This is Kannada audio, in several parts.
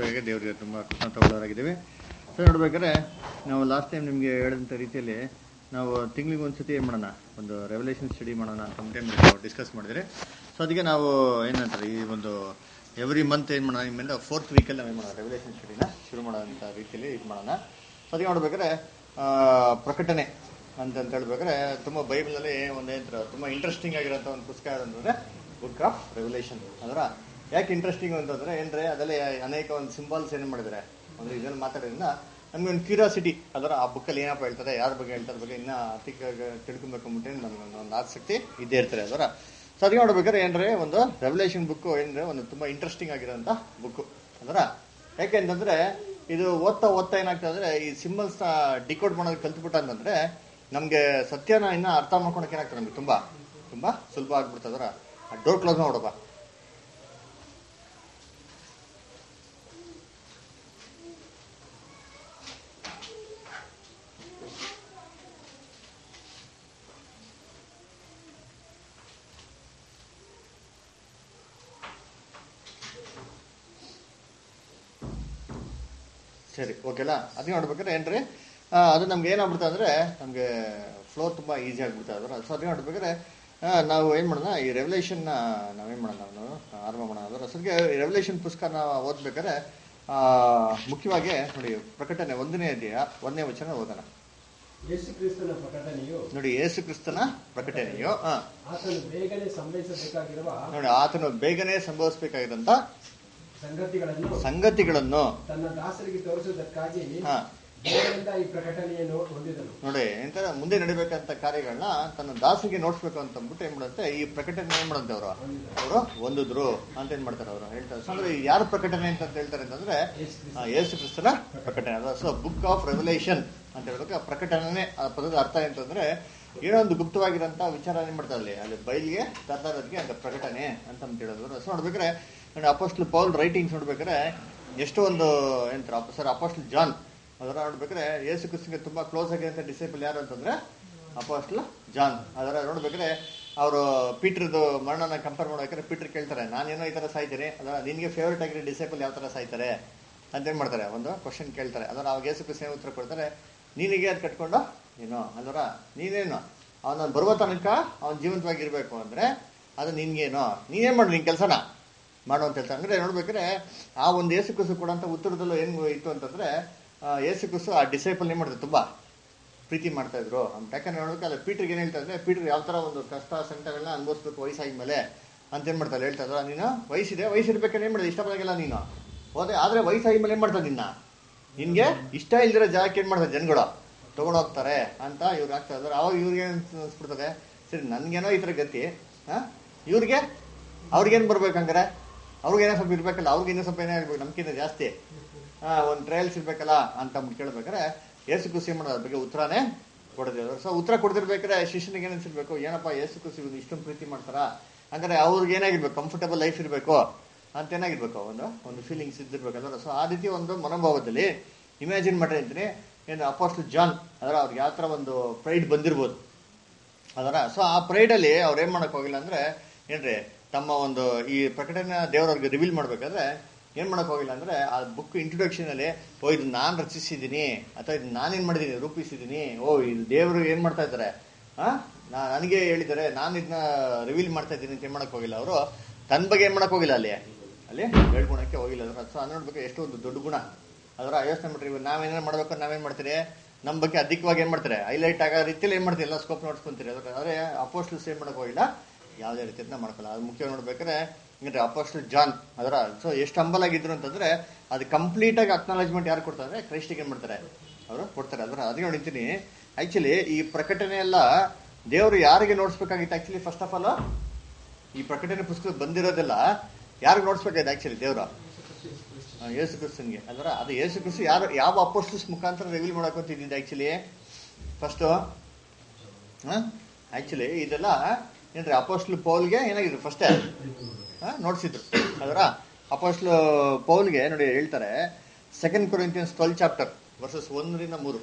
ಕೃಪೆಗೆ ದೇವರಿಗೆ ತುಂಬ ಕೃತಜ್ಞತಗೊಳ್ಳೋರಾಗಿದ್ದೀವಿ ಸೊ ನೋಡ್ಬೇಕಾದ್ರೆ ನಾವು ಲಾಸ್ಟ್ ಟೈಮ್ ನಿಮಗೆ ಹೇಳಿದಂಥ ರೀತಿಯಲ್ಲಿ ನಾವು ತಿಂಗಳಿಗೆ ಒಂದು ಸತಿ ಏನು ಮಾಡೋಣ ಒಂದು ರೆವಲ್ಯೂಷನ್ ಸ್ಟಡಿ ಮಾಡೋಣ ಅಂತ ಟೈಮ್ ಡಿಸ್ಕಸ್ ಮಾಡಿದ್ರೆ ಸೊ ಅದಕ್ಕೆ ನಾವು ಏನಂತಾರೆ ಈ ಒಂದು ಎವ್ರಿ ಮಂತ್ ಏನು ಮಾಡೋಣ ನಿಮ್ಮಿಂದ ಫೋರ್ತ್ ವೀಕಲ್ಲಿ ನಾವು ಏನು ಮಾಡೋಣ ರೆವಲ್ಯೂಷನ್ ಸ್ಟಡಿನ ಶುರು ಮಾಡೋಂಥ ರೀತಿಯಲ್ಲಿ ಇದು ಮಾಡೋಣ ಸೊ ಅದಕ್ಕೆ ನೋಡ್ಬೇಕಾದ್ರೆ ಆ, ಪ್ರಕಟಣೆ ಅಂತ ಅಂತ ಹೇಳ್ಬೇಕಾದ್ರೆ ತುಂಬ ಬೈಬಲ್ನಲ್ಲಿ ಒಂದು ಏನಂತಾರೆ ತುಂಬ ಇಂಟ್ರೆಸ್ಟಿಂಗ್ ಆಗಿರೋಂಥ ಒಂದು ಪುಸ್ತಕ ಯಾವ್ದಂದ್ರೆ ಬುಕ್ ಆಫ್ ರೆವಲ್ಯೂಷನ್ ಅದರ ಯಾಕೆ ಇಂಟ್ರೆಸ್ಟಿಂಗ್ ಅಂತಂದ್ರೆ ಏನ್ರೆ ಅದರಲ್ಲಿ ಅನೇಕ ಒಂದು ಸಿಂಬಲ್ಸ್ ಏನು ಮಾಡಿದ್ದಾರೆ ಒಂದು ಇದನ್ನು ಮಾತಾಡೋದ್ರಿಂದ ನಮ್ಗೆ ಒಂದು ಕ್ಯೂರಿಯಾಸಿಟಿ ಅದರ ಆ ಬುಕ್ಕಲ್ಲಿ ಏನಪ್ಪ ಹೇಳ್ತಾರೆ ಯಾರ ಬಗ್ಗೆ ಹೇಳ್ತಾರೆ ಬಗ್ಗೆ ಇನ್ನೂ ಅತಿಕ ತಿಳ್ಕೊಬೇಕು ಅಂದ್ಬಿಟ್ಟು ನಮ್ಗೆ ಒಂದು- ಒಂದು ಆಸಕ್ತಿ ಇದ್ದೇ ಇರ್ತಾರೆ ಅದರ ಸೊ ಅದಕ್ಕೆ ನೋಡ್ಬೇಕಾದ್ರೆ ಏನ್ರೆ ಒಂದು ರೆವಲ್ಯೂಷನ್ ಬುಕ್ ಏನ್ರೆ ಒಂದು ತುಂಬ ಇಂಟ್ರೆಸ್ಟಿಂಗ್ ಆಗಿರೋಂಥ ಬುಕ್ ಅದರ ಯಾಕೆ ಅಂತಂದ್ರೆ ಇದು ಓದ್ತಾ ಓದ್ತಾ ಏನಾಗ್ತದೆ ಅಂದ್ರೆ ಈ ಸಿಂಬಲ್ಸ್ ಡಿಕೋಡ್ ಮಾಡೋದು ಕಲ್ತ್ಬಿಟ್ಟ ಅಂತಂದ್ರೆ ನಮ್ಗೆ ಸತ್ಯನ ಇನ್ನ ಅರ್ಥ ಮಾಡ್ಕೊಳಕ್ ಏನಾಗ್ತದೆ ನಮ್ಗೆ ತುಂಬಾ ತುಂಬಾ ಸುಲಭ ಆಗ್ಬಿಡ್ತದರ ಡೋರ್ ಕ್ಲೋಸ್ ನೋಡಪ್ಪ ಸರಿ ಓಕೆಲಾ ಅದಕ್ಕೆ ನೋಡ್ಬೇಕಾದ್ರೆ ಏನ್ರಿ ಆ, ಅದು ನಮ್ಗೆ ಏನಾಗ್ಬಿಡ್ತದೆ ಅಂದ್ರೆ ನಮ್ಗೆ ಫ್ಲೋ ತುಂಬಾ ಈಸಿ ಆಗ್ಬಿಡ್ತದೆ ಅದರ ಸೊ ಅದಕ್ಕೆ ನೋಡ್ಬೇಕಾದ್ರೆ ಆ, ನಾವು ಏನ್ ಮಾಡೋಣ ಈ ರೆವಲ್ಯೂಷನ್ ನಾವೇನ್ ಮಾಡೋಣ ನಾವು ಆರಂಭ ಮಾಡೋಣ ಅದರ ಸದ್ಯ ಈ ರೆವಲ್ಯೂಷನ್ ಪುಸ್ತಕನ ಓದ್ಬೇಕಾದ್ರೆ ಆ, ಮುಖ್ಯವಾಗಿ ನೋಡಿ ಪ್ರಕಟಣೆ ಒಂದನೇ ಅಧ್ಯಾಯ ಒಂದನೇ ವಚನ ಓದೋಣ ಯೇಸು ಕ್ರಿಸ್ತನ ಪ್ರಕಟಣೆಯು ನೋಡಿ ಯೇಸು ಕ್ರಿಸ್ತನ ಪ್ರಕಟಣೆಯು ಆ, ಆತನು ಬೇಗನೆ ಸಂಭವಿಸಬೇಕಾಗಿರುವ ನೋಡಿ ಆತನು ಬೇಗನೆ ಸಂಭವಿಸಬೇಕಾಗಿರಂತ ಸಂಗತಿಗಳನ್ನು ಸಂಗತಿಗಳನ್ನು ತನ್ನ ದಾಸರಿಗೆ ತೋರಿಸುವುದಕ್ಕಾಗಿ ಹಾ ದೇವರಿಂದ ಈ ಪ್ರಕಟಣೆಯನ್ನು ಹೊಂದಿದನು ನೋಡಿ ಎಂತ ಮುಂದೆ ನಡಿಬೇಕಂತ ಕಾರ್ಯಗಳನ್ನ ತನ್ನ ದಾಸಿಗೆ ನೋಡ್ಸ್ಬೇಕು ಅಂತ ಅಂದ್ಬಿಟ್ಟು ಏನ್ ಮಾಡುತ್ತೆ ಈ ಪ್ರಕಟಣೆ ಏನ್ ಮಾಡುತ್ತೆ ಅವರು ಅವರು ಒಂದಿದ್ರು ಅಂತ ಏನ್ ಮಾಡ್ತಾರೆ ಅವರು ಹೇಳ್ತಾರೆ So, ಅಂದ್ರೆ ಯಾರ ಪ್ರಕಟಣೆ ಅಂತ ಅಂತ ಹೇಳ್ತಾರೆ ಅಂತಂದ್ರೆ ಯೇಸು ಕ್ರಿಸ್ತ. ಆ, ಯೇಸು ಕ್ರಿಸ್ತನ ಪ್ರಕಟಣೆ ಅದ ಸೊ ಬುಕ್ ಆಫ್ ರೆವಲ್ಯೂಷನ್ ಅಂತ ಹೇಳ್ಬೇಕು ಆ ಪ್ರಕಟಣೆ ಆ ಪದದ ಅರ್ಥ ಅಂತಂದ್ರೆ ಏನೋ ಒಂದು ಗುಪ್ತವಾಗಿರೋಂಥ ವಿಚಾರ ಏನ್ ಮಾಡ್ತಾರೆ ಅಲ್ಲಿ ಅಲ್ಲಿ ಬಯಲಿಗೆ ತರ್ತಾ ಇರೋದಕ್ಕೆ ಅಂತ ಪ್ರಕಟಣೆ ಅಂತ ಅಂತ ಹೇಳಿದ್ರು ಸೊ ನೋಡ್ಬೇಕಾದ್ರೆ ನೋಡಿ ಅಪೋಸ್ಟಲ್ ಪೌಲ್ ರೈಟಿಂಗ್ಸ್ ನೋಡ್ಬೇಕಾದ್ರೆ ಎಷ್ಟೋ ಒಂದು ಏನಂತಾರೆ ಸರ್ ಅಪೋಸ್ಟಲ್ ಜಾನ್ ಅದರ ನೋಡ್ಬೇಕಾದ್ರೆ ಯೇಸು ಕ್ರಿಸ್ತನಿಗೆ ತುಂಬಾ ಕ್ಲೋಸ್ ಆಗಿರೋಂಥ ಡಿಸೈಪಲ್ ಯಾರು ಅಂತಂದ್ರೆ ಅಪೋಸ್ಟಲ್ ಜಾನ್ ಅದರ ನೋಡ್ಬೇಕಾದ್ರೆ ಅವರು ಪೀಟರ್ದು ಮರಣನ ಕಂಪೇರ್ ಮಾಡ್ಬೇಕಾದ್ರೆ ಪೀಟರ್ ಕೇಳ್ತಾರೆ ನಾನೇನೋ ಈ ತರ ಸಾಯ್ತೀನಿ ಅದರ ನಿನ್ಗೆ ಫೇವ್ರೇಟ್ ಆಗಿರೋ ಡಿಸೈಪಲ್ ಯಾವ ತರ ಸಾಯ್ತಾರೆ ಅಂತ ಏನ್ ಮಾಡ್ತಾರೆ ಒಂದು ಕ್ವಶನ್ ಕೇಳ್ತಾರೆ ಅದರ ಅವಾಗ ಯೇಸು ಕ್ರಿಸ್ತ ಏನ್ ಉತ್ತರ ಕೊಡ್ತಾರೆ ನೀನಿಗೆ ಅದು ಕಟ್ಕೊಂಡು ಏನೋ ಅದರ ನೀನೇನು ಅವನ ಬರುವ ತನಕ ಅವನ ಜೀವಂತವಾಗಿರ್ಬೇಕು ಅಂದ್ರೆ ಅದು ನಿನ್ಗೇನು ನೀನೇನ್ ಮಾಡು ನಿನ್ ಕೆಲಸನ ಮಾಡು ಅಂತ ಹೇಳ್ತಾರೆ ಅಂದ್ರೆ ನೋಡ್ಬೇಕಾದ್ರೆ ಆ ಒಂದು ಯೇಸು ಕ್ರಿಸ್ತು ಕೊಡಂತ ಉತ್ತರದಲ್ಲೂ ಏನ್ ಇತ್ತು ಅಂತಂದ್ರೆ ಆ, ಯೇಸು ಕ್ರಿಸ್ತು ಆ ಡಿಸೈಪಲ್ ಏನ್ ಮಾಡಿದ್ರು ತುಂಬಾ ಪ್ರೀತಿ ಮಾಡ್ತಾ ಇದ್ರು ಅಂತ ಯಾಕಂದ್ರೆ ನೋಡ್ಬೇಕಲ್ಲ ಪೀಟರ್ಗೆ ಏನ್ ಹೇಳ್ತಾ ಇದ್ರೆ ಪೀಟರ್ ಯಾವ ತರ ಒಂದು ಕಷ್ಟ ಸಂಕಟಗಳನ್ನ ಅನುಭವಿಸ್ಬೇಕು ವಯಸ್ಸಾದ್ಮೇಲೆ ಅಂತ ಏನ್ ಮಾಡ್ತಾರೆ ಹೇಳ್ತಾ ಇದ್ರ ನೀನು ವಯಸ್ಸಿದೆ ವಯಸ್ಸಿರ್ಬೇಕಾದ್ರೆ ಏನ್ ಮಾಡಿದೆ ಇಷ್ಟಪಡಂಗಿಲ್ಲ ನೀನು ಹೋದೆ ಆದ್ರೆ ವಯಸ್ಸಾದ್ಮೇಲೆ ಏನ್ ಮಾಡ್ತಾ ನಿನ್ನ ನಿನ್ಗೆ ಇಷ್ಟ ಇಲ್ದಿರೋ ಜಾಗಕ್ಕೆ ಏನ್ ಮಾಡ್ತಾರೆ ಜನಗಳು ತಗೊಂಡ್ ಹೋಗ್ತಾರೆ ಅಂತ ಇವ್ರು ಆಗ್ತಾ ಇದಾರೆ ಅವಾಗ ಇವ್ರಿಗೆ ಏನ್ ಅನ್ಸ್ಬಿಡ್ತದೆ ಸರಿ ನನ್ಗೇನೋ ಈ ತರ ಗತಿ ಹಾ ಇವ್ರಿಗೆ ಅವ್ರಿಗೇನ್ ಬರ್ಬೇಕು ಹಂಗಾರೆ ಅವ್ರಿಗೇನೋ ಸ್ವಲ್ಪ ಇರ್ಬೇಕಲ್ಲ ಅವ್ರಿಗೆ ಇನ್ನೂ ಸ್ವಲ್ಪ ಏನೇ ಇರ್ಬೇಕು ನಮ್ಗಿಂತ ಜಾಸ್ತಿ ಆ, ಒಂದ್ ಟ್ರಯಲ್ಸ್ ಇರ್ಬೇಕಲ್ಲ ಅಂತ ಅಂದ್ಬಿಟ್ಟು ಕೇಳ್ಬೇಕಾರೆ ಏಸು ಖುಷಿ ಮಾಡೋದ್ರ ಬಗ್ಗೆ ಉತ್ತರನೇ ಕೊಡದಿರೋದು ಸೊ ಉತ್ತರ ಕೊಡ್ತಿರ್ಬೇಕಾದ್ರೆ ಶಿಷ್ಯನಿಗೆ ಏನ್ ಅನ್ಸಿರ್ಬೇಕು ಏನಪ್ಪ ಏಸು ಖುಷಿ ಇವ್ನು ಇಷ್ಟೊಂದು ಪ್ರೀತಿ ಮಾಡ್ತಾರ ಹಂಗಾರೆ ಅವ್ರಿಗೆ ಏನಾಗಿರ್ಬೇಕು ಕಂಫರ್ಟಬಲ್ ಲೈಫ್ ಇರಬೇಕು ಅಂತ ಏನಾಗಿರ್ಬೇಕು ಒಂದು ಒಂದು ಫೀಲಿಂಗ್ಸ್ ಇದ್ದಿರ್ಬೇಕಲ್ಲ ಸೊ ಆ ರೀತಿ ಒಂದು ಮನೋಭಾವದಲ್ಲಿ ಇಮ್ಯಾಜಿನ್ ಮಾಡ್ರಿ ಅಂತೀನಿ ಏನು ಅಪೋಸ್ಟಲ್ ಜಾನ್ ಅದರ ಅವ್ರಿಗೆ ಯಾವ ತರ ಒಂದು ಪ್ರೈಡ್ ಬಂದಿರ್ಬೋದು ಅದರ ಸೊ ಆ ಪ್ರೈಡ್ ಅಲ್ಲಿ ಅವ್ರು ಏನ್ ಮಾಡಕ್ ಹೋಗಿಲ್ಲ ಅಂದ್ರೆ ಏನ್ರಿ ತಮ್ಮ ಒಂದು ಈ ಪ್ರಕಟಣೆ ದೇವರವ್ರಿಗೆ ರಿವೀಲ್ ಮಾಡ್ಬೇಕಾದ್ರೆ ಏನ್ ಮಾಡಕ್ ಹೋಗಿಲ್ಲ ಅಂದ್ರೆ ಆ ಬುಕ್ ಇಂಟ್ರೊಡಕ್ಷನ್ ಅಲ್ಲಿ ಓ ಇದು ನಾನ್ ರಚಿಸಿದ್ದೀನಿ ಅಥವಾ ಇದು ನಾನೇನ್ ಮಾಡಿದೀನಿ ರೂಪಿಸಿದ್ದೀನಿ ಓ ಇದು ದೇವರು ಏನ್ ಮಾಡ್ತಾ ಇದ್ದಾರೆ ಆ ನಾ- ನನಗೆ ಹೇಳಿದ್ದಾರೆ ನಾನು ಇದನ್ನ ರಿವೀಲ್ ಮಾಡ್ತಾ ಇದ್ದೀನಿ ಅಂತ ಏನ್ ಮಾಡಕ್ ಹೋಗಿಲ್ಲ ಅವರು ತನ್ನ ಬಗ್ಗೆ ಏನ್ ಮಾಡಕ್ ಹೋಗಿಲ್ಲ ಅಲ್ಲಿ ಅಲ್ಲಿ ಹೇಳ್ಕೊಳಕ್ಕೆ ಹೋಗಿಲ್ಲ ಅದರ ಸೊ ಅದು ನೋಡ್ಬೇಕು ಎಷ್ಟು ಒಂದು ದೊಡ್ಡ ಗುಣ ಅದರ ಯೋಚನೆ ಮಾಡ್ರಿ ಇವಾಗ ನಾವೇನಾರು ಮಾಡ್ಬೇಕು ನಾವೇನ್ ಮಾಡ್ತೀರಿ ನಮ್ಮ ಬಗ್ಗೆ ಅಧಿಕವಾಗಿ ಏನ್ ಮಾಡ್ತಾರೆ ಹೈಲೈಟ್ ಆಗೋ ರೀತಿಯಲ್ಲಿ ಏನ್ ಮಾಡ್ತೀರಿ ಎಲ್ಲ ಸ್ಕೋಪ್ ನೋಡ್ಸ್ಕೊಂತೀರಿ ಅದರ ಆದ್ರೆ ಅಪೋಸ್ಟಲ್ಸ್ ಏನ್ ಮಾಡಕ್ ಹೋಗಿಲ್ಲ ಯಾವುದೇ ರೀತಿಯಿಂದ ಮಾಡ್ಕೊಳ್ಳಲ್ಲ ಅದು ಮುಖ್ಯ ನೋಡ್ಬೇಕಾದ್ರೆ ಹಿಂಗ್ರೆ ಅಪೋಸ್ಟಲ್ ಜಾನ್ ಅದರ ಸೊ ಎಷ್ಟು ಹಂಬಲ್ ಆಗಿದ್ರು ಅಂತಂದ್ರೆ ಅದು ಕಂಪ್ಲೀಟ್ ಆಗಿ ಅಕ್ನಾಲಜ್ಮೆಂಟ್ ಯಾರು ಕೊಡ್ತಾರೆ ಅಂದ್ರೆ ಕ್ರೈಸ್ಟಿಗೆ ಏನ್ ಮಾಡ್ತಾರೆ ಅವರು ಕೊಡ್ತಾರೆ ಅದರ ಅದಕ್ಕೆ ನೋಡಿದ್ದೀನಿ ಆಕ್ಚುಲಿ ಈ ಪ್ರಕಟಣೆ ಎಲ್ಲ ದೇವರು ಯಾರಿಗೆ ನೋಡ್ಸ್ಬೇಕಾಗಿತ್ತು ಆಕ್ಚುಲಿ ಫಸ್ಟ್ ಆಫ್ ಆಲ್ ಈ ಪ್ರಕಟಣೆ ಪುಸ್ತಕ ಬಂದಿರೋದೆಲ್ಲ ಯಾರಿಗೆ ನೋಡ್ಸ್ಬೇಕಾಗಿದೆ ಆಕ್ಚುಲಿ ದೇವರು ಆ, ಯೇಸು ಕ್ರಿಸ್ತನ್ಗೆ ಅಂದ್ರೆ ಅದು ಯೇಸು ಕ್ರಿಸ್ತು ಯಾರು ಯಾವ ಅಪೋಸ್ಟಲ್ಸ್ ಮುಖಾಂತರ ರಿವೀಲ್ ಮಾಡಕೊಂತಿದ್ದಿದ್ದು ಆಕ್ಚುಲಿ ಫಸ್ಟ್ ಆಕ್ಚುಲಿ ಇದೆಲ್ಲ ಏನ್ರಿ ಅಪೋಸ್ಟಲ್ ಪೌಲ್ಗೆ ಏನಾಗಿದ್ರು ಫಸ್ಟೇ ನೋಡ್ಸಿದ್ರು ಅದರ ಅಪೋಸ್ಟಲ್ ಪೌಲ್ಗೆ ನೋಡಿ ಹೇಳ್ತಾರೆ second Corinthians twelve chapter verses ಒಂದರಿಂದ ಮೂರು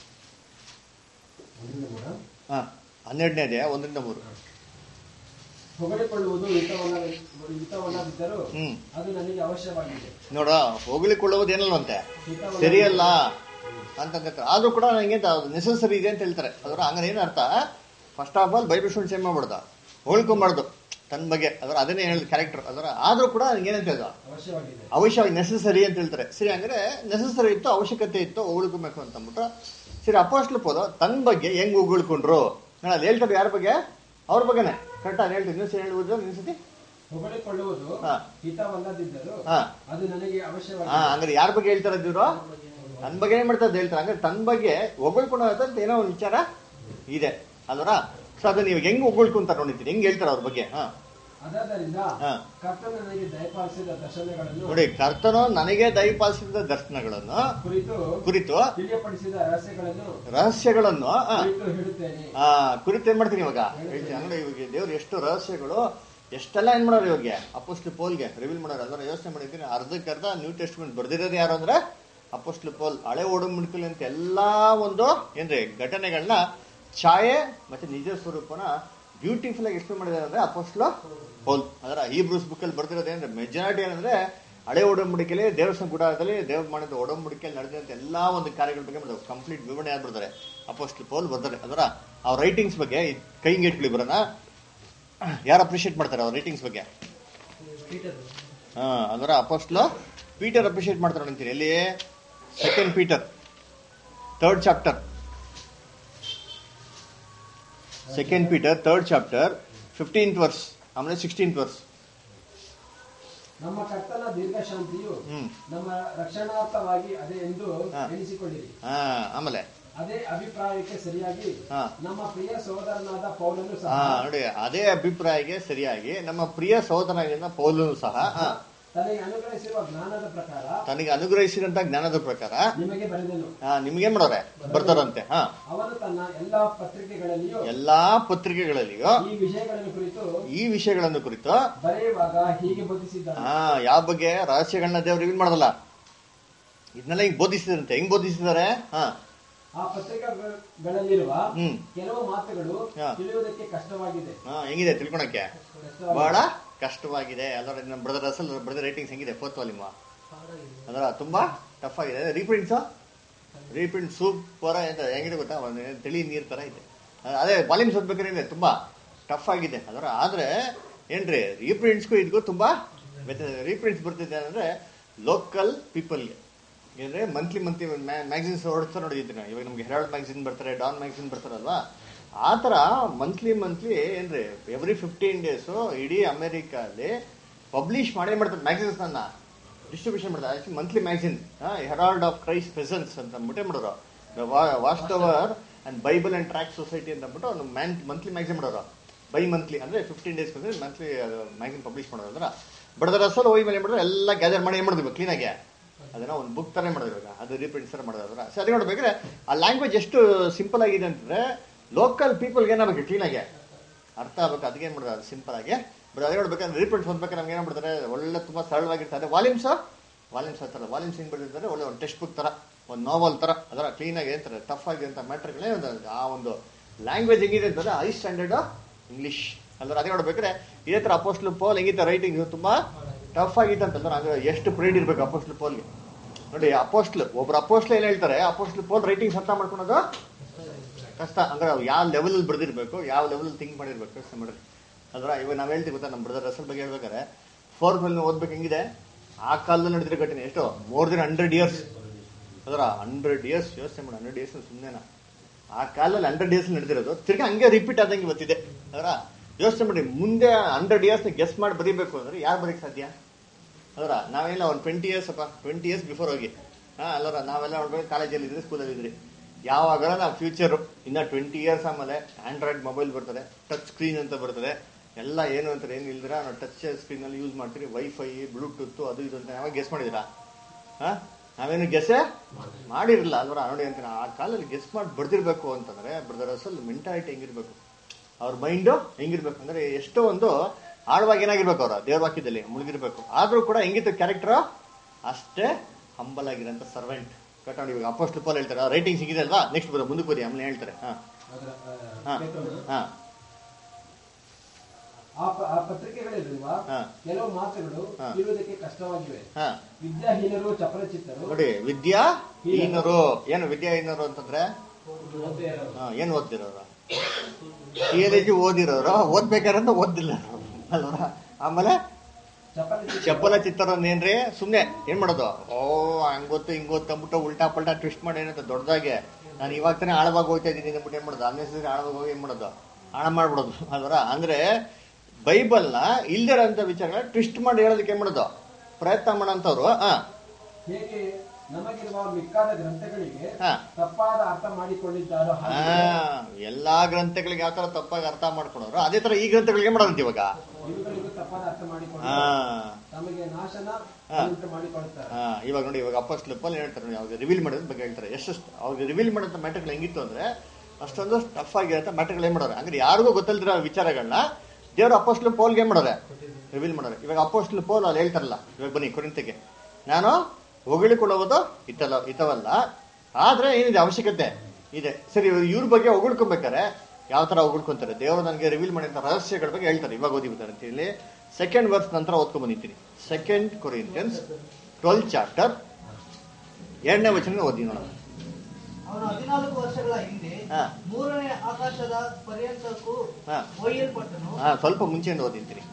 ಅದರಿಂದ ಕೂಡ ಹಾ ಹನ್ನೆರಡನೇ ಅಧ್ಯಾಯ ಒಂದರಿಂದ ಮೂರು ಹೊಗಳಿಕೊಳ್ಳುವುದು ಹಿತವಲ್ಲ ಹಿತವಲ್ಲದಿದ್ದರೂ ಹ್ಮ್ ಅದು ನನಗೆ ಅವಶ್ಯವಾಗಿದೆ ನೋಡ ಹೋಗ್ಲಿಕೊಳ್ಳುವುದು ಏನಲ್ವಂತೆ ಹಿತವಲ್ಲ ಸರಿಯಲ್ಲ ಅಂತ ಹೇಳ್ತಾರೆ ಆದ್ರೂ ಕೂಡ ನನಗೆ ನೆಸಸರಿ ಇದೆ ಅಂತ ಹೇಳ್ತಾರೆ ಅದರ ಹಂಗಾರೆ ಏನು ಅರ್ಥ first of all Bible students ಏನ್ ಮಾಡ್ಬಾರ್ದು ಹೋಳ್ಕೊಂಬಾರ್ದು ತನ್ನ ಬಗ್ಗೆ ಅದರ ಅದನ್ನೇ ಹೇಳಿದ ಕ್ಯಾರೆಕ್ಟರ್ ಅದರ ಆದ್ರೂ ಕೂಡ ನನಗೆ ಏನಂತ ಹೇಳ್ದ ಅವಶ್ಯವಾಗಿದೆ ಅವಶ್ಯವಾಗಿ ನೆಸಸರಿ ಅಂತ ಹೇಳ್ತಾರೆ ಸರಿ ಹಂಗಾರೆ ನೆಸಸರಿ ಇತ್ತು ಅವಶ್ಯಕತೆ ಇತ್ತು ಉಳ್ಕೊಬೇಕು ಅಂತ ಅಂದ್ಬಿಟ್ಟು ಸರಿ ಅಪೋಸ್ಟ್ಲ್ ಪೋದ ತನ್ನ ಬಗ್ಗೆ ಹೆಂಗ್ ಉಗುಳ್ಕೊಂಡ್ರು ನಾನು ಅಲ್ಲಿ ಹೇಳ್ತಾರೆ ಯಾರ ಬಗ್ಗೆ ಅವ್ರ ಬಗ್ಗೆನೆ ಕರೆಕ್ಟಾಗಿ ಹೇಳ್ತೀನಿ ನೀವು ಸರಿ ಹೇಳ್ಬೋದು ನಿನ್ಸತಿ ಹೊಗಳಿಕೊಳ್ಳುವುದು ಹಾ. ಹಿತವಲ್ಲದಿದ್ದರೂ ಹಾ ಅದು ನನಗೆ ಹಾ ಅವಶ್ಯವಾಗಿದೆ ಹಂಗಾರೆ ಯಾರ ಬಗ್ಗೆ ಹೇಳ್ತಾರೆ ಇವ್ರು ನನ್ನ ಬಗ್ಗೆ ಏನ್ ಮಾಡ್ತಾರೆ ಹೇಳ್ತಾರೆ ಹಂಗಾರೆ ತನ್ನ ಬಗ್ಗೆ ಹೊಗಳ್ಕೊಂಡು ಅಂತ ಏನೋ ಒಂದು ವಿಚಾರ ಇದೆ ಅಲ್ವರ ಸೊ ಅದನ್ನ ನೀವು ಹೆಂಗ್ ಹೊಗಳ್ಕೊಂತ ನೋಡಿದ್ದೀನಿ ಹೆಂಗ್ ಹೇಳ್ತಾರೆ ಅವ್ರ ಬಗ್ಗೆ ಹಾ ಅದಾದ್ದರಿಂದ ಹಾ. ಕರ್ತನು ನನಗೆ ದಯಪಾಲಿಸಿದ ದರ್ಶನಗಳನ್ನು ನೋಡಿ ಕರ್ತನು ನನಗೆ ದಯಪಾಲಿಸಿದ ದರ್ಶನಗಳನ್ನು ಕುರಿತು ಕುರಿತು ತಿಳಿಯಪಡಿಸಿದ ರಹಸ್ಯಗಳನ್ನು ರಹಸ್ಯಗಳನ್ನು ಆ, ಕುರಿತು ಹೇಳುತ್ತೇನೆ ಆ ಕುರಿತು ಏನ್ ಮಾಡ್ತೀನಿ ಇವಾಗ ಹೇಳ್ತೀನಿ ಅಂದ್ರೆ ಇವಾಗ ದೇವ್ರು ಎಷ್ಟು ರಹಸ್ಯಗಳು ಎಷ್ಟೆಲ್ಲ ಏನ್ ಮಾಡೋರು ಇವ್ರಿಗೆ ಅಪೋಸ್ಟ್ಲ್ ಪೋಲ್ಗೆ ರಿವೀಲ್ ಮಾಡೋರು ಅದರ ಯೋಚನೆ ಮಾಡಿದ್ದೀನಿ ಅರ್ಧಕ್ಕೆ ಅರ್ಧ ನ್ಯೂ ಟೆಸ್ಟ್ಮೆಂಟ್ ಬರ್ದಿರೋದು ಯಾರು ಅಂದ್ರೆ ಅಪೋಸ್ಟ್ಲ್ ಪೋಲ್ ಹಳೆ ಓಡಂಬಿಡ್ಕಲಿ ಅಂತ ಎಲ್ಲಾ ಒಂದು ಏನ್ರಿ ಘಟನೆಗಳನ್ನ ಛಾಯೆ ಮತ್ತೆ ನಿಜ ಸ್ವರೂಪನ ಬ್ಯೂಟಿಫುಲ್ ಆಗಿ ಎಕ್ಸ್ಪ್ಲೇನ್ ಮಾಡಿದ್ದಾರೆ ಅಂದ್ರೆ ಅಪೋಸ್ಟ್ಲ ಪೋಲ್ ಅದರ ಈ ಬ್ರೂಸ್ ಬುಕ್ ಅಲ್ಲಿ ಬರ್ತಿರೋದು ಏನಂದ್ರೆ ಮೆಜಾರಿಟಿ ಏನಂದ್ರೆ ಹಳೆ ಒಡಂಬಡಿಕೆಯಲ್ಲಿ ದೇವಸ್ಥಾನ ಗುಡಾರದಲ್ಲಿ ದೇವ್ರ ಮಾಡಿದ ಒಡಂಬಡಿಕೆಯಲ್ಲಿ ನಡೆದಂತ ಎಲ್ಲಾ ಒಂದು ಕಾರ್ಯಗಳ ಬಗ್ಗೆ ಕಂಪ್ಲೀಟ್ ವಿವರಣೆ ಯಾರು ಬರ್ತಾರೆ ಅಪೋಸ್ಟ್ಲ್ ಪೋಲ್ ಬರ್ತಾರೆ ಅದರ ಅವ್ರ ರೈಟಿಂಗ್ಸ್ ಬಗ್ಗೆ ಕೈ ಇಟ್ಕೊಳ್ಳಿ ಬರೋಣ ಯಾರು ಅಪ್ರಿಷಿಯೇಟ್ ಮಾಡ್ತಾರೆ ಅವ್ರ ರೈಟಿಂಗ್ಸ್ ಬಗ್ಗೆ ಹಾ ಅದರ ಅಪೋಸ್ಟ್ಲ ಪೀಟರ್ ಅಪ್ರಿಷಿಯೇಟ್ ಮಾಡ್ತಾರೆ ಅಂತೀನಿ ಎಲ್ಲಿ second Peter third chapter second Peter third chapter fifteenth verse ಆಮೇಲೆ ಸಿಕ್ಸ್ಟೀನ್ತ್ ವರ್ಸ್ ನಮ್ಮ ಕರ್ತನ ದೀರ್ಘಶಾಂತಿಯು ಹ್ಮ್ ನಮ್ಮ ರಕ್ಷಣಾರ್ಥವಾಗಿ ಅದೇ ಎಂದು ಹಾ. ಎಣಿಸಿಕೊಳ್ಳಿರಿ ಹಾ ಆಮೇಲೆ ಅದೇ ಅಭಿಪ್ರಾಯಕ್ಕೆ ಸರಿಯಾಗಿ ಹಾ. ನಮ್ಮ ಪ್ರಿಯ ಸಹೋದರನಾದ ಪೌಲನು ಹಾ ಸಹ ನೋಡಿ ಅದೇ ಅಭಿಪ್ರಾಯಕ್ಕೆ ಸರಿಯಾಗಿ ನಮ್ಮ ಪ್ರಿಯ ಸಹೋದರನಾಗಿದ್ದ ಪೌಲನು ಸಹ ಹಾ, ತನಗೆ ಅನುಗ್ರಹಿಸಿರುವ ಜ್ಞಾನದ ಪ್ರಕಾರ ತನಗೆ ಅನುಗ್ರಹಿಸಿದಂತ ಜ್ಞಾನದ ಪ್ರಕಾರ ನಿಮಗೆ ಬರೆದನು ಹಾ, ನಿಮ್ಗೇನ್ ಮಾಡೋರೆ ಬರ್ತಾರಂತೆ ಹಾ ಅವನು ತನ್ನ ಎಲ್ಲಾ ಪತ್ರಿಕೆಗಳಲ್ಲಿಯೂ ಎಲ್ಲಾ ಪತ್ರಿಕೆಗಳಲ್ಲಿಯೂ ಈ ವಿಷಯಗಳನ್ನು ಕುರಿತು ಈ ವಿಷಯಗಳನ್ನು ಕುರಿತು ಬರೆಯುವಾಗ ಹೀಗೆ ಬೋಧಿಸಿದ್ದಾನೆ ಹಾ ಯಾವ ಬಗ್ಗೆ ರಹಸ್ಯಗಳನ್ನ ದೇವ್ರು ರಿವೀಲ್ ಮಾಡೋದಲ್ಲ ಇದನ್ನೆಲ್ಲ ಹಿಂಗ್ ಬೋಧಿಸಿದಾರಂತೆ ಹೆಂಗ್ ಬೋಧಿಸಿದಾರೆ ಹಾ ಆ ಪತ್ರಿಕೆಗಳಲ್ಲಿರುವ ಹ್ಮ್ ಕೆಲವು ಮಾತುಗಳು ಹಾ. ತಿಳಿಯುವುದಕ್ಕೆ ಕಷ್ಟವಾಗಿದೆ ಹಾ ಹೆಂಗಿದೆ ತಿಳ್ಕೊಳಕ್ಕೆ ಕಷ್ಟವಾಗಿದೆ. ಬಹಳ ಕಷ್ಟವಾಗಿದೆ ಅದರ ನಮ್ಮ ಬ್ರದರ್ ಅಸಲ್ ಬ್ರದರ್ ರೈಟಿಂಗ್ಸ್ ಹೆಂಗಿದೆ ಫೋರ್ತ್ ವಾಲ್ಯೂಮ್ ಅದರ ತುಂಬಾ ಟಫ್ ಆಗಿದೆ ರೀಪ್ರಿಂಟ್ಸ್ ರೀಪ್ರಿಂಟ್ ಸೂಪರ್ ಅಂತ ಹೆಂಗಿದೆ ಗೊತ್ತಾ ಒಂದು ತಿಳಿ ನೀರ್ ತರ ಇದೆ ಅದ್- ಅದೇ ವಾಲ್ಯೂಮ್ಸ್ ಓದ್ಬೇಕಾದ್ರೆ ಇದೆ ತುಂಬಾ ಟಫ್ ಆಗಿದೆ ಅದರ ಆದ್ರೆ ಏನ್ರಿ ರೀಪ್ರಿಂಟ್ಸ್ಗೂ ಇದಕ್ಕೂ ತುಂಬಾ ರೀಪ್ರಿಂಟ್ಸ್ ಬರ್ತಿದೆ ಅಂದ್ರೆ ಲೋಕಲ್ ಪೀಪಲ್ಗೆ ಅಂದ್ರೆ ಮಂತ್ಲಿ ಮಂತ್ಲಿ ಮ್ಯಾಗಝಿನ್ಸ್ ಓಡಿಸ್ತಾ ನೋಡಿದ್ದೀನಿ ಇವಾಗ ನಮ್ಗೆ ಹೆರಾಲ್ಡ್ ಮ್ಯಾಗಝಿನ್ ಬರ್ತಾರೆ ಡಾನ್ ಮ್ಯಾಗಝಿನ್ ಬರ್ತಾರಲ್ವಾ ಆ ಥರ ಮಂತ್ಲಿ ಮಂತ್ಲಿ ಏನ್ರಿ ಎವ್ರಿ ಫಿಫ್ಟೀನ್ ಡೇಸು ಇಡೀ ಅಮೆರಿಕಲ್ಲಿ ಪಬ್ಲಿಷ್ ಮಾಡೇ ಮಾಡ್ತಾರೆ ಮ್ಯಾಗಝಿನ್ಸ್ ನನ್ನ ಡಿಸ್ಟ್ರಿಬ್ಯೂಷನ್ ಮಾಡ್ತಾರೆ actually monthly magazine Herald of Christ Presence ಅಂತ ಅಂದ್ಬಿಟ್ಟೆ ಮಾಡೋರು Watch Tower and Bible and Tract Society ಅಂತ ಅಂದ್ಬಿಟ್ಟು ಒಂದು ಮ್ಯಾನ್ ಮಂತ್ಲಿ ಮ್ಯಾಗಝಿನ್ ಮಾಡೋರು ಬೈ ಮಂತ್ಲಿ ಅಂದ್ರೆ ಫಿಫ್ಟೀನ್ ಡೇಸ್ ಬಂದ್ರೆ ಮಂತ್ಲಿ ಮ್ಯಾಗಝಿನ್ ಪಬ್ಲಿಷ್ ಮಾಡೋದು ಅಂದ್ರೆ ಬಡದರ ಅಸಲು ಹೋಗಿ ಮೇಲೆ ಮಾಡಿದ್ರೆ ಎಲ್ಲ ಗ್ಯಾದರ್ ಮಾಡಿ ಏನ್ ಮಾಡಿದ್ವಿ ಕ್ಲೀನಾಗಿ ಅದನ್ನ ಒಂದು ಬುಕ್ ತರ ಮಾಡಿದ್ರು ಇವಾಗ ಅದು ರೀಪ್ರಿಂಟ್ಸ್ ತರ ಮಾಡೋದ್ರ ಸರಿ ನೋಡ್ಬೇಕಾದ್ರೆ ಆ ಲ್ಯಾಂಗ್ವೇಜ್ ಎಷ್ಟು ಸಿಂಪಲ್ ಆಗಿದೆ ಅಂತಂದ್ರೆ ಲೋಕಲ್ ಪೀಪಲ್ಗೆ ಏನಾಗಬೇಕು ಕ್ಲೀನಾಗಿ ಅರ್ಥ ಆಗ್ಬೇಕು ಅದಕ್ಕೆ ಏನ್ ಮಾಡೋದು ಸಿಂಪಲ್ ಆಗಿ ಬಟ್ ಅದೇ ನೋಡ್ಬೇಕಂದ್ರೆ ರೀಪ್ರಿಂಟ್ಸ್ ಓದ್ಬೇಕಾದ್ರೆ ನಮ್ಗೆ ಏನ್ ಮಾಡ್ತಾರೆ ಒಳ್ಳೆ ತುಂಬಾ ಸರಳವಾಗಿರ್ತಾರೆ ವಾಲ್ಯೂಮ್ಸ್ ವಾಲ್ಯೂಮ್ಸ್ ಹತ್ತರ ವಾಲ್ಯೂಮ್ಸ್ ಹೆಂಗ್ ಬರ್ದಿರ್ತಾರೆ ಒಳ್ಳೆ ಒಂದು ಟೆಕ್ಸ್ಟ್ ಬುಕ್ ತರ ಒಂದು ನಾವಲ್ ತರ ಅದರ ಕ್ಲೀನ್ ಆಗಿ ಏನಂತಾರೆ ಟಫ್ ಆಗಿರುವಂತ ಮ್ಯಾಟ್ರ್ಗಳೇ ಒಂದು ಆ ಒಂದು ಲ್ಯಾಂಗ್ವೇಜ್ ಹೆಂಗಿದೆ ಅಂತಂದ್ರೆ ಹೈ ಸ್ಟ್ಯಾಂಡರ್ಡ್ ಇಂಗ್ಲಿಷ್ ಅಂದ್ರೆ ಅದೇ ನೋಡ್ಬೇಕಾದ್ರೆ ಇದೇ ತರ ಅಪೋಸ್ಟ್ಲ್ ಪೋಲ್ ಹೆಂಗಿತ್ತು ರೈಟಿಂಗ್ ತುಂಬಾ ಟಫ್ ಆಗಿತ್ತು ಅಂತಂದ್ರೆ ಹಂಗ ಎಷ್ಟು ಪ್ರೀಡ್ ಇರ್ಬೇಕು ಅಪೋಸ್ಟ್ಲ್ ಪೋಲ್ಗೆ ನೋಡಿ ಅಪೋಸ್ಟ್ಲ್ ಒಬ್ರು ಅಪೋಸ್ಟ್ಲ್ ಏನ್ ಹೇಳ್ತಾರೆ ಅಪೋಸ್ಟ್ಲ್ ಪೋಲ್ ರೈಟಿಂಗ್ಸ್ ಅರ್ಥ ಮಾಡ್ಕೊಳೋದು ಕಷ್ಟ ಅಂದ್ರೆ ಅವ್ರು ಯಾವ ಲೆವೆಲ್ ಬರ್ದಿರ್ಬೇಕು ಯಾವ ಲೆವೆಲ್ ಥಿಂಕ್ ಮಾಡಿರ್ಬೇಕು ಯೋಚನೆ ಮಾಡ್ರಿ ಅದ್ರ ಇವಾಗ ನಾವ್ ಹೇಳ್ತೀವಿ ಗೊತ್ತಾ ನಮ್ಮ ಬ್ರದರ್ ರಸಲ್ ಬಗ್ಗೆ ಹೇಳ್ಬೇಕಾರೆ ಫೋರ್ತ್ ನಲ್ಲಿ ಓದ್ಬೇಕು ಹೆಂಗಿದೆ ಆ ಕಾಲದಲ್ಲಿ ನಡೆದಿರೋ ಘಟನೆ ಎಷ್ಟು ಮೋರ್ ದೆನ್ ಹಂಡ್ರೆಡ್ ಇಯರ್ಸ್ ಅದರ ಹಂಡ್ರೆಡ್ ಇಯರ್ಸ್ ಯೋಚನೆ ಮಾಡಿ ಹಂಡ್ರೆಡ್ ಇಯರ್ಸ್ ಸುಮ್ಮನೆನಾ ಆ ಕಾಲದಲ್ಲಿ ಹಂಡ್ರೆಡ್ ಇಯರ್ಸ್ ನಡೆದಿರೋದು ತಿರ್ಗಿ ಹಂಗೆ ರಿಪೀಟ್ ಆದಂಗೆ ಇವತ್ತಿದೆ ಅದರ ಯೋಚನೆ ಮಾಡಿ ಮುಂದೆ ಹಂಡ್ರೆಡ್ ಇಯರ್ಸ್ ಗೆಸ್ ಮಾಡಿ ಬರೀಬೇಕು ಅಂದ್ರೆ ಯಾರು ಬರೀಕ್ ಸಾಧ್ಯ ಅದರ ನಾವೆಲ್ಲ ಒಂದು ಟ್ವೆಂಟಿ ಇಯರ್ಸ್ ಅಪ್ಪ ಟ್ವೆಂಟಿ ಇಯರ್ಸ್ ಬಿಫೋರ್ ಹೋಗಿ ಹಾ ಅಲ್ಲರ ನಾವೆಲ್ಲ ನೋಡ್ಬೇಕು ಕಾಲೇಜಲ್ಲಿ ಇದ್ರಿ ಸ್ಕೂಲಲ್ಲಿ ಇದ್ರಿ ಯಾವಾಗ ನಾವು ಫ್ಯೂಚರ್ ಇನ್ನ ಟ್ವೆಂಟಿ ಇಯರ್ಸ್ ಆಮೇಲೆ ಆಂಡ್ರಾಯ್ಡ್ ಮೊಬೈಲ್ ಬರ್ತದೆ ಟಚ್ ಸ್ಕ್ರೀನ್ ಅಂತ ಬರ್ತದೆ ಎಲ್ಲ ಏನು ಅಂತಾರೆ ಏನು ಇಲ್ದಿರ ನಾವು ಟಚ್ ಸ್ಕ್ರೀನ್ ಅಲ್ಲಿ ಯೂಸ್ ಮಾಡ್ತೀರಿ ವೈಫೈ ಬ್ಲೂಟೂತ್ ಅದು ಇದು ಅಂತ ಯಾವಾಗ ಗೆಸ್ ಮಾಡಿದಿರಾ ಹಾ ನಾವೇನು ಗೆಸ್ಸೆ ಮಾಡಿರಲಿಲ್ಲ ಅಲ್ವರ ನೋಡಿ ಅಂತೀನಿ ಆ ಕಾಲದಲ್ಲಿ ಗೆಸ್ ಮಾಡಿ ಬರ್ದಿರ್ಬೇಕು ಅಂತಂದ್ರೆ ಬ್ರದರ್ ಅಸಲ್ ಮೆಂಟಾಲಿಟಿ ಹೆಂಗಿರ್ಬೇಕು ಅವ್ರ ಮೈಂಡ್ ಹೆಂಗಿರ್ಬೇಕು ಅಂದ್ರೆ ಎಷ್ಟೋ ಒಂದು ಆಳವಾಗಿ ಏನಾಗಿರ್ಬೇಕು ಅವ್ರ ದೇವ್ರ ವಾಕ್ಯದಲ್ಲಿ ಮುಳುಗಿರ್ಬೇಕು ಆದ್ರೂ ಕೂಡ ಹೆಂಗಿತ್ತು ಕ್ಯಾರೆಕ್ಟರ್ ಅಷ್ಟೇ ಹಂಬಲ್ ಆಗಿರೋಂಥ ಸರ್ವೆಂಟ್ ಕಟ್ಟಾಡಿ ಇವಾಗ ಅಪೋಸ್ಟ್ ಪಾಲ್ ಹೇಳ್ತಾರೆ ರೈಟಿಂಗ್ ಸಿಗಿದೆ ಅಲ್ವಾ ನೆಕ್ಸ್ಟ್ ಬರೋ ಮುಂದಕ್ಕೆ ಬರೀ ಆಮೇಲೆ ಹೇಳ್ತಾರೆ ಹಾ ಅದರ ಹಾ ಪೇತ್ರನು ಹಾ ಆ ಪ- ಆ ಪತ್ರಿಕೆಗಳಲ್ಲಿರುವ ಹಾ. ಕೆಲವು ಮಾತುಗಳು ಹಾ. ಇರುವುದಕ್ಕೆ ಕಷ್ಟವಾಗಿವೆ ಹಾ ವಿದ್ಯಾಹೀನರು ಚಪಲಚಿತ್ತರು ನೋಡಿ ವಿದ್ಯಾ ಹೀನರು ಏನು ವಿದ್ಯಾಹೀನರು ಅಂತಂದ್ರೆ ಓದದೇ ಇರೋರು. ಹಾ, ಏನ್ ಓದ್ತಿರೋರು ಥಿಯಲಜಿ ಓದಿರೋರು ಓದ್ಬೇಕಾರಂತ ಓದಿಲ್ಲ ಅಲ್ವಾ ಆಮೇಲೆ ಚಪಲಚಿತ್ತರು ಚಪ್ಪಲ ಚಿತ್ರವನ್ನು ಏನ್ರಿ ಸುಮ್ನೆ ಏನ್ ಮಾಡೋದು ಓ ಹಂಗ್ ಗೊತ್ತು ಹಿಂಗ್ ಗೊತ್ತು ಅಂದ್ಬಿಟ್ಟು ಉಲ್ಟಾ ಪಲ್ಟಾ ಟ್ವಿಸ್ಟ್ ಮಾಡಿ ಏನಂತ ದೊಡ್ಡದಾಗೆ ನಾನು ಇವಾಗ ತಾನೇ ಆಳವಾಗಿ ಹೋಗ್ತಾ ಇದ್ದೀನಿ ಅಂದ್ಬಿಟ್ಟು ಏನ್ ಮಾಡೋದು ಅನ್ನೆಸರಿ ಆಳವಾಗಿ ಹೋಗಿ ಏನ್ ಮಾಡೋದು ಆಳ ಮಾಡ್ಬಿಡೋದು ಅಲ್ವರ ಅಂದ್ರೆ ಬೈಬಲ್ನ ಇಲ್ದಿರೋಂಥ ವಿಚಾರಗಳನ್ನ ಟ್ವಿಸ್ಟ್ ಮಾಡಿ ಹೇಳೋದಕ್ಕೆ ಏನ್ ಮಾಡೋದು ಪ್ರಯತ್ನ ಮಾಡೋಂಥವ್ರು ಹಾ ಹೇಗೆ ನಮಗಿರುವ ಮಿಕ್ಕಾದ ಗ್ರಂಥಗಳಿಗೆ ಹಾ ತಪ್ಪಾದ ಅರ್ಥ ಮಾಡಿಕೊಂಡಿದ್ದಾರೋ ಆ, ಹಾಗೆ ಎಲ್ಲಾ ಗ್ರಂಥಗಳಿಗೆ ಯಾವ ತರ ತಪ್ಪಾಗಿ ಅರ್ಥ ಮಾಡ್ಕೊಂಡ್ರು ಅದೇ ತರ ಈ ಗ್ರಂಥಗಳಿಗೆ ಏನ್ ಮಾಡೋದಂತ ಇವಾಗ ಇವುಗಳಿಗೂ ತಪ್ಪಾದ ಅರ್ಥ ಮಾಡಿಕೊಂಡು ಹಾ ತಮಗೆ ನಾಶನ ಹಾ. ಉಂಟು ಮಾಡಿಕೊಳ್ಳುತ್ತಾರೆ ಹಾ ಇವಾಗ ನೋಡಿ ಇವಾಗ ಅಪ್ಪಸ್ ಪಲ್ ಹೇಳ್ತಾರೆ ನೋಡಿ ಅವ್ರಿಗೆ ರಿವೀಲ್ ಮಾಡೋದ್ರ ಬಗ್ಗೆ ಹೇಳ್ತಾರೆ ಎಷ್ಟೆಷ್ಟು ಅವ್ರಿಗೆ ರಿವೀಲ್ ಮಾಡೋಂಥ ಮ್ಯಾಟರ್ಗಳು ಹೆಂಗಿತ್ತು ಅಂದ್ರೆ ಅಷ್ಟೊಂದು ಟಫ್ ಆಗಿರುತ್ತೆ ಮ್ಯಾಟರ್ಗಳು ಏನ್ ಮಾಡೋರು ಹಂಗಾರೆ ಯಾರಿಗೂ ಗೊತ್ತಲ್ದಿರೋ ವಿಚಾರಗಳನ್ನ ದೇವ್ರ ಅಪ್ಪಸ್ಲು ಪೋಲ್ಗೆ ಏನ್ ಮಾಡೋರೆ ರಿವೀಲ್ ಮಾಡೋರೆ ಇವಾಗ ಅಪ್ಪಸ್ಲು ಪೋಲ್ ಅಲ್ಲಿ ಹೇಳ್ತಾರಲ್ಲ ಇವಾಗ ಬನ್ನಿ ಕುರಿತಿಗೆ ನಾನು ಹೊಗಳಿಕೊಳ್ಳುವುದು ಇತ್ತಲ್ಲ ಇತವಲ್ಲ ಆದ್ರೆ ಏನಿದೆ ಅವಶ್ಯಕತೆ ಇದೆ ಸರಿ ಇವ್ರ ಬಗ್ಗೆ ಹೊಗಳ್ಕೊಬೇಕಾರೆ ಯಾವ ತರ ಹೊಗಳ್ಕೊಂತಾರೆ ದೇವರು ನನಗೆ ರಿವೀಲ್ ಮಾಡಿದ ರಹಸ್ಯಗಳ ಬಗ್ಗೆ ಹೇಳ್ತಾರೆ ಇವಾಗ ಓದಿ ಬಿಡ್ತಾರೆ ಅಂತ ಹೇಳಿ ಸೆಕೆಂಡ್ ವರ್ಸ್ ನಂತರ ಓದ್ಕೊಂಡ್ ಬಂದಿದ್ದೀನಿ ಸೆಕೆಂಡ್ ಕೊರಿಯಂಟಿಯನ್ಸ್ ಟ್ವೆಲ್ ಚಾಪ್ಟರ್ ಎರಡನೇ ವಚನ ಓದಿ ನೋಡೋಣ ಅವನು ಹದಿನಾಲ್ಕು ವರ್ಷಗಳ ಹಿಂದೆ ಹಾ. ಮೂರನೇ ಆಕಾಶದ ಪರ್ಯಂತಕ್ಕೂ ಹಾ. ಒಯ್ಯಲ್ಪಟ್ಟನು ಹಾ ಸ್ವಲ್ಪ ಮುಂಚೆಯಿಂದ ಓದಿಂತೀನಿ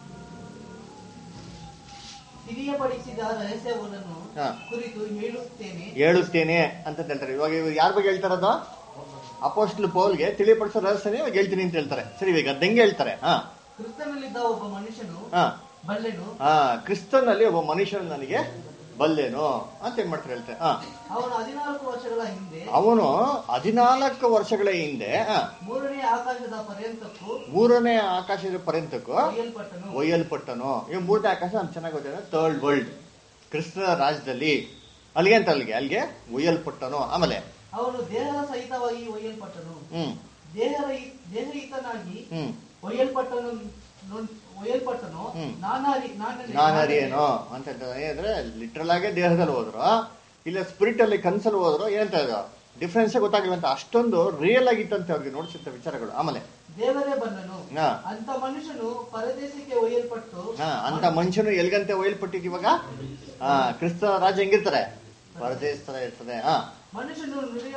ತಿಳಿಯಪಡಿಸಿದ ರಹಸ್ಯವನ್ನು ಹಾ. ಕುರಿತು ಹೇಳುತ್ತೇನೆ ಹೇಳುತ್ತೇನೆ ಅಂತ ಹೇಳ್ತಾರೆ ಇವಾಗ ಇವ್ರು ಯಾರ ಬಗ್ಗೆ ಹೇಳ್ತಾರದು ಅಪೋಸ್ಟ್ಲ್ ಪೌಲ್ಗೆ ತಿಳಿಪಡಿಸೋ ರಹಸ್ಯನೇ ಇವಾಗ ಹೇಳ್ತೀನಿ ಅಂತ ಹೇಳ್ತಾರೆ ಸರಿ ಇವಾಗ ಅದ್ ಹೆಂಗೆ ಹೇಳ್ತಾರೆ ಹಾ ಕ್ರಿಸ್ತನಲ್ಲಿದ್ದ ಒಬ್ಬ ಮನುಷ್ಯನು ಹಾ ಬಲ್ಲೆನು ಹಾ ಕ್ರಿಸ್ತನಲ್ಲಿ ಒಬ್ಬ ಮನುಷ್ಯನು ನನಗೆ ಬಲ್ಲೇನು ಅಂತ ಏನ್ ಮಾಡ್ತಾರೆ ಹೇಳ್ತಾರೆ ಹಾ ಅವನು ಹದಿನಾಲ್ಕು ವರ್ಷಗಳ ಹಿಂದೆ ಅವನು ಹದಿನಾಲ್ಕು ವರ್ಷಗಳ ಹಿಂದೆ ಹಾ, ಮೂರನೇ ಆಕಾಶದ ಪರ್ಯಂತಕ್ಕೂ ಮೂರನೇ ಆಕಾಶದ ಪರ್ಯಂತಕ್ಕೂ ಒಯ್ಯಲ್ಪಟ್ಟನು ಒಯ್ಯಲ್ಪಟ್ಟನು ಈ ಮೂರನೇ ಆಕಾಶ ನಮ್ಗೆ ಚೆನ್ನಾಗಿ ಗೊತ್ತಿದೆ ಥರ್ಡ್ ವರ್ಲ್ಡ್ ಕ್ರಿಸ್ತನ ರಾಜ್ಯದಲ್ಲಿ ಅಲ್ಲಿಗೆ ಅಂತ ಅಲ್ಲಿಗೆ ಅಲ್ಲಿಗೆ ಒಯ್ಯಲ್ಪಟ್ಟನು ಆಮೇಲೆ ಅವನು ದೇಹದ ಸಹಿತವಾಗಿ ಒಯ್ಯಲ್ಪಟ್ಟನು ಹ್ಮ್ ದೇಹದ ದೇಹಹಿತನಾಗಿ ಹ್ಮ್ ಒಯ್ಯಲ್ಪಟ್ಟನು ನೊಂ- ಒಯ್ಯಲ್ಪಟ್ಟನು ಹ್ಮ್. ನಾನಾರಿ ನಾನರಿ- ನಾನು ಅರಿಯೇನು ಅಂತ ಹೇಳ್ತಾರೆ ಏನಂದ್ರೆ ಲಿಟ್ರಲ್ ಆಗಿ ದೇಹದಲ್ಲಿ ಹೋದ್ರು ಇಲ್ಲ ಸ್ಪಿರಿಟ್ ಅಲ್ಲಿ ಕನ್ಸಲ್ಲಿ ಹೋದ್ರು ಏನಂತ ಇದು ಡಿಫ್ರೆನ್ಸ್ ಗೊತ್ತಾಗಿಲ್ಲ ಅಂತ ಅಷ್ಟೊಂದು ರಿಯಲ್ ಆಗಿತ್ತಂತೆ ಅವ್ರಿಗೆ ನೋಡ್ಸಿರ್ತ ವಿಚಾರಗಳು ಆಮೇಲೆ ದೇವರೇ ಬಂದನು ಹಾ ಅಂತ ಮನುಷ್ಯನು ಪರದೇಶಕ್ಕೆ ಒಯ್ಯಲ್ಪಟ್ಟು ಹಾ ಅಂತ ಮನುಷ್ಯನು ಎಲ್ಗಂತೆ ಒಯ್ಯಲ್ಪಟ್ಟಿದ್ ಇವಾಗ ಹಾ ಕ್ರಿಸ್ತ ರಾಜ್ಯ ಹೆಂಗಿರ್ತಾರೆ ಪರದೇಶ ತರ ಇರ್ತದೆ ಹಾ ಮನುಷ್ಯನು ನುಡಿಯ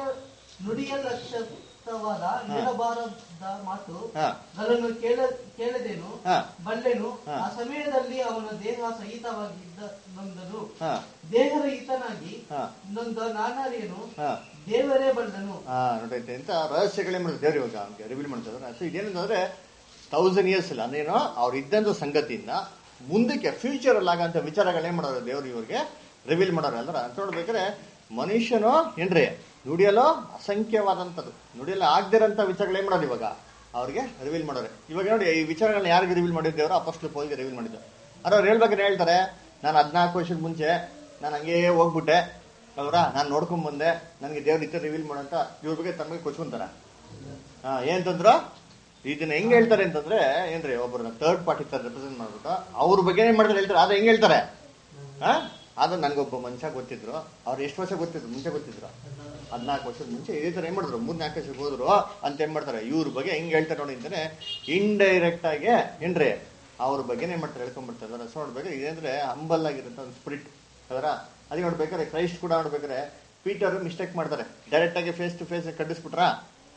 ನುಡಿಯಲಕ್ಷಿತವಾದ ನೀಡಬಾರದ ಮಾತು ಹಾ ಗಳನ್ನು ಕೇಳ ಕೇಳದೇನು ಹಾ ಬಲ್ಲೆನು ಹಾ. ಆ ಸಮಯದಲ್ಲಿ ಅವನ ದೇಹ ಸಹಿತವಾಗಿದ್ದ ನೊಂದನು ಹಾ ದೇಹರಹಿತನಾಗಿ ಹಾ ನೊಂದ ನಾನಾರಿಯನು ಹಾ ದೇವರೇ ಬಂದನು ಹಾ ನೋಡೈತೆ ಅಂತ ರಹಸ್ಯಗಳೇ ಮಾಡಿದ್ರು ದೇವ್ರು ಇವಾಗ ಅವ್ನಿಗೆ ರಿವೀಲ್ ಮಾಡ್ತಿದ್ದಾರೆ ಸೊ ಇದೇನಂದ್ರೆ ತೌಸಂಡ್ ಇಯರ್ಸ್ ಇಲ್ಲ ಅಂದ್ರೇನು ಅವ್ರು ಇದ್ದಂತ ಸಂಗತಿಯಿಂದ ಮುಂದಕ್ಕೆ ಫ್ಯೂಚರ್ ಅಲ್ಲಿ ಆಗಂತ ವಿಚಾರಗಳೇ ಮಾಡೋರು ದೇವ್ರು ಇವ್ರಿಗೆ ರಿವೀಲ್ ಮಾಡೋರು ಅಲ್ರ ಅಂತ ನೋಡ್ಬೇಕಾದ್ರೆ ಮನುಷ್ಯನು ಏನ್ರಿ ನುಡಿಯಲು ಅಸಂಖ್ಯವಾದಂಥದ್ದು ನುಡಿಯಲು ಆಗದಿರೋಂಥ ವಿಚಾರಗಳು ಏನ್ ಮಾಡೋರು ಇವಾಗ ಅವ್ರಿಗೆ ರಿವೀಲ್ ಮಾಡೋರೆ ಇವಾಗ ನೋಡಿ ಈ ವಿಚಾರಗಳನ್ನ ಯಾರಿಗೆ ರಿವೀಲ್ ಮಾಡಿದ್ದೇವ್ರು ಅಪಸ್ಲು ಪೋಲ್ಗೆ ರಿವೀಲ್ ಮಾಡಿದ್ರು ಅವ್ರು ಅವ್ರು ಹೇಳ್ಬೇಕಾದ್ರೆ ಹೇಳ್ತಾರೆ ನಾನು ಹದಿನಾಲ್ಕು ವರ್ಷದ ಮುಂಚೆ ನಾನು ಹಂಗೇ ಹೋಗ್ಬಿಟ್ಟೆ ಅವರ ನಾನು ನೋಡ್ಕೊಂಡ್ ಬಂದೆ ನನಗೆ ದೇವ್ರ ಇತರ ರಿವೀಲ್ ಮಾಡಂತ ಇವ್ರ ಬಗ್ಗೆ ತಮಗೆ ಕೊಚ್ಕೊಂತಾರ ಹಾ ಏನಂತಂದ್ರ ಇದನ್ನ ಹೆಂಗ್ ಹೇಳ್ತಾರೆ ಅಂತಂದ್ರೆ ಏನ್ರಿ ಒಬ್ಬರನ್ನ ಥರ್ಡ್ ಪಾರ್ಟಿ ತರ ರೆಪ್ರೆಸೆಂಟ್ ಮಾಡ್ಬಿಟ್ಟು ಅವ್ರ ಬಗ್ಗೆ ಏನ್ ಮಾಡ್ತಾರೆ ಹೇಳ್ತಾರೆ ಆದ್ರೆ ಹೆಂಗ್ ಹೇಳ್ತಾರೆ ಹಾ ಆದ್ರೆ ನನಗೊಬ್ಬ ಮನುಷ್ಯ ಗೊತ್ತಿದ್ರು ಅವ್ರು ಎಷ್ಟು ವರ್ಷ ಗೊತ್ತಿದ್ರು ಮುಂಚೆ ಗೊತ್ತಿದ್ರು ಹದಿನಾಲ್ಕು ವರ್ಷದ ಮುಂಚೆ ಇದೇ ತರ ಏನ್ ಮಾಡಿದ್ರು ಮೂರ್ ನಾಲ್ಕು ವರ್ಷಕ್ಕೆ ಹೋದ್ರು ಅಂತ ಏನ್ ಮಾಡ್ತಾರೆ ಇವ್ರ ಬಗ್ಗೆ ಹೆಂಗ್ ಹೇಳ್ತಾರೆ ನೋಡಿ ಅಂತಾನೆ ಇಂಡೈರೆಕ್ಟ್ ಆಗಿ ಏನ್ರಿ ಅವ್ರ ಬಗ್ಗೆ ಏನ್ ಮಾಡ್ತಾರೆ ಹೇಳ್ಕೊಂಡ್ಬಿಡ್ತಾರೆ ಸೊ ನೋಡ್ಬೇಕು ಇದಂದ್ರೆ ಹಂಬಲ್ ಆಗಿರುತ್ತೆ ಒಂದು ಸ್ಪಿರಿಟ್ ಅದರ ಅದೇ ನೋಡ್ಬೇಕಾದ್ರೆ ಕ್ರೈಸ್ಟ್ ಕೂಡ ನೋಡ್ಬೇಕಾದ್ರೆ ಪೀಟರ್ ಮಿಸ್ಟೇಕ್ ಮಾಡ್ತಾರೆ ಡೈರೆಕ್ಟ್ ಆಗಿ ಫೇಸ್ ಟು ಫೇಸ್ ಕಟ್ಟಿಸ್ಬಿಟ್ರಾ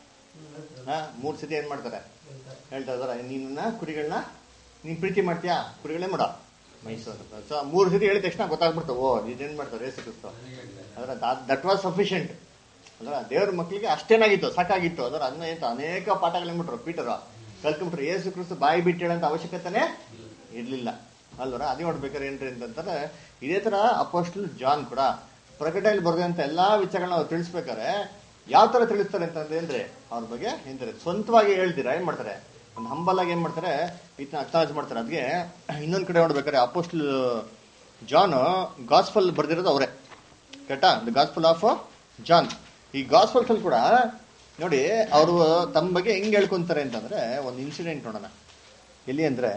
ಹಾ ಮೂರ್ ಸತಿ ಏನ್ ಮಾಡ್ತಾರೆ ಹೇಳ್ತಾ ಇದಾರೆ ನೀನನ್ನ ಕುರಿಗಳನ್ನ ನೀನ್ ಪ್ರೀತಿ ಮಾಡ್ತೀಯಾ ಕುರಿಗಳೇ ಮಾಡೋ ಮೈಸೂರು ಸೊ ಮೂರು ಸತಿ ಹೇಳಿದ ತಕ್ಷಣ ಗೊತ್ತಾಗ್ಬಿಡ್ತು ಓ ಇದೇನ್ ಮಾಡ್ತಾರೆ ರೇಸ್ ಕ್ರಿಸ್ತು ಅದರ ದಟ್ ವಾಸ್ ಸಫಿಷಿಯಂಟ್ ಅದರ ದೇವ್ರ ಮಕ್ಕಳಿಗೆ ಅಷ್ಟೇನಾಗಿತ್ತು ಸಾಕಾಗಿತ್ತು ಅದರ ಅದನ್ನ ಏನು ಅನೇಕ ಪಾಠಗಳು ಏನ್ಬಿಟ್ರು ಪೀಟರ್ ಕಲ್ತ್ಕೊಂಡ್ಬಿಟ್ರು ಏಸು ಕ್ರಿಸ್ತು ಬಾಯಿ ಬಿಟ್ಟು ಹೇಳೋಂಥ ಅವಶ್ಯಕತೆನೇ ಇರ್ಲಿಲ್ಲ ಅಲ್ವರ ಅದೇ ನೋಡ್ಬೇಕಾದ್ರೆ ಏನ್ರಿ ಅಂತಂದ್ರೆ ಇದೇ ತರ ಅಪೋಸ್ಟಲ್ ಜಾನ್ ಕೂಡ ಪ್ರಕಟಣೆಯಲ್ಲಿ ಬರೆದಂತ ಎಲ್ಲಾ ವಿಚಾರಗಳನ್ನ ಅವ್ರು ತಿಳಿಸ್ಬೇಕಾರೆ ಯಾವ ತರ ತಿಳಿಸ್ತಾರೆ ಅಂತಂದ್ರೆ ಅಂದ್ರೆ ಅವ್ರ ಬಗ್ಗೆ ಏನ್ತಾರೆ ಸ್ವಂತವಾಗಿ ಹೇಳ್ತೀರಾ ಏನ್ ಮಾಡ್ತಾರೆ ಒಂದು ಹಂಬಲ್ ಆಗಿ ಏನ್ ಮಾಡ್ತಾರೆ ಇದನ್ನ ಅಕ್ನಾಲೇಜ್ ಮಾಡ್ತಾರೆ ಅದಕ್ಕೆ ಇನ್ನೊಂದ್ ಕಡೆ ನೋಡ್ಬೇಕಾದ್ರೆ ಅಪೋಸ್ಟಲ್ ಜಾನ್ ಗಾಸ್ಫಲ್ ಬರ್ದಿರೋದು ಅವರೇ ಕರೆಕ್ಟಾ ದ ಗಾಸ್ಫಲ್ ಆಫ್ ಜಾನ್ ಈ ಗಾಸ್ಫಲ್ಸ್ ಅಲ್ಲಿ ಕೂಡ ನೋಡಿ ಅವರು ತಮ್ಮ ಬಗ್ಗೆ ಹೆಂಗ್ ಹೇಳ್ಕೊಂತಾರೆ ಅಂತಂದ್ರೆ ಒಂದು ಇನ್ಸಿಡೆಂಟ್ ನೋಡೋಣ ಎಲ್ಲಿ ಅಂದ್ರೆ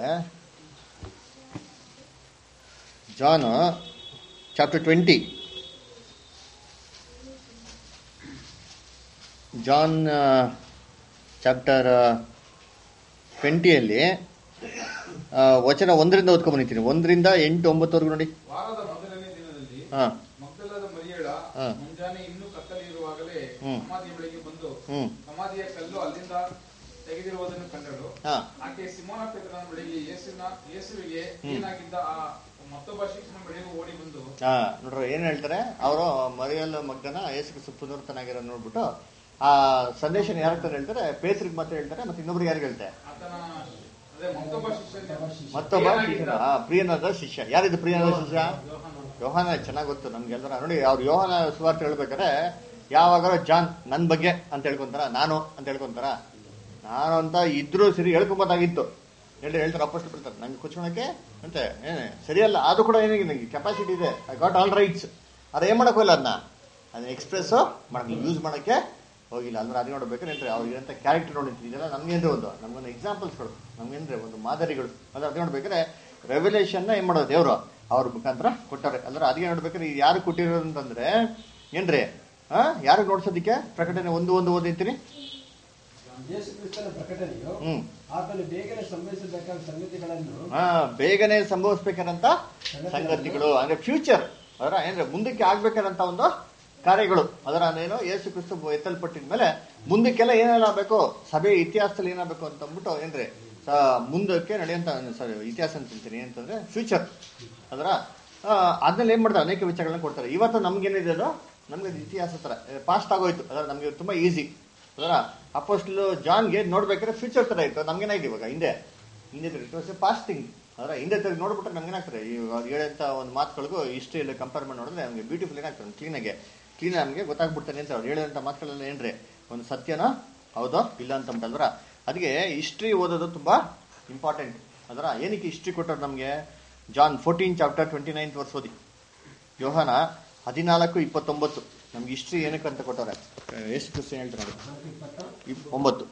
John chapter twenty John chapter ಟ್ವೆಂಟಿಯಲ್ಲಿ ಆ, ವಚನ ಒಂದರಿಂದ ಓದ್ಕೊಂಡ್ಬಂದಿದ್ದೀನಿ ಒಂದರಿಂದ ಎಂಟು ಒಂಬತ್ತವರೆಗೂ ನೋಡಿ ವಾರದ ಮೊದಲನೇ ದಿನದಲ್ಲಿ ಹಾ ಮಗ್ದಲದ ಮರಿಯಳ ಹಾ. ಮುಂಜಾನೆ ಇನ್ನೂ ಕತ್ತಲೆ ಇರುವಾಗಲೇ ಹ್ಮ್. ಸಮಾಧಿಯ ಬಳಿಗೆ ಬಂದು ಹ್ಮ್ ಸಮಾಧಿಯ ಕಲ್ಲು ಅಲ್ಲಿಂದ ತೆಗೆದಿರುವುದನ್ನು ಕಂಡಳು ಹಾ ಆಕೆ ಸಿಮೋನ ಪೇತ್ರನ ಬಳಿಗೆ ಯೇಸುವಿನ ಯೇಸುವಿಗೆ ಏನಾಗಿದ್ದ ಆ ಮತ್ತೊಬ್ಬ ಶಿಕ್ಷಣ ಬಳಿಗೆ ಓಡಿ ಬಂದು ಹಾ ನೋಡ್ರಿ ಏನ್ ಹೇಳ್ತಾರೆ ಅವರು ಮರಿಯಲ್ ಮಗ್ಗನ ಯೇಸು ಪುನರ್ತನಾಗಿರೋ ನೋಡ್ಬಿಟ್ಟು ಆ ಸಂದೇಶನ ಯಾರ ಹೇಳ್ತಾರೆ ಪೇಸ್ರಿಗೆ ಮಾತ್ರ ಹೇಳ್ತಾರೆ ಮತ್ತೆ ಇನ್ನೊಬ್ರಿಗೆ ಯಾರಿಗೆ ಹೇಳ್ತಾರೆ ಆತನ ಅದೇ ಮತ್ತೊಬ್ಬ ಶಿಷ್ಯನ ಮತ್ತೊಬ್ಬ ಏನಾಗಿದ್ದ? ಶಿಷ್ಯನ ಆ, ಪ್ರಿಯನಾದ ಶಿಷ್ಯ ಯಾರಿದು ಪ್ರಿಯನಾದ ಶಿಷ್ಯ ಯೋಹಾನ ಚೆನ್ನಾಗಿ ಗೊತ್ತು ನಮ್ಗೆಲ್ಲರ ನೋಡಿ ಅವ್ರು ಯೋಹಾನ ಸುವಾರ್ತೆ ಹೇಳ್ಬೇಕಾದ್ರೆ ಯಾವಾಗಾರ ಜಾನ್ ನನ್ ಬಗ್ಗೆ ಅಂತ ಹೇಳ್ಕೊಂತಾರ ನಾನು ಅಂತ ಹೇಳ್ಕೊಂತಾರ ನಾನು ಅಂತ ಇದ್ರೂ ಸರಿ ಹೇಳ್ಕೊಂಬೋದಾಗಿತ್ತು ಹೇಳಿ ಹೇಳ್ತಾರೆ ಅಪ್ಪಷ್ಟು ಬಿಡ್ತಾರೆ ನಂಗೆ ಕುಚ್ಕೊಳಕ್ಕೆ ಅಂತೆ ಏನೇ ಸರಿಯಲ್ಲ ಅದು ಕೂಡ ಏನಿಗೆ ನನಗೆ ಕೆಪಾಸಿಟಿ ಇದೆ ಐ ಗಾಟ್ ಆಲ್ ರೈಟ್ಸ್ ಅದು ಏನ್ ಮಾಡಕ್ ಹೋಗಿಲ್ಲ ಅದನ್ನ ಅದನ್ನ ಎಕ್ಸ್ಪ್ರೆಸ್ ಮಾಡಕ್ಕೆ ಯೂಸ್ ಮಾಡಕ್ಕೆ ಹೋಗಿಲ್ಲ ಅಂದ್ರೆ ಅದು ನೋಡ್ಬೇಕಾದ್ರೆ ಏನ್ರಿ ಅವ್ರಿಗೆ ಅಂತ ಕ್ಯಾರೆಕ್ಟರ್ ನೋಡಿರ್ತೀವಿ ಇದೆಲ್ಲ ನಮ್ಗೇನ್ರಿ ಒಂದು ನಮ್ಗೊಂದು ಎಕ್ಸಾಂಪಲ್ಸ್ಗಳು ನಮ್ಗೇನ್ರಿ ಒಂದು ಮಾದರಿಗಳು ಅದು ಅದು ನೋಡ್ಬೇಕಾದ್ರೆ ರೆವಲ್ಯೂಷನ್ ಏನ್ ಮಾಡೋದು ದೇವ್ರು ಅವ್ರ ಮುಖಾಂತರ ಕೊಟ್ಟಾರೆ ಅಂದ್ರೆ ಅದಕ್ಕೆ ನೋಡ್ಬೇಕಾದ್ರೆ ಇದು ಯಾರು ಕೊಟ್ಟಿರೋದು ಅಂತಂದ್ರೆ ಏನ್ರಿ ಹಾ ಯಾರಿಗೆ ನೋಡ್ಸೋದಿಕ್ಕೆ ಪ್ರಕಟಣೆ ಒಂದು ಒಂದು ಓದಿರ್ತೀನಿ ಯೇಸು ಕ್ರಿಸ್ತನ ಪ್ರಕಟಣೆಯು ಹ್ಮ್ ಆತನು ಬೇಗನೆ ಸಂಭವಿಸಬೇಕಾದ ಸಂಗತಿಗಳನ್ನು ಹಾ ಬೇಗನೆ ಸಂಭವಿಸ್ಬೇಕಾದಂತ ಸಂಗತಿಗಳು ಅಂದ್ರೆ ಫ್ಯೂಚರ್ ಅದರ ಏನ್ರೆ ಮುಂದಕ್ಕೆ ಆಗ್ಬೇಕಾದಂತ ಒಂದು ಕಾರ್ಯಗಳು ಅದರ ಏನು ಯೇಸು ಕ್ರಿಸ್ತು ಎತ್ತಲ್ಪಟ್ಟಿದ ಮೇಲೆ ಮುಂದಕ್ಕೆಲ್ಲ ಏನೆಲ್ಲ ಬೇಕು ಸಭೆ ಇತಿಹಾಸದಲ್ಲಿ ಏನಾಗಬೇಕು ಅಂತ ಅಂದ್ಬಿಟ್ಟು ಏನ್ರಿ ಸ- ಮುಂದಕ್ಕೆ ನಡೆಯುವಂತ sorry, ಇತಿಹಾಸ ಅಂತೀನಿ ಏನಂತಂದ್ರೆ ಫ್ಯೂಚರ್ ಅದರ ಅದ್ರಲ್ಲಿ ಏನ್ ಮಾಡ್ತಾರೆ ಅನೇಕ ವಿಚಾರಗಳನ್ನ ಕೊಡ್ತಾರೆ ಇವತ್ತು ನಮ್ಗೇನಿದೆ ಅದು ನಮ್ಗೆ ಅದು ಇತಿಹಾಸ ತರ ಪಾಸ್ಟ್ ಆಗೋಯ್ತು ಅದರ ನಮ್ಗೆ ತುಂಬಾ ಈಸಿ ಅದರ ಅಪೋಸ್ಟ್ಲು ಜಾನ್ಗೆ ನೋಡ್ಬೇಕಾದ್ರೆ ಫ್ಯೂಚರ್ ತರ ಇತ್ತು ನಮ್ಗೇನಾಗಿದೆ ಇವಾಗ ಹಿಂದೆ ಹಿಂದೆ it was a past thing ಅದರ ಹಿಂದೆ ತಿರುಗಿ ನೋಡ್ಬಿಟ್ರೆ ನಮ್ಗೆ ಏನಾಗ್ತದೆ ಈ ಅವ್ರು ಹೇಳಂತ ಒಂದು ಮಾತುಗಳಿಗೂ ಹಿಸ್ಟ್ರಿಯಲ್ಲಿ ಕಂಪೇರ್ ಮಾಡಿ ನೋಡಿದ್ರೆ ನಮಗೆ ಬ್ಯೂಟಿಫುಲ್ ಏನಾಗ್ತದೆ ಕ್ಲೀನಾಗೆ ಕ್ಲೀನ್ ನಮಗೆ ಗೊತ್ತಾಗ್ಬಿಡ್ತಾನೆ ಅಂತ ಅವ್ರು ಹೇಳಿದಂಥ ಮಾತುಗಳೆಲ್ಲ ಏನ್ರಿ ಒಂದು ಸತ್ಯನ ಹೌದೋ ಇಲ್ಲ ಅಂತ ಅಂದ್ರ ಅದಕ್ಕೆ ಹಿಸ್ಟ್ರಿ ಓದೋದು ತುಂಬಾ ಇಂಪಾರ್ಟೆಂಟ್ ಅದರ ಏನಕ್ಕೆ ಹಿಸ್ಟ್ರಿ ಕೊಟ್ಟರು ನಮಗೆ John fourteen chapter twenty ninth ವರ್ಷ ಓದಿ ಯೋಹಾನ ಹದಿನಾಲ್ಕು ಇಪ್ಪತ್ತೊಂಬತ್ತು ನಮ್ಗೆ ಹಿಸ್ಟ್ರಿ ಏನಕ್ಕೆ ಅಂತ ಕೊಟ್ಟವ್ರೆ ಎಷ್ಟು ಕ್ರಿಸ್ತ ಹೇಳ್ತಾರೆ ನೋಡಿ ನಾಲ್ಕು ಇಪ್ಪತ್ತ ಇಪ್- ಒಂಬತ್ತು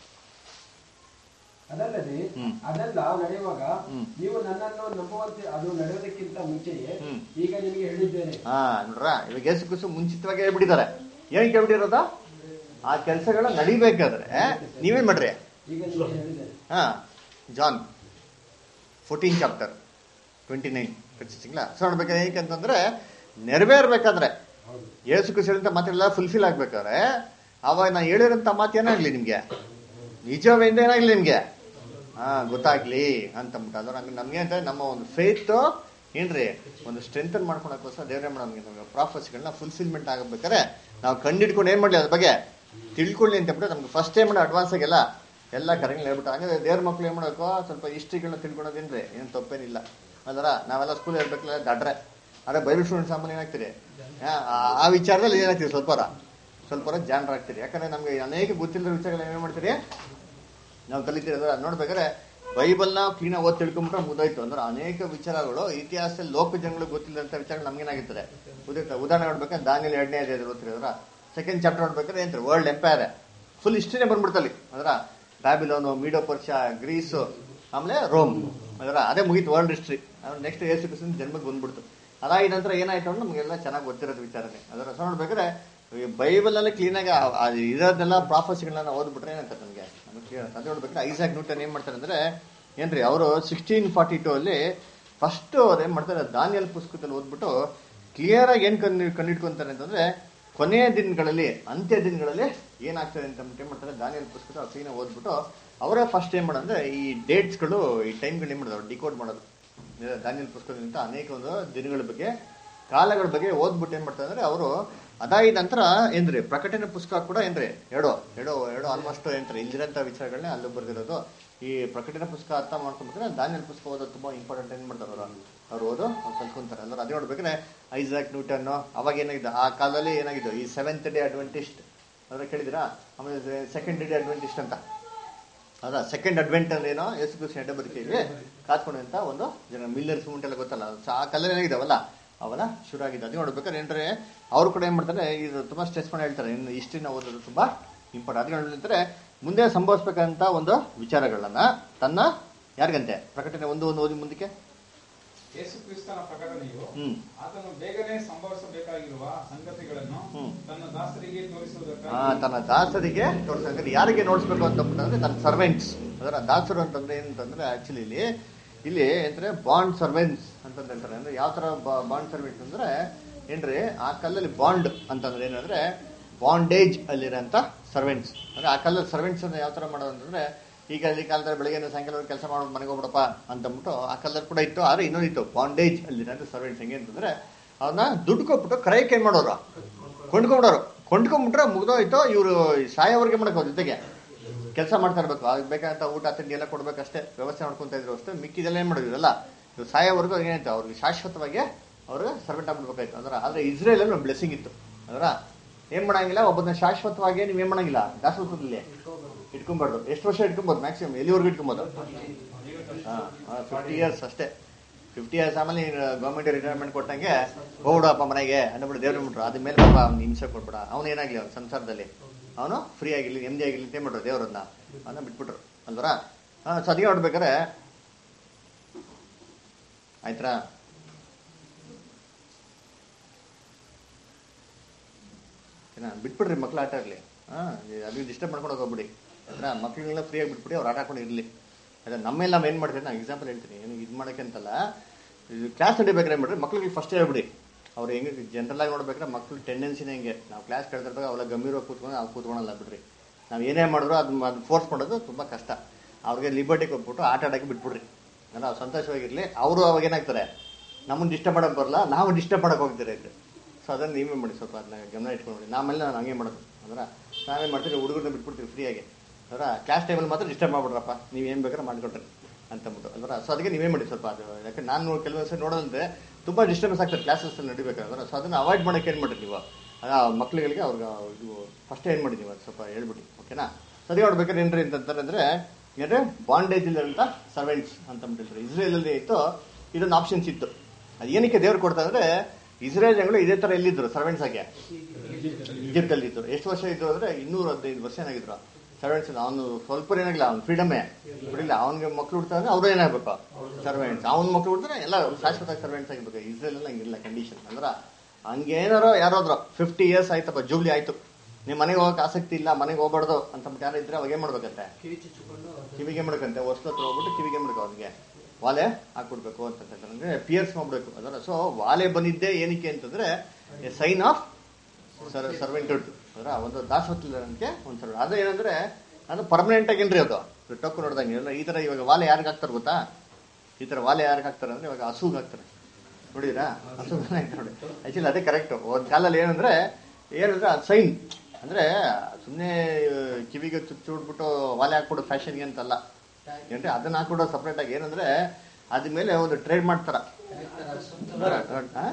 ಅದಲ್ಲದೆ ಹ್ಮ್. ಅದೆಲ್ಲ ನಡೆಯುವಾಗ ಹ್ಮ್. ನೀವು ನನ್ನನ್ನು ನಂಬುವಂತೆ ಅದು ನಡೆಯೋದಕ್ಕಿಂತ ಮುಂಚೆಯೇ ಹ್ಮ್. ಈಗ ನಿಮಗೆ ಹೇಳಿದ್ದೇನೆ ಹಾ ನೋಡ್ರ ಇವಾಗ ಯೇಸು ಕ್ರಿಸ್ತು ಮುಂಚಿತವಾಗಿ ಹೇಳ್ಬಿಟ್ಟಿದ್ದಾರೆ ಏನಕ್ಕೆ ಹೇಳ್ಬಿಟ್ಟಿರೋದ ಆ ಕೆಲಸಗಳ ನಡಿಬೇಕಾದ್ರೆ ನೀವೇನ್ ಮಾಡ್ರಿ ಈಗ ನಿಮಗೆ ಹೇಳಿದ್ದೇನೆ ಹಾ John fourteen chapter twenty nine ಸಿಂಗ್ಲಾ ಸೊ ನೋಡ್ಬೇಕಾದ್ರೆ ಏನಕ್ಕೆ ಅಂತಂದ್ರೆ ನೆರವೇರ್ಬೇಕಾದ್ರೆ ಹೌದು ಯೇಸು ಕ್ರಿಸ್ತು ಹೇಳಿದಂತ ಮಾತೆಲ್ಲ ಫುಲ್ಫಿಲ್ ಆಗ್ಬೇಕಾದ್ರೆ ಅವಾಗ ನಾ ಹೇಳಿರೋಂಥ ಮಾತು ಏನಾಗ್ಲಿ ನಿಮ್ಗೆ ನಿಜವೆಂದ ಏನಾಗ್ಲಿ ನಿಮ್ಗೆ ಹಾ ಗೊತ್ತಾಗ್ಲಿ ಅಂತಂದ್ಬಿಟ್ಟು ಅದ್ರ ಹಂಗೆ ನಮ್ಗೆ ಅಂತ ನಮ್ಮ ಒಂದು ಫೇತ್ ಏನ್ರಿ ಒಂದು ಸ್ಟ್ರೆಂಥನ್ ಮಾಡ್ಕೊಳಕ್ಕೋಸ್ಕರ ದೇವ್ರೆ ನಮ್ಗೆ ನಮ್ಗೆ ಪ್ರಾಫಸ್ಗಳನ್ನ ಫುಲ್ಫಿಲ್ಮೆಂಟ್ ಆಗಬೇಕಾದ್ರೆ ನಾವು ಕಂಡಿಡ್ಕೊಂಡು ಏನ್ ಮಾಡ್ಲಿ ಅದ್ರ ಬಗ್ಗೆ ತಿಳ್ಕೊಳ್ಳಿ ಅಂತ ಹೇಳ್ಬಿಟ್ಟು ನಮ್ಗೆ ಫಸ್ಟ್ ಟೈಮ್ ಅಡ್ವಾನ್ಸ್ ಆಗಿಲ್ಲ ಎಲ್ಲ ಕರೆಕ್ಟ್ ಹೇಳ್ಬಿಟ್ಟು ಹಂಗೆ ದೇವ್ರ ಮಕ್ಳು ಏನ್ ಮಾಡಬೇಕು ಸ್ವಲ್ಪ ಹಿಸ್ಟ್ರಿಗಳನ್ನ ತಿಳ್ಕೊಳೋದೇನ್ರಿ ಏನು ತಪ್ಪೇನಿಲ್ಲ ಅದರ ನಾವೆಲ್ಲ ಸ್ಕೂಲ್ ಹೇಳ್ಬೇಕಲ್ಲ ದಡ್ರೆ ಅದೇ ಬೈಬಲ್ ಸ್ಟೂಡೆಂಟ್ ಸಾಮಾನ್ಯ ಏನಾಗ್ತೀರಿ ಆ- ಆ- ಆ ವಿಚಾರದಲ್ಲಿ ಏನಾಗ್ತೀರಿ ಸ್ವಲ್ಪ ಸ್ವಲ್ಪ ಜಾಣರಾಗ್ತೀರಿ ಯಾಕಂದ್ರೆ ನಮ್ಗೆ ಅನೇಕ ಗೊತ್ತಿಲ್ಲದ ವಿಚಾರಗಳು ಏನ್ ಮಾಡ್ತೀರಿ ನಾವು ಕಲಿತೀರಿ ಅಂದ್ರೆ ಅದ್ ನೋಡ್ಬೇಕಾದ್ರೆ ಬೈಬಲ್ನ ಕ್ಲೀನ್ ಓದ್ ತಿಳ್ಕೊಂಬಿಟ್ರೆ ಮುದಾಯ್ತು ಅಂದ್ರೆ ಅನೇಕ ವಿಚಾರಗಳು ಇತಿಹಾಸದಲ್ಲಿ ಲೋಕ ಜನಗಳಿಗೆ ಗೊತ್ತಿಲ್ಲದಂತ ವಿಚಾರಗಳು ನಮ್ಗೇನಾಗಿರ್ತದೆ ಗೊತ್ತಿರ್ತದೆ ಉದಾಹರಣೆ ನೋಡ್ಬೇಕಾದ್ರೆ ದಾನಿಯಲ್ಲಿ ಎರಡನೇ ಅಧ್ಯಾಯದಲ್ಲಿ ಓದ್ತೀರಿ ಅದ್ರ ಸೆಕೆಂಡ್ ಚಾಪ್ಟರ್ ನೋಡ್ಬೇಕಾದ್ರೆ ಏನ್ರಿ ವರ್ಲ್ಡ್ ಎಂಪೈರ್ ಫುಲ್ ಹಿಸ್ಟ್ರಿನೇ ಬಂದ್ಬಿಡ್ತಲ್ಲಿ ಅದರ ಬ್ಯಾಬಿಲೋನು ಮೀಡೋ ಪರ್ಷಿಯಾ ಗ್ರೀಸ್ ಆಮೇಲೆ ರೋಮ್ ಅದರ ಅದೇ ಮುಗೀತು ವರ್ಲ್ಡ್ ಹಿಸ್ಟ್ರಿ ನೆಕ್ಸ್ಟ್ ಏಸು ಕ್ರಿಸ್ತನ ಜನ್ಮಕ್ಕೆ ಬಂದ್ಬಿಡ್ತು ಅದಾದ ನಂತರ ಏನಾಯ್ತು ಅಂದ್ರೆ ನಮಗೆಲ್ಲ ಚೆನ್ನಾಗಿ ಗೊತ್ತಿರೋದು ವಿಚಾರನೆ ಅದರ ಸೊ ನೋಡ್ಬೇಕಾದ್ರೆ ಈ ಬೈಬಲ್ ಅಲ್ಲಿ ಕ್ಲೀನ್ ಆಗಿ ಆ- ಆ ಇರೋದೆಲ್ಲ ಪ್ರಾಫಸಿಗಳನ್ನ ಓದ್ಬಿಟ್ರೆ ಏನಾಗ್ತದೆ ನಮಗೆ ನಮಗೆ ಕ್ಲಿಯರ್ ಅದು ನೋಡ್ಬೇಕಾದ್ರೆ ಐಸಾಕ್ ನ್ಯೂಟನ್ ಏನ್ ಮಾಡ್ತಾರೆ ಅಂದ್ರೆ ಏನ್ರಿ ಅವರು ಸಿಕ್ಸ್ಟೀನ್ ಫಾರ್ಟಿ ಟೂ ಅಲ್ಲಿ ಫಸ್ಟ್ ಅವ್ರು ಏನ್ ಮಾಡ್ತಾರೆ ದಾನಿಯಲ್ ಪುಸ್ತಕದಲ್ಲಿ ಓದ್ಬಿಟ್ಟು ಕ್ಲಿಯರ್ ಆಗಿ ಏನ್ ಕಂಡು ಕಂಡಿಡ್ಕೊಂತಾರೆ ಅಂತಂದ್ರೆ ಕೊನೆಯ ದಿನಗಳಲ್ಲಿ ಅಂತ್ಯ ದಿನಗಳಲ್ಲಿ ಏನಾಗ್ತದೆ ಅಂತ ಅಂದ್ಬಿಟ್ಟು ಏನ್ ಮಾಡ್ತಾರೆ ದಾನಿಯಲ್ ಪುಸ್ತಕ ಕ್ಲೀನ್ ಓದ್ಬಿಟ್ಟು ಅವರೇ ಫಸ್ಟ್ ಏನ್ ಮಾಡೋದಂದ್ರೆ ಈ ಡೇಟ್ಸ್ಗಳು ಈ ಟೈಮ್ಗಳು ಏನ್ ಮಾಡೋದು ಡಿಕೋಡ್ ಮಾಡೋದು ದಾನಿಯಲ್ ಪುಸ್ತಕದಿಂದ ಅನೇಕ ಒಂದು ದಿನಗಳ ಬಗ್ಗೆ ಕಾಲಗಳ ಬಗ್ಗೆ ಓದ್ಬಿಟ್ಟು ಏನ್ ಮಾಡ್ತಾರೆ ಅಂದ್ರೆ ಅವರು ಅದಾದ ನಂತರ ಏನ್ರಿ ಪ್ರಕಟಣೆ ಪುಸ್ತಕ ಕೂಡ ಏನ್ರಿ ಎರಡು ಎರಡು ಎರಡು ಆಲ್ಮೋಸ್ಟ್ ಏನ್ರಿ ಇಲ್ಲಿರಂತ ವಿಚಾರಗಳನ್ನ ಅಲ್ಲೂ ಬರ್ದಿರೋದು ಈ ಪ್ರಕಟಣೆ ಪುಸ್ತಕ ಅರ್ಥ ಮಾಡ್ಕೊಂಡ್ಬಿಟ್ರೆ ದಾನಿಯಲ್ ಪುಸ್ತಕ ಓದೋದು ತುಂಬಾ ಇಂಪಾರ್ಟೆಂಟ್ ಏನ್ ಮಾಡ್ತಾರೆ ಅವರು ಅವ್ರು ಓದು ಅವ್ರು ಕಲ್ತ್ಕೊಂತಾರೆ ಅಂದ್ರೆ ಅದೇ ನೋಡ್ಬೇಕಾದ್ರೆ ಐಸಾಕ್ ನ್ಯೂಟನ್ ಅವಾಗ ಏನಾಗಿದೆ ಆ ಕಾಲದಲ್ಲಿ ಏನಾಗಿದೆ ಈ ಸೆವೆಂತ್ ಡೇ ಅಡ್ವೆಂಟಿಸ್ಟ್ ಅದ್ರ ಕೇಳಿದಿರಾ ಆಮೇಲೆ ಸೆಕೆಂಡ್ ಡೇ ಅಡ್ವೆಂಟಿಸ್ಟ್ ಅಂತ ಅದ ಸೆಕೆಂಡ್ ಅಡ್ವೆಂಟ್ ಅಂದ್ರೆ ಏನೋ ಯೇಸು ಕ್ರಿಸ್ತ ಹೆಡ್ಡ ಬದುಕಿಗೆ ಕಾತ್ಕೊಂಡಂತ ಒಂದು ಜನ ಮಿಲ್ಲರ್ಸ್ ಮೂಮೆಂಟ್ ಎಲ್ಲ ಗೊತ್ತಲ್ಲ ಸೊ ಆ ಕಲರ್ ಏನಾಗಿದಾವಲ್ಲ ಅವೆಲ್ಲ ಶುರು ಆಗಿದೆ ಅದು ನೋಡ್ಬೇಕಾದ್ರೆ ಏನ್ರೆ ಅವ್ರು ಕೂಡ ಏನ್ ಮಾಡ್ತಾರೆ ಇದು ತುಂಬಾ ಸ್ಟ್ರೆಸ್ ಮಾಡಿ ಹೇಳ್ತಾರೆ ಇನ್ನು ಹಿಸ್ಟ್ರಿನ ಓದೋದು ತುಂಬಾ ಇಂಪಾರ್ಟೆಂಟ್ ಅದು ಹೇಳ್ತಾರೆ ಮುಂದೆ ಸಂಭವಿಸ್ಬೇಕಂತ ಒಂದು ವಿಚಾರಗಳನ್ನ ತನ್ನ ಯಾರಿಗಂತೆ ಪ್ರಕಟಣೆ ಒಂದು ಒಂದು ಓದಿ ಮುಂದಕ್ಕೆ ಯೇಸು ಕ್ರಿಸ್ತನ ಪ್ರಕಟಣೆಯು ಹ್ಮ್ ಆತನು ಬೇಗನೆ ಸಂಭವಿಸಬೇಕಾಗಿರುವ ಸಂಗತಿಗಳನ್ನು ಹ್ಮ್. ತನ್ನ ದಾಸರಿಗೆ ಆ, ತೋರಿಸುವುದಕ್ಕಾಗಿ ತನ್ನ ದಾಸರಿಗೆ ತೋರಿಸಂದ್ರೆ ಯಾರಿಗೆ ನೋಡಿಸ್ಬೇಕು ಅಂತ ಅಂದ್ರೆ ತನ್ನ ಸರ್ವೆಂಟ್ಸ್ ಅದರ ದಾಸರು ಅಂತಂದ್ರೆ ಏನಂತಂದ್ರೆ ಆಕ್ಚುಲಿ ಇಲ್ಲಿ ಇಲ್ಲಿ ಅಂದ್ರೆ ಬಾಂಡ್ ಸರ್ವೆನ್ಸ್ ಅಂತ ಹೇಳ್ತಾರೆ ಅಂದ್ರೆ ಯಾವ ತರ ಬಾಂಡ್ ಸರ್ವೆನ್ಸ್ ಅಂದ್ರೆ ಏನ್ರಿ ಆ ಕಾಲದಲ್ಲಿ ಬಾಂಡ್ ಅಂತಂದ್ರೆ ಏನಂದ್ರೆ ಬಾಂಡೇಜ್ ಅಲ್ಲಿರೋಂಥ ಸರ್ವೆಂಟ್ಸ್ ಅಂದ್ರೆ ಆ ಕಾಲದಲ್ಲಿ ಸರ್ವೆಂಟ್ಸ್ ಯಾವ ತರ ಮಾಡೋದು ಅಂತಂದ್ರೆ ಈಗ ಈ ಕಾಲದಲ್ಲಿ ಬೆಳಗ್ಗೆ ಸಾಯಂಕಾಲ ಕೆಲಸ ಮಾಡೋದು ಮನೆಗೆ ಹೋಗ್ಬಿಡಪ್ಪ ಅಂತಂದ್ಬಿಟ್ಟು ಆ ಕಾಲದಲ್ಲಿ ಕೂಡ ಇತ್ತು ಆದ್ರೆ ಇನ್ನೊಂದು ಇತ್ತು ಬಾಂಡೇಜ್ ಅಲ್ಲಿರೋಂಥ ಸರ್ವೆಂಟ್ಸ್ ಹೆಂಗೆ ಅಂತಂದ್ರೆ ಅವನ್ನ ದುಡ್ಡು ಕೊಟ್ಬಿಟ್ಟು ಕ್ರಯಕ್ಕೆ ಏನ್ ಮಾಡೋರು ಕೊಂಡ್ಕೊಂಬಿಡೋರು ಕೊಂಡ್ಕೊಂಡ್ಬಿಟ್ರೆ ಮುಗ್ದೋಯ್ತು ಇವರು ಸಾಯೋವರೆಗೆ ಮಾಡಬೇಕು ಜೊತೆಗೆ ಕೆಲಸ ಮಾಡ್ತಾ ಇರ್ಬೇಕು ಅದಕ್ಕೆ ಬೇಕಾದಂತ ಊಟ ತಿಂಡಿ ಎಲ್ಲ ಕೊಡ್ಬೇಕಷ್ಟೇ ವ್ಯವಸ್ಥೆ ಮಾಡ್ಕೊಂತ ಇದ್ರು ಅಷ್ಟೇ ಮಿಕ್ಕಿದೆಲ್ಲ ಏನ್ ಮಾಡಿದ್ರು ಎಲ್ಲ ಇವ್ರು ಸಾಯೋವರೆಗೂ ಏನಾಯ್ತು ಅವ್ರಿಗೆ ಶಾಶ್ವತವಾಗಿ ಅವ್ರಿಗೆ ಸರ್ವೆಂಟ್ ಆಗ್ಬಿಡ್ಬೇಕಾಯ್ತು ಅಂದ್ರೆ ಆದ್ರೆ ಇಸ್ರೇಲ್ ಅಲ್ಲಿ ಒಂದು ಬ್ಲೆಸ್ಸಿಂಗ್ ಇತ್ತು ಅದರ ಏನ್ ಮಾಡಂಗಿಲ್ಲ ಒಬ್ಬನ ಶಾಶ್ವತವಾಗಿ ನೀವ್ ಏನ್ ಮಾಡಂಗಿಲ್ಲ ದಾಸೋಹದಲ್ಲಿ ಇಟ್ಕೊಂಬಾರ್ದು ಎಷ್ಟು ವರ್ಷ ಇಟ್ಕೊಬೋದು ಮ್ಯಾಕ್ಸಿಮಮ್ ಎಲ್ಲಿವರೆಗೂ ಇಟ್ಕೊಬೋದು ಫಿಫ್ಟಿ ಇಯರ್ಸ್ ಅಷ್ಟೇ ಫಿಫ್ಟಿ ಇಯರ್ಸ್ ಆಮೇಲೆ ಗೌರ್ಮೆಂಟ್ ರಿಟೈರ್ಮೆಂಟ್ ಕೊಟ್ಟಂಗೆ ಹೋಗ್ಬಿಡಪ್ಪ ಮನೆಗೆ ಅಂದ್ಬಿಟ್ಟು ದೇವ್ರ ಬಿಟ್ರು ಅದ ಮೇಲೆ ಪಾಪ ಅವ್ನು ಹಿಂಸೆ ಕೊಟ್ಬಿಡ ಅವನು ಏನಾಗ್ಲಿ ಅವ್ನು ಸಂಸಾರದಲ್ಲಿ ಅವನು ಫ್ರೀ ಆಗಿರ್ಲಿ ನೆಮ್ಮದಿ ಆಗಿರ್ಲಿ ಅಂತ ಏನ್ ಮಾಡ್ರು ದೇವ್ರನ್ನ ಅವನ್ನ ಬಿಟ್ಬಿಟ್ರು ಅಲ್ವರ ಸೊ ಅದಕ್ಕೆ ನೋಡ್ಬೇಕಾರೆ ಆಯ್ತಾ ಏನ ಬಿಟ್ಬಿಡ್ರಿ ಮಕ್ಳು ಆಟ ಇರಲಿ ಹಾಂ ಅಲ್ಲಿ ಡಿಸ್ಟರ್ಬ್ ಮಾಡ್ಕೊಂಡು ಹೋಗ್ಬಿಡಿ ಅಂದ್ರೆ ಮಕ್ಳನ್ನೆಲ್ಲ ಫ್ರೀಯಾಗಿ ಬಿಟ್ಬಿಡಿ ಅವ್ರು ಆಟ ಆಡ್ಕೊಂಡು ಇರಲಿ ಅದೇ ನಮ್ಮೇಲೆ ನಾವು ಏನು ಮಾಡ್ತೀವಿ ನಾನು ಎಕ್ಸಾಂಪಲ್ ಹೇಳ್ತೀನಿ ಏನು ಇದು ಮಾಡೋಕ್ಕೆ ಅಂತಲ್ಲ ಇದು ಕ್ಲಾಸ್ ನಡಿಬೇಕಾದ್ರೆ ಏನು ಮಾಡ್ರಿ ಮಕ್ಳಿಗೆ ಫಸ್ಟ್ ಹೇಳ್ಬಿಡಿ ಅವ್ರು ಹೆಂಗೆ ಜನರಲ್ ಆಗಿ ನೋಡ್ಬೇಕಾದ್ರೆ ಮಕ್ಳು ಟೆಂಡೆನ್ಸಿನ ಹೆಂಗೆ ನಾವು ಕ್ಲಾಸ್ ಕೇಳ್ತಿರ್ಬೇಕು ಅವೆಲ್ಲ ಗಂಭೀರವಾಗಿ ಕೂತ್ಕೊಂಡು ಅವ್ರು ಕೂತ್ಕೊಳಲ್ಲ ಬಿಡ್ರಿ ನಾವು ಏನೇ ಮಾಡಿದ್ರು ಅದು ಅದು ಫೋರ್ಸ್ ಮಾಡೋದು ತುಂಬ ಕಷ್ಟ ಅವ್ರಿಗೆ ಲಿಬರ್ಟಿ ಕೊಟ್ಬಿಟ್ಟು ಆಟ ಆಡೋಕ್ಕೆ ಬಿಟ್ಬಿಡ್ರಿ ಅಲ್ಲ ಅವ್ರು ಸಂತೋಷವಾಗಿರಲಿ ಅವರು ಅವಾಗ ಏನಾಗ್ತಾರೆ ನಮ್ಮನ್ನು ಡಿಸ್ಟರ್ಬ್ ಮಾಡೋಕೆ ಬರಲ್ಲ ನಾವು ಡಿಸ್ಟರ್ಬ್ ಮಾಡೋಕೆ ಹೋಗ್ತೀರಿ ಇದು ಸೊ ಅದನ್ನು ನೀವೇ ಮಾಡಿ ಸ್ವಲ್ಪ ಅದನ್ನ ಗಮನ ಇಟ್ಕೊಂಡು ನಾವೆಲ್ಲ ನಾನು ಹಂಗೆ ಮಾಡೋದು ಅಂದ್ರೆ ನಾವೇನು ಮಾಡ್ತೀವಿ ಹುಡುಗರನ್ನ ಬಿಟ್ಬಿಡ್ತೀವಿ ಫ್ರೀಯಾಗಿ ಅದರ ಕ್ಲಾಸ್ ಟೈಮಲ್ಲಿ ಮಾತ್ರ ಡಿಸ್ಟರ್ಬ್ ಮಾಡ್ಬಿಡ್ರಪ್ಪ ನೀವು ಏನು ಬೇಕಾದ್ರೆ ಮಾಡ್ಕೊಡ್ರಿ ಅಂತಂದ್ಬಿಟ್ಟು ಅಲ್ವರ ಸೊ ಅದಕ್ಕೆ ನೀವೇ ಮಾಡಿ ಸ್ವಲ್ಪ ಅದು ಯಾಕೆ ನಾನು ಕೆಲವೊಂದು ಸಲ ನೋಡೋದಂದ್ರೆ ತುಂಬ ಡಿಸ್ಟರ್ಬೆನ್ಸ್ ಆಗ್ತದೆ ಕ್ಲಾಸಸ್ ನಡಿಬೇಕಾದ್ರೆ ಸೊ ಅದನ್ನು ಅವಾಯ್ಡ್ ಮಾಡೋಕೆ ಏನು ಮಾಡಿರಿ ನೀವು ಆ ಮಕ್ಳುಗಳಿಗೆ ಅವ್ರಿಗೆ ಇದು ಫಸ್ಟ್ ಏನು ಮಾಡಿ ನೀವು ಅದು ಸ್ವಲ್ಪ ಹೇಳ್ಬಿಡಿ ಓಕೆನಾ ಸರಿ ನೋಡ್ಬೇಕಾದ್ರೆ ಏನ್ರಿ ಅಂತಂತಾರೆ ಅಂದರೆ ಏನಂದ್ರೆ ಬಾಂಡೇಜ್ ಇಲ್ಲಂತ ಸರ್ವೆಂಟ್ಸ್ ಅಂತ ಹೇಳ್ತಾರೆ ಇಸ್ರೇಲಲ್ಲಿ ಇತ್ತು ಇದೊಂದು ಆಪ್ಷನ್ಸ್ ಇತ್ತು ಅದು ಏನಕ್ಕೆ ದೇವ್ರು ಕೊಡ್ತಾ ಅಂದ್ರೆ ಇಸ್ರೇಲ್ ಜನಗಳು ಇದೇ ತರ ಎಲ್ಲಿದ್ರು ಸರ್ವೆಂಟ್ಸ್ ಆಗಿ ಈಜಿಪ್ಟ್ ಅಲ್ಲಿ ಇದ್ರು ಎಷ್ಟು ವರ್ಷ ಇದ್ರು ಅಂದ್ರೆ ಇನ್ನೂರ ಹದಿನೈದು ವರ್ಷ ಏನಾಗಿದ್ರು ಸರ್ವೆಂಟ್ಸ್ ಅವನು ಸ್ವಲ್ಪ ಏನಾಗಿಲ್ಲ ಅವ್ನು ಫ್ರೀಡಮೇ ಬಿಡಿಲ್ಲ ಅವನಿಗೆ ಮಕ್ಳು ಹುಡ್ತಾರೆ ಅವ್ರು ಏನಾಗಬೇಕು ಸರ್ವೆಂಟ್ಸ್ ಅವ್ನ ಮಕ್ಳು ಹುಡ್ತಾರೆ ಎಲ್ಲ ಶಾಶ್ವತ ಸರ್ವೆಂಟ್ಸ್ ಆಗಿರ್ಬೇಕು ಇಸ್ರೇಲ್ ಅಲ್ಲಿ ಹಂಗಿಲ್ಲ ಕಂಡೀಷನ್ ಅಂದ್ರ ಹಂಗೇನಾರೋ ಯಾರಾದ್ರು ಫಿಫ್ಟಿ ಇಯರ್ಸ್ ಆಯ್ತಪ್ಪ ಜೂಬ್ಲಿ ಆಯ್ತು ನಿಮ್ ಮನೆಗೆ ಹೋಗಕ್ ಆಸಕ್ತಿ ಇಲ್ಲ ಮನೆಗೆ ಹೋಗ್ಬಾರ್ದು ಅಂತ ಯಾರು ಇದ್ರೆ ಅವಾಗ ಏನ್ ಮಾಡ್ಬೇಕಂತೆ ಕಿವಿ ಚುಚ್ಚಿಕೊಂಡು ಕಿವಿಗೆ ಮಾಡ್ಕಂತೆ ವರ್ಷ ಹತ್ರ ಹೋಗ್ಬಿಟ್ಟು ಕಿವಿಗೆ ಮಾಡ್ಕೊ ಅವ್ನಿಗೆ ವಾಲೆ ಹಾಕ್ಬಿಡ್ಬೇಕು ಅಂತ ಅಂದ್ರೆ ಪಿಯರ್ಸ್ ಮಾಡ್ಬೇಕು ಅದರ ಸೊ ವಾಲೆ ಬಂದಿದ್ದೆ ಏನಕ್ಕೆ ಅಂತಂದ್ರೆ ಸೈನ್ ಆಫ್ ಸರ್ ಸರ್ವೆಂಟುಡ್ ಅದರ ಒಂದು ದಾಸತ್ವಕ್ಕೆ ಒಂದು ಸರ್ವೆ ಅದು ಏನಂದ್ರೆ ಅದು ಪರ್ಮನೆಂಟ್ ಆಗೇನ್ರಿ ಅದು ಟೊಕ್ಕು ನೋಡ್ದಂಗೆ ಎಲ್ಲ ಈ ತರ ಇವಾಗ ವಾಲೆ ಯಾರಿಗೆ ಹಾಕ್ತಾರೆ ಗೊತ್ತಾ ಈ ತರ ವಾಲೆ ಯಾರಿಗೆ ಹಾಕ್ತಾರೆ ಅಂದ್ರೆ ಇವಾಗ ಹಸುಗ್ ಹಾಕ್ತಾರೆ ನೋಡಿದ್ರಾ ಹಸು ನೋಡಿ ಆಕ್ಚುಲಿ ಅದೇ ಕರೆಕ್ಟ್ ಒಂದ್ ಕಾಲಲ್ಲಿ ಏನಂದ್ರೆ ಏನಂದ್ರೆ ಅದು ಸೈನ್ ಅಂದ್ರೆ ಸುಮ್ಮನೆ ಕಿವಿಗೆ ಚುಚ್ಚಿಬಿಟ್ಬಿಟ್ಟು ವಾಲೆ ಹಾಕ್ಬಿಟ್ಟು ಫ್ಯಾಷನ್ಗೆ ಅಂತಲ್ಲ ಏನ್ರಿ ಅದನ್ನ ಹಾಕ್ಬಿಡೋ ಸಪ್ರೇಟ್ ಆಗಿ ಏನಂದ್ರೆ ಅದ ಮೇಲೆ ಒಂದು ಟ್ರೇಡ್ ಮಾಡ್ತಾರ ಹಾ?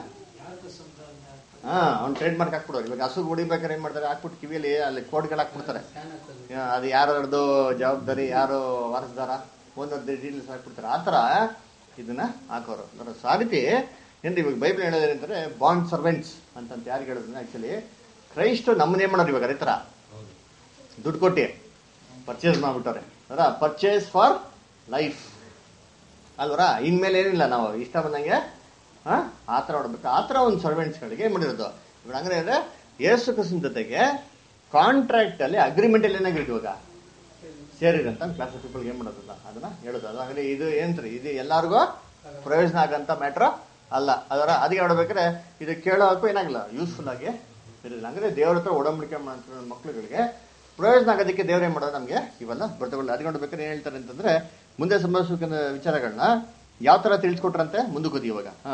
ಹಾ ಅವ್ನು ಟ್ರೇಡ್ ಮಾರ್ಕ್ ಹಾಕ್ಬಿಡೋರು ಇವಾಗ ಹಸು ಹೊಡಿಬೇಕಾದ್ರೆ ಏನ್ ಮಾಡ್ತಾರೆ ಹಾಕ್ಬಿಟ್ಟು ಕಿವಿಯಲ್ಲಿ ಅಲ್ಲಿ ಕೋಡ್ಗಳು ಹಾಕ್ಬಿಡ್ತಾರೆ ಆ, ಅದು ಯಾರ್ದು ಜವಾಬ್ದಾರಿ ಯಾರು ವಾರಸ್ದಾರ ಒಂದೊಂದು ಡೀಟೇಲ್ಸ್ ಹಾಕ್ಬಿಡ್ತಾರೆ ಆ ಥರ ಇದನ್ನ ಹಾಕೋರು ಅಂದ್ರೆ ಸಾರಿತಿ ಏನ್ರಿ ಇವಾಗ ಬೈಬಲ್ ಹೇಳೋದೇನಂದ್ರೆ ಬಾಂಡ್ ಸರ್ವೆಂಟ್ಸ್ ಅಂತಂತ ಯಾರಿಗೆ ಹೇಳೋದ್ರೆ ಆಕ್ಚುಲಿ ಕ್ರೈಸ್ಟ್ ನಮ್ಮನ್ನೇ ಮಾಡೋರು ಇವಾಗ ಅದೇ ಥರ ದುಡ್ಡು ಕೊಟ್ಟು ಪರ್ಚೇಸ್ ಮಾಡ್ಬಿಟ್ಟವ್ರೆ ಅದರ ಪರ್ಚೇಸ್ ಫಾರ್ ಲೈಫ್ ಅಲ್ವರ ಇನ್ಮೇಲೆ ಏನಿಲ್ಲ ನಾವು ಇಷ್ಟ ಬಂದಂಗೆ ಹಾ ಆ ಥರ ನೋಡ್ಬೇಕು ಆ ಥರ ಒಂದು ಸರ್ವೆಂಟ್ಸ್ಗಳಿಗೆ ಏನು ಮಾಡಿರೋದು ಇವಾಗ ಹಂಗಾರೆ ಅಂದ್ರೆ ಯೇಸು ಕ್ರಿಸ್ತನ ಜೊತೆಗೆ ಕಾಂಟ್ರಾಕ್ಟ್ ಅಲ್ಲಿ ಅಗ್ರಿಮೆಂಟ್ ಅಲ್ಲಿ ಏನಾಗಿರುತ್ತೆ ಇವಾಗ ಸೇರಿದಂತ ಕ್ಲಾಸ್ ಆಫ್ ಪೀಪಲ್ಗೆ ಏನ್ ಮಾಡೋದಲ್ಲ ಅದನ್ನ ಹೇಳೋದು ಅದು ಹಾಗಾದ್ರೆ ಇದು ಏನ್ರಿ ಇದು ಎಲ್ಲಾರ್ಗೂ ಪ್ರಯೋಜನ ಆಗಂತ ಮ್ಯಾಟ್ರ್ ಅಲ್ಲ ಅದರ ಅದಕ್ಕೆ ನೋಡ್ಬೇಕಾದ್ರೆ ಇದು ಕೇಳೋಕ್ಕೂ ಏನಾಗಲ್ಲ ಯೂಸ್ಫುಲ್ ಆಗಿ ಇರಲಿಲ್ಲ ಅಂದ್ರೆ ದೇವ್ರ ಹತ್ರ ಒಡಂಬಡಿಕೆ ಮಾಡೋ ಮಕ್ಳುಗಳಿಗೆ ಪ್ರಯೋಜನ ಆಗೋದಕ್ಕೆ ದೇವ್ರ ಏನ್ ಮಾಡೋದು ನಮಗೆ ಇವೆಲ್ಲ ಬರ್ತಗಳು ಅದಕ್ಕೆ ನೋಡ್ಬೇಕಾದ್ರೆ ಏನ್ ಹೇಳ್ತಾರೆ ಅಂತಂದ್ರೆ ಮುಂದೆ ಸಂಭವಿಸಬೇಕಂದ ವಿಚಾರಗಳನ್ನ ಯಾವ ತರ ತಿಳಿಸ್ಕೊಟ್ರಂತೆ ಮುಂದಕ್ಕೆ ಹೋದಿ ಇವಾಗ ಹಾ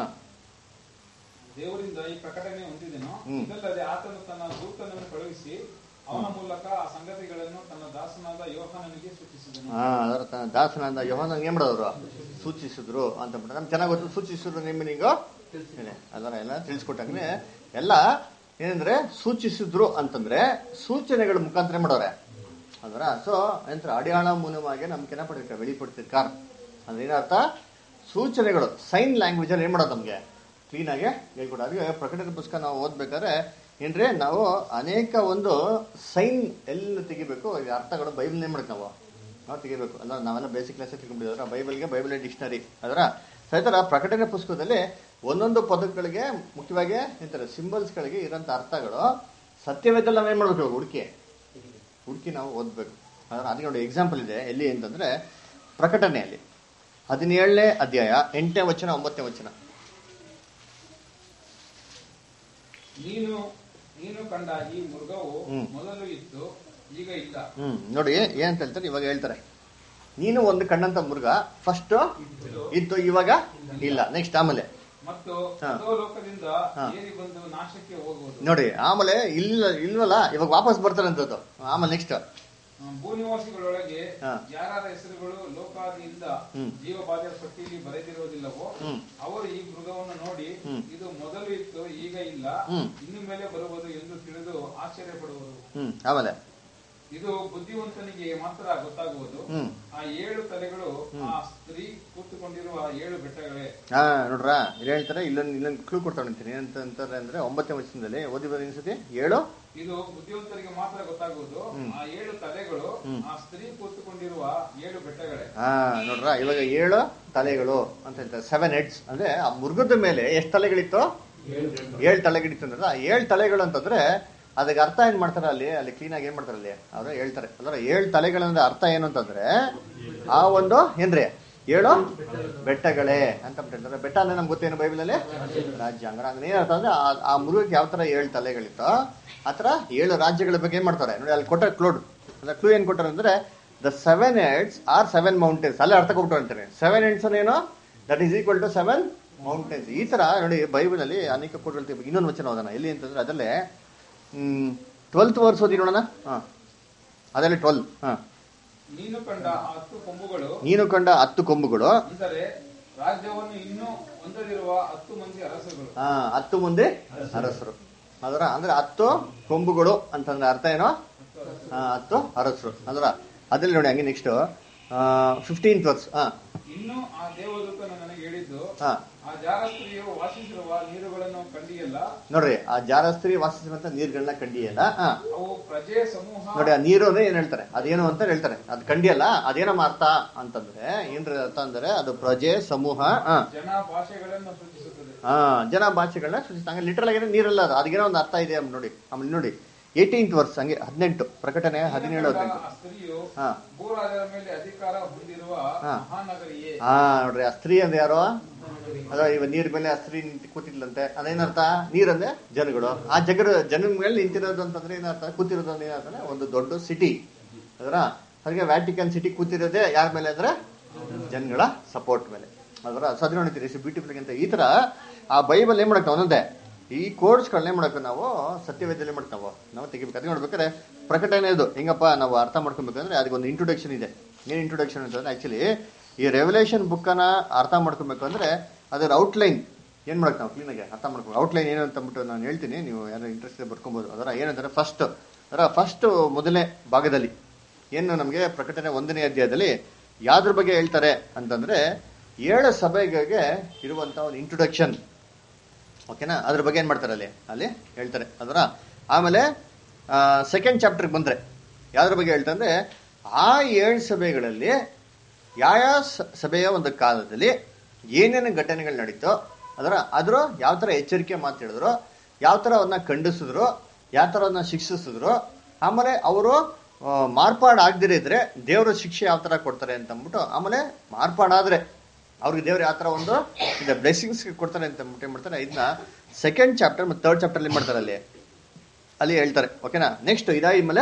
ದೇವರಿಂದ ಈ ಪ್ರಕಟಣೆ ಹೊಂದಿದೆನು ಹ್ಮ್. ಇದಲ್ಲದೆ ಆತನು ತನ್ನ ದೂತನನ್ನು ಕಳುಹಿಸಿ ಅವನ ಮೂಲಕ ಆ ಸಂಗತಿಗಳನ್ನು ತನ್ನ ದಾಸನಾದ ಯೋಹಾನನಿಗೆ ಸೂಚಿಸಿದನು ಹಾ ಅದರ ತ- ದಾಸನಾದ ಯೋಹಾನ ಏನ್ ಮಾಡೋರು ಸೂಚಿಸಿದ್ರು ಅಂತ ಬಿಟ್ಟು ನಮ್ಗೆ ಚೆನ್ನಾಗಿ ಗೊತ್ತು ಸೂಚಿಸಿದ್ರು ನಿಮ್ಮ ನಿಂಗು ಅದರ ಎಲ್ಲ ತಿಳಿಸ್ಕೊಟ್ಟಂಗೆ ಎಲ್ಲ ಏನಂದ್ರೆ ಸೂಚಿಸಿದ್ರು ಅಂತಂದ್ರೆ ಸೂಚನೆಗಳ ಮುಖಾಂತರ ಮಾಡೋರೆ ಅದರ ಸೊ ಎಂತ ಅಡಿಯಾಳ ಮೂಲವಾಗಿ ನಮ್ಗೆ ಕೆನ ಪಡಿರ್ತಾರೆ வெளிப்படுத்திருக்கார் ಅಂದ್ರೆ ಏನರ್ಥ ಸೂಚನೆಗಳು ಸೈನ್ ಲ್ಯಾಂಗ್ವೇಜ್ ಅಲ್ಲಿ ಏನ್ ಮಾಡೋದು ನಮ್ಗೆ ಕ್ಲೀನ್ ಆಗಿ ಹೇಳ್ಕೊಡು ಅದಕ್ಕೆ ಪ್ರಕಟಣೆ ಪುಸ್ತಕ ನಾವು ಓದ್ಬೇಕಾದ್ರೆ ಏನ್ರಿ ನಾವು ಅನೇಕ ಒಂದು ಸೈನ್ ಎಲ್ಲ ತೆಗಿಬೇಕು ಈ ಅರ್ಥಗಳು ಬೈಬಲ್ ಏನ್ ಮಾಡಕ್ ನಾವು ನಾವು ತೆಗಿಬೇಕು ಅಲ್ಲ ನಾವೆಲ್ಲ ಬೇಸಿಕ್ ಕ್ಲಾಸ್ ತಿಳ್ಕೊಂಡಿದ್ರೆ ಬೈಬಲ್ಗೆ ಬೈಬಲ್ ಡಿಕ್ಷನರಿ ಅದರ ಸಹಿತರ ಪ್ರಕಟಣೆ ಪುಸ್ತಕದಲ್ಲಿ ಒಂದೊಂದು ಪದಗಳಿಗೆ ಮುಖ್ಯವಾಗಿ ಎಂತಾರೆ ಸಿಂಬಲ್ಸ್ಗಳಿಗೆ ಇರೋಂಥ ಅರ್ಥಗಳು ಸತ್ಯವೇದಲ್ಲಿ ನಾವೇನ್ ಮಾಡ್ಬೇಕು ಇವಾಗ ಹುಡುಕಿ ಹುಡುಕಿ ನಾವು ಓದ್ಬೇಕು ಅದರ ಅದಕ್ಕೆ ನೋಡಿ ಎಕ್ಸಾಂಪಲ್ ಇದೆ ಎಲ್ಲಿ ಅಂತಂದ್ರೆ ಪ್ರಕಟಣೆಯಲ್ಲಿ ಹದಿನೇಳನೇ ಅಧ್ಯಾಯ ಎಂಟನೇ ವಚನ ಒಂಬತ್ತನೇ ವಚನ ನೀನು ನೀನು ಕಂಡ ಈ ಮೃಗವು ಹ್ಮ್. ಮೊದಲು ಇತ್ತು ಈಗ ಇಲ್ಲ ಹ್ಮ್ ನೋಡಿ ಏನಂತ ಹೇಳ್ತಾರೆ ಇವಾಗ ಹೇಳ್ತಾರೆ ನೀನು ಒಂದು ಕಣ್ಣಂತ ಮೃಗ ಫಸ್ಟ್ ಇತ್ತು ಇವಾಗ ಇಲ್ಲ ನೆಕ್ಸ್ಟ್ ಆಮೇಲೆ ಮತ್ತು ಹಾ. ಲೋಕದಿಂದ ಹಾ. ಏರಿ ಬಂದು ನಾಶಕ್ಕೆ ಹೋಗುವುದು ನೋಡಿ ಆಮೇಲೆ ಇಲ್ಲ ಇಲ್ವಲ್ಲ ಇವಾಗ ವಾಪಸ್ ಬರ್ತಾರೆ ಅಂತದ್ದು ಆಮೇಲೆ ನೆಕ್ಸ್ಟ್ ಹ್ಮ್, ಭೂನಿವಾಸಿಗಳೊಳಗೆ ಹಾ. ಯಾರ ಹೆಸರುಗಳು ಲೋಕಾದಿಯಿಂದ ಹ್ಮ್. ಜೀವಬಾಧ್ಯರ ಪಟ್ಟಿಯಲ್ಲಿ ಬರೆದಿರುವುದಿಲ್ಲವೋ ಹ್ಮ್. ಅವರು ಈ ಮೃಗವನ್ನು ನೋಡಿ ಹ್ಮ್. ಇದು ಮೊದಲು ಇತ್ತು ಈಗ ಇಲ್ಲ ಹ್ಮ್. ಇನ್ನು ಮೇಲೆ ಬರುವುದು ಎಂದು ತಿಳಿದು ಆಶ್ಚರ್ಯ ಪಡುವರು ಹ್ಮ್ ಆಮೇಲೆ ಇದು ಬುದ್ಧಿವಂತನಿಗೆ ಮಾತ್ರ ಗೊತ್ತಾಗುವುದು ಹ್ಮ್ ಆ ಏಳು ತಲೆಗಳು ಆ ಸ್ತ್ರೀ ಕೂತುಕೊಂಡಿರುವ ಏಳು ಬೆಟ್ಟಗಳೇ ಹಾ ನೋಡ್ರ ಇಲ್ಲಿ ಹೇಳ್ತಾರೆ ಇಲ್ಲೊಂದು ಇಲ್ಲೊಂದು ಕ್ಲೂ ಕೊಡ್ತಾನೆ ಅಂತೀನಿ ಏನಂತ ಅಂತಾರೆ ಅಂದ್ರೆ ಒಂಬತ್ತನೇ ವಚನದಲ್ಲಿ ಓದಿ ಬರೀ ಅನ್ಸತಿ ಏಳು ಇದು ಬುದ್ಧಿವಂತರಿಗೆ ಮಾತ್ರ ಗೊತ್ತಾಗುವುದು ಆ ಏಳು ತಲೆಗಳು ಆ ಸ್ತ್ರೀ ಕೂತುಕೊಂಡಿರುವ ಏಳು ಬೆಟ್ಟಗಳೇ ಹಾ ನೋಡ್ರ ಇವಾಗ ಏಳು ತಲೆಗಳು ಅಂತ ಹೇಳ್ತಾರೆ ಸೆವೆನ್ ಹೆಡ್ಸ್ ಅಂದ್ರೆ ಆ ಮೃಗದ ಮೇಲೆ ಎಷ್ಟು ತಲೆಗಳಿತ್ತು ಏಳು ತಲೆಗಳಿತ್ತು ಅಂದ್ರೆ ಆ ಏಳು ತಲೆಗಳು ಅಂತಂದ್ರೆ ಅದಕ್ಕೆ ಅರ್ಥ ಏನ್ ಮಾಡ್ತಾರೆ ಅಲ್ಲಿ ಅಲ್ಲಿ ಕ್ಲೀನ್ ಆಗಿ ಏನ್ ಮಾಡ್ತಾರೆ ಅಲ್ಲಿ ಅವ್ರು ಹೇಳ್ತಾರೆ ಅಂದ್ರೆ ಏಳು ತಲೆಗಳಂದ್ರೆ ಅರ್ಥ ಏನು ಅಂತಂದ್ರೆ ಆ ಒಂದು ಏನ್ರಿ ಏಳು ಬೆಟ್ಟಗಳೇ ಅಂತ ಹೇಳ್ತಾರೆ ಬೆಟ್ಟ ಅಂದ್ರೆ ನಮ್ಗೆ ಗೊತ್ತೇನು ಬೈಬಲಲ್ಲಿ ರಾಜ್ಯ ಹಂಗಾರೆ ಹಂಗನೇ ಅರ್ಥ ಅಂದ್ರೆ ಆ- ಆ ಮೃಗಕ್ಕೆ ಯಾವ ತರ ಏಳು ತಲೆಗಳಿತ್ತೋ ಆ ತರ ಏಳು ರಾಜ್ಯಗಳ ಬಗ್ಗೆ ಏನ್ ಮಾಡ್ತಾರೆ ನೋಡಿ ಅಲ್ಲಿ ಕೊಟ್ಟ ಕ್ಲೋಡ್ ಅಂದ್ರೆ ಕ್ಲೂ ಏನ್ ಕೊಟ್ಟಾರೆ ಅಂದ್ರೆ the seven heads are seven mountains ಅಲ್ಲೇ ಅರ್ಥ ಕೊಟ್ಟು ಅಂತಾರೆ ಸೆವೆನ್ ಹೆಡ್ಸ್ ಏನು that is equal to seven mountains ಈ ತರ ನೋಡಿ ಬೈಬಲ್ ಅಲ್ಲಿ ಅನೇಕ ಕೋಟ್ಗಳು ಇನ್ನೊಂದು ವಚನ ಓದೋಣ ಎಲ್ಲಿ ಅಂತಂದ್ರೆ ಅದಲ್ಲೇ ಟ್ವೆಲ್ತ್ ವರ್ಸ್ ಓದಿ ನೋಡೋಣ ಹಾ ಅದರಲ್ಲಿ ಟ್ವೆಲ್ ಹಾ ನೀನು ಕಂಡ ಆ ಹತ್ತು ಕೊಂಬುಗಳು ನೀನು ಕಂಡ ಹತ್ತು ಕೊಂಬುಗಳು ಅಂದರೆ ರಾಜ್ಯವನ್ನು ಇನ್ನೂ ಹೊಂದದಿರುವ ಹತ್ತು ಮಂದಿ ಅರಸರುಗಳು ಹಾ ಹತ್ತು ಮುಂದೆ ಅರಸರು ಅದರ ಅಂದ್ರೆ ಹತ್ತು ಕೊಂಬುಗಳು ಅಂತಂದ್ರೆ ಅರ್ಥ ಏನೋ ಆ, ಹತ್ತು ಅರಸರು ಅದರ ಅದ್ರಲ್ಲಿ ನೋಡಿ ಹಂಗೆ ನೆಕ್ಸ್ಟ್ ಫಿಫ್ಟೀನ್ ವರ್ಸ್ ಹಾ ಇನ್ನು ಆ ದೇವದೂತನು ನನಗೆ ಹೇಳಿದ್ದು ಹಾ ಆ ಜಾರಸ್ತ್ರೀಯು ವಾಸಿಸಿರುವ ನೀರುಗಳನ್ನು ಕಂಡಿಯಲ್ಲ ನೋಡ್ರಿ ಆ ಜಾರಸ್ತ್ರೀ ವಾಸಿಸುವಂತ ನೀರ್ಗಳನ್ನ ಕಂಡಿಯಲ್ಲ ಹಾ ಅವು ಪ್ರಜೆ ಸಮೂಹ ನೋಡಿ ಆ ನೀರು ಅಂದ್ರೆ ಏನ್ ಹೇಳ್ತಾರೆ ಅದೇನು ಅಂತ ಹೇಳ್ತಾರೆ ಅದು ಕಂಡಿಯಲ್ಲ ಅದೇನಮ್ಮ ಅರ್ಥ ಅಂತಂದ್ರೆ ಏನ್ರಿ ಅರ್ಥ ಅಂದ್ರೆ ಅದು ಪ್ರಜೆ ಸಮೂಹ ಹಾ ಜನ ಭಾಷೆಗಳನ್ನು ಸೂಚಿಸುತ್ತದೆ ಹಾ ಜನ ಭಾಷೆಗಳನ್ನ ಸೂಚಿಸ್ತಾರೆ ಲಿಟ್ರಲ್ ಆಗಿ ನೀರಲ್ಲ ಅದು ಅದಕ್ಕೇನೋ ಒಂದು ಅರ್ಥ ಇದೆ ನೋಡಿ ಆಮೇಲೆ ನೋಡಿ ಏಯ್ಟೀನ್ತ್ ವರ್ಷ ಹಂಗೆ ಹದಿನೆಂಟು ಪ್ರಕಟಣೆ ಹದಿನೇಳು ಹದಿನೆಂಟು ಆ ಸ್ತ್ರೀಯು ಹಾ ಭೂರಾಜರ ಮೇಲೆ ಅಧಿಕಾರ ಹೊಂದಿರುವ ಹಾ. ಮಹಾನಗರಿಯೇ ಹಾ ನೋಡ್ರಿ ಆ ಸ್ತ್ರೀ ಅಂದ್ರೆ ಯಾರು ಅದ ಇವ ನೀರ್ ಮೇಲೆ ಆ ಸ್ತ್ರೀ ನಿಂತು ಕೂತಿದ್ಲಂತೆ ಅದೇನರ್ಥ ನೀರಂದ್ರೆ ಜನಗಳು ಆ ಜಗರ ಜನ ಮೇಲೆ ನಿಂತಿರೋದು ಅಂತಂದ್ರೆ ಏನರ್ಥ ಕೂತಿರೋದು ಅಂದ್ರೆ ಏನಂದ್ರೆ ಒಂದು ದೊಡ್ಡ ಸಿಟಿ ಅದರ ಹಾಗೆ ವ್ಯಾಟಿಕನ್ ಸಿಟಿ ಕೂತಿರೋದೇ ಯಾರ ಮೇಲೆ ಅಂದ್ರೆ ಜನಗಳ ಸಪೋರ್ಟ್ ಮೇಲೆ ಅದರ ಸದ್ರ ನೋಡ್ತೀರಿ ಬ್ಯೂಟಿಫುಲ್ ಅಂತ ಈ ತರ ಆ ಬೈಬಲ್ ಏನ್ ಮಾಡಕ್ ಒಂದೊಂದೇ ಈ ಕೋರ್ಸ್ಗಳನ್ನ ಏನ್ ಮಾಡಕ್ ನಾವು ಸತ್ಯವೇದಲ್ಲಿ ಮಾಡಕ್ ನಾವು ನಾವು ತೆಗಿಬೇಕು ಅದಕ್ಕೆ ನೋಡ್ಬೇಕಾದ್ರೆ ಪ್ರಕಟಣೆ ಇದು ಹೆಂಗಪ್ಪ ನಾವು ಅರ್ಥ ಮಾಡ್ಕೊಬೇಕಂದ್ರೆ ಅದಕ್ಕೊಂದು ಇಂಟ್ರೊಡಕ್ಷನ್ ಇದೆ ಏನ್ ಇಂಟ್ರೊಡಕ್ಷನ್ ಅಂತಂದ್ರೆ ಆಕ್ಚುಲಿ ಈ ರೆವಲ್ಯೂಷನ್ ಬುಕ್ ಅನ್ನ ಅರ್ಥ ಮಾಡ್ಕೊಬೇಕು ಅಂದ್ರೆ ಅದರ ಔಟ್ಲೈನ್ ಏನ್ ಮಾಡಕ್ ನಾವು ಕ್ಲೀನಾಗಿ ಅರ್ಥ ಮಾಡ್ಕೊಂಡು ಔಟ್ಲೈನ್ ಏನು ಅಂತ ಅಂದ್ಬಿಟ್ಟು ನಾನು ಹೇಳ್ತೀನಿ ನೀವು ಯಾರು ಇಂಟ್ರೆಸ್ಟ್ ಬರ್ಕೊಬೋದು ಅದರ ಏನಂದ್ರೆ ಫಸ್ಟ್ ಅದರ ಫಸ್ಟ್ ಮೊದಲನೇ ಭಾಗದಲ್ಲಿ ಏನು ನಮಗೆ ಪ್ರಕಟಣೆ ಒಂದನೇ ಅಧ್ಯಾಯದಲ್ಲಿ ಯಾವ್ದ್ರ ಬಗ್ಗೆ ಹೇಳ್ತಾರೆ ಅಂತಂದ್ರೆ ಏಳು ಸಭೆಗಳಿಗೆ ಇರುವಂತ ಒಂದು ಇಂಟ್ರೊಡಕ್ಷನ್ ಓಕೆನಾ ಅದ್ರ ಬಗ್ಗೆ ಏನ್ ಮಾಡ್ತಾರೆ ಅಲ್ಲಿ ಅಲ್ಲಿ ಹೇಳ್ತಾರೆ ಅದರ ಆಮೇಲೆ ಸೆಕೆಂಡ್ ಚಾಪ್ಟರ್ಗೆ ಬಂದ್ರೆ ಯಾವ್ದ್ರ ಬಗ್ಗೆ ಹೇಳ್ತಾರೆ ಅಂದ್ರೆ ಆ ಏಳು ಸಭೆಗಳಲ್ಲಿ ಯಾವ ಸಭೆಯ ಒಂದು ಕಾಲದಲ್ಲಿ ಏನೇನು ಘಟನೆಗಳು ನಡೀತೋ ಅದರ ಅದ್ರ ಯಾವ ತರ ಎಚ್ಚರಿಕೆ ಮಾತು ಹೇಳಿದ್ರು ಯಾವ ತರ ಅವನ್ನ ಖಂಡಿಸಿದ್ರು ಯಾವ ತರ ಅದನ್ನ ಶಿಕ್ಷಿಸಿದ್ರು ಆಮೇಲೆ ಅವರು ಮಾರ್ಪಾಡು ಆಗದಿರ ಇದ್ರೆ ದೇವರ ಶಿಕ್ಷೆ ಯಾವ ತರ ಕೊಡ್ತಾರೆ ಅಂತ ಅಂದ್ಬಿಟ್ಟು ಆಮೇಲೆ ಮಾರ್ಪಾಡಾದ್ರೆ ಅವ್ರಿಗೆ ದೇವ್ರು ಯಾವ ತರ ಒಂದು ಇದೆ ಬ್ಲೆಸ್ಸಿಂಗ್ಸ್ ಕೊಡ್ತಾರೆ ಅಂತ ಅಂದ್ಬಿಟ್ಟು ಏನ್ ಮಾಡ್ತಾರೆ ಇದನ್ನ ಸೆಕೆಂಡ್ ಚಾಪ್ಟರ್ ಮತ್ತು ಥರ್ಡ್ ಚಾಪ್ಟರ್ ಏನ್ ಮಾಡ್ತಾರೆ ಅಲ್ಲಿ ಅಲ್ಲಿ ಹೇಳ್ತಾರೆ ಓಕೆನಾ ನೆಕ್ಸ್ಟ್ ಇದಾಗಿ ಮೇಲೆ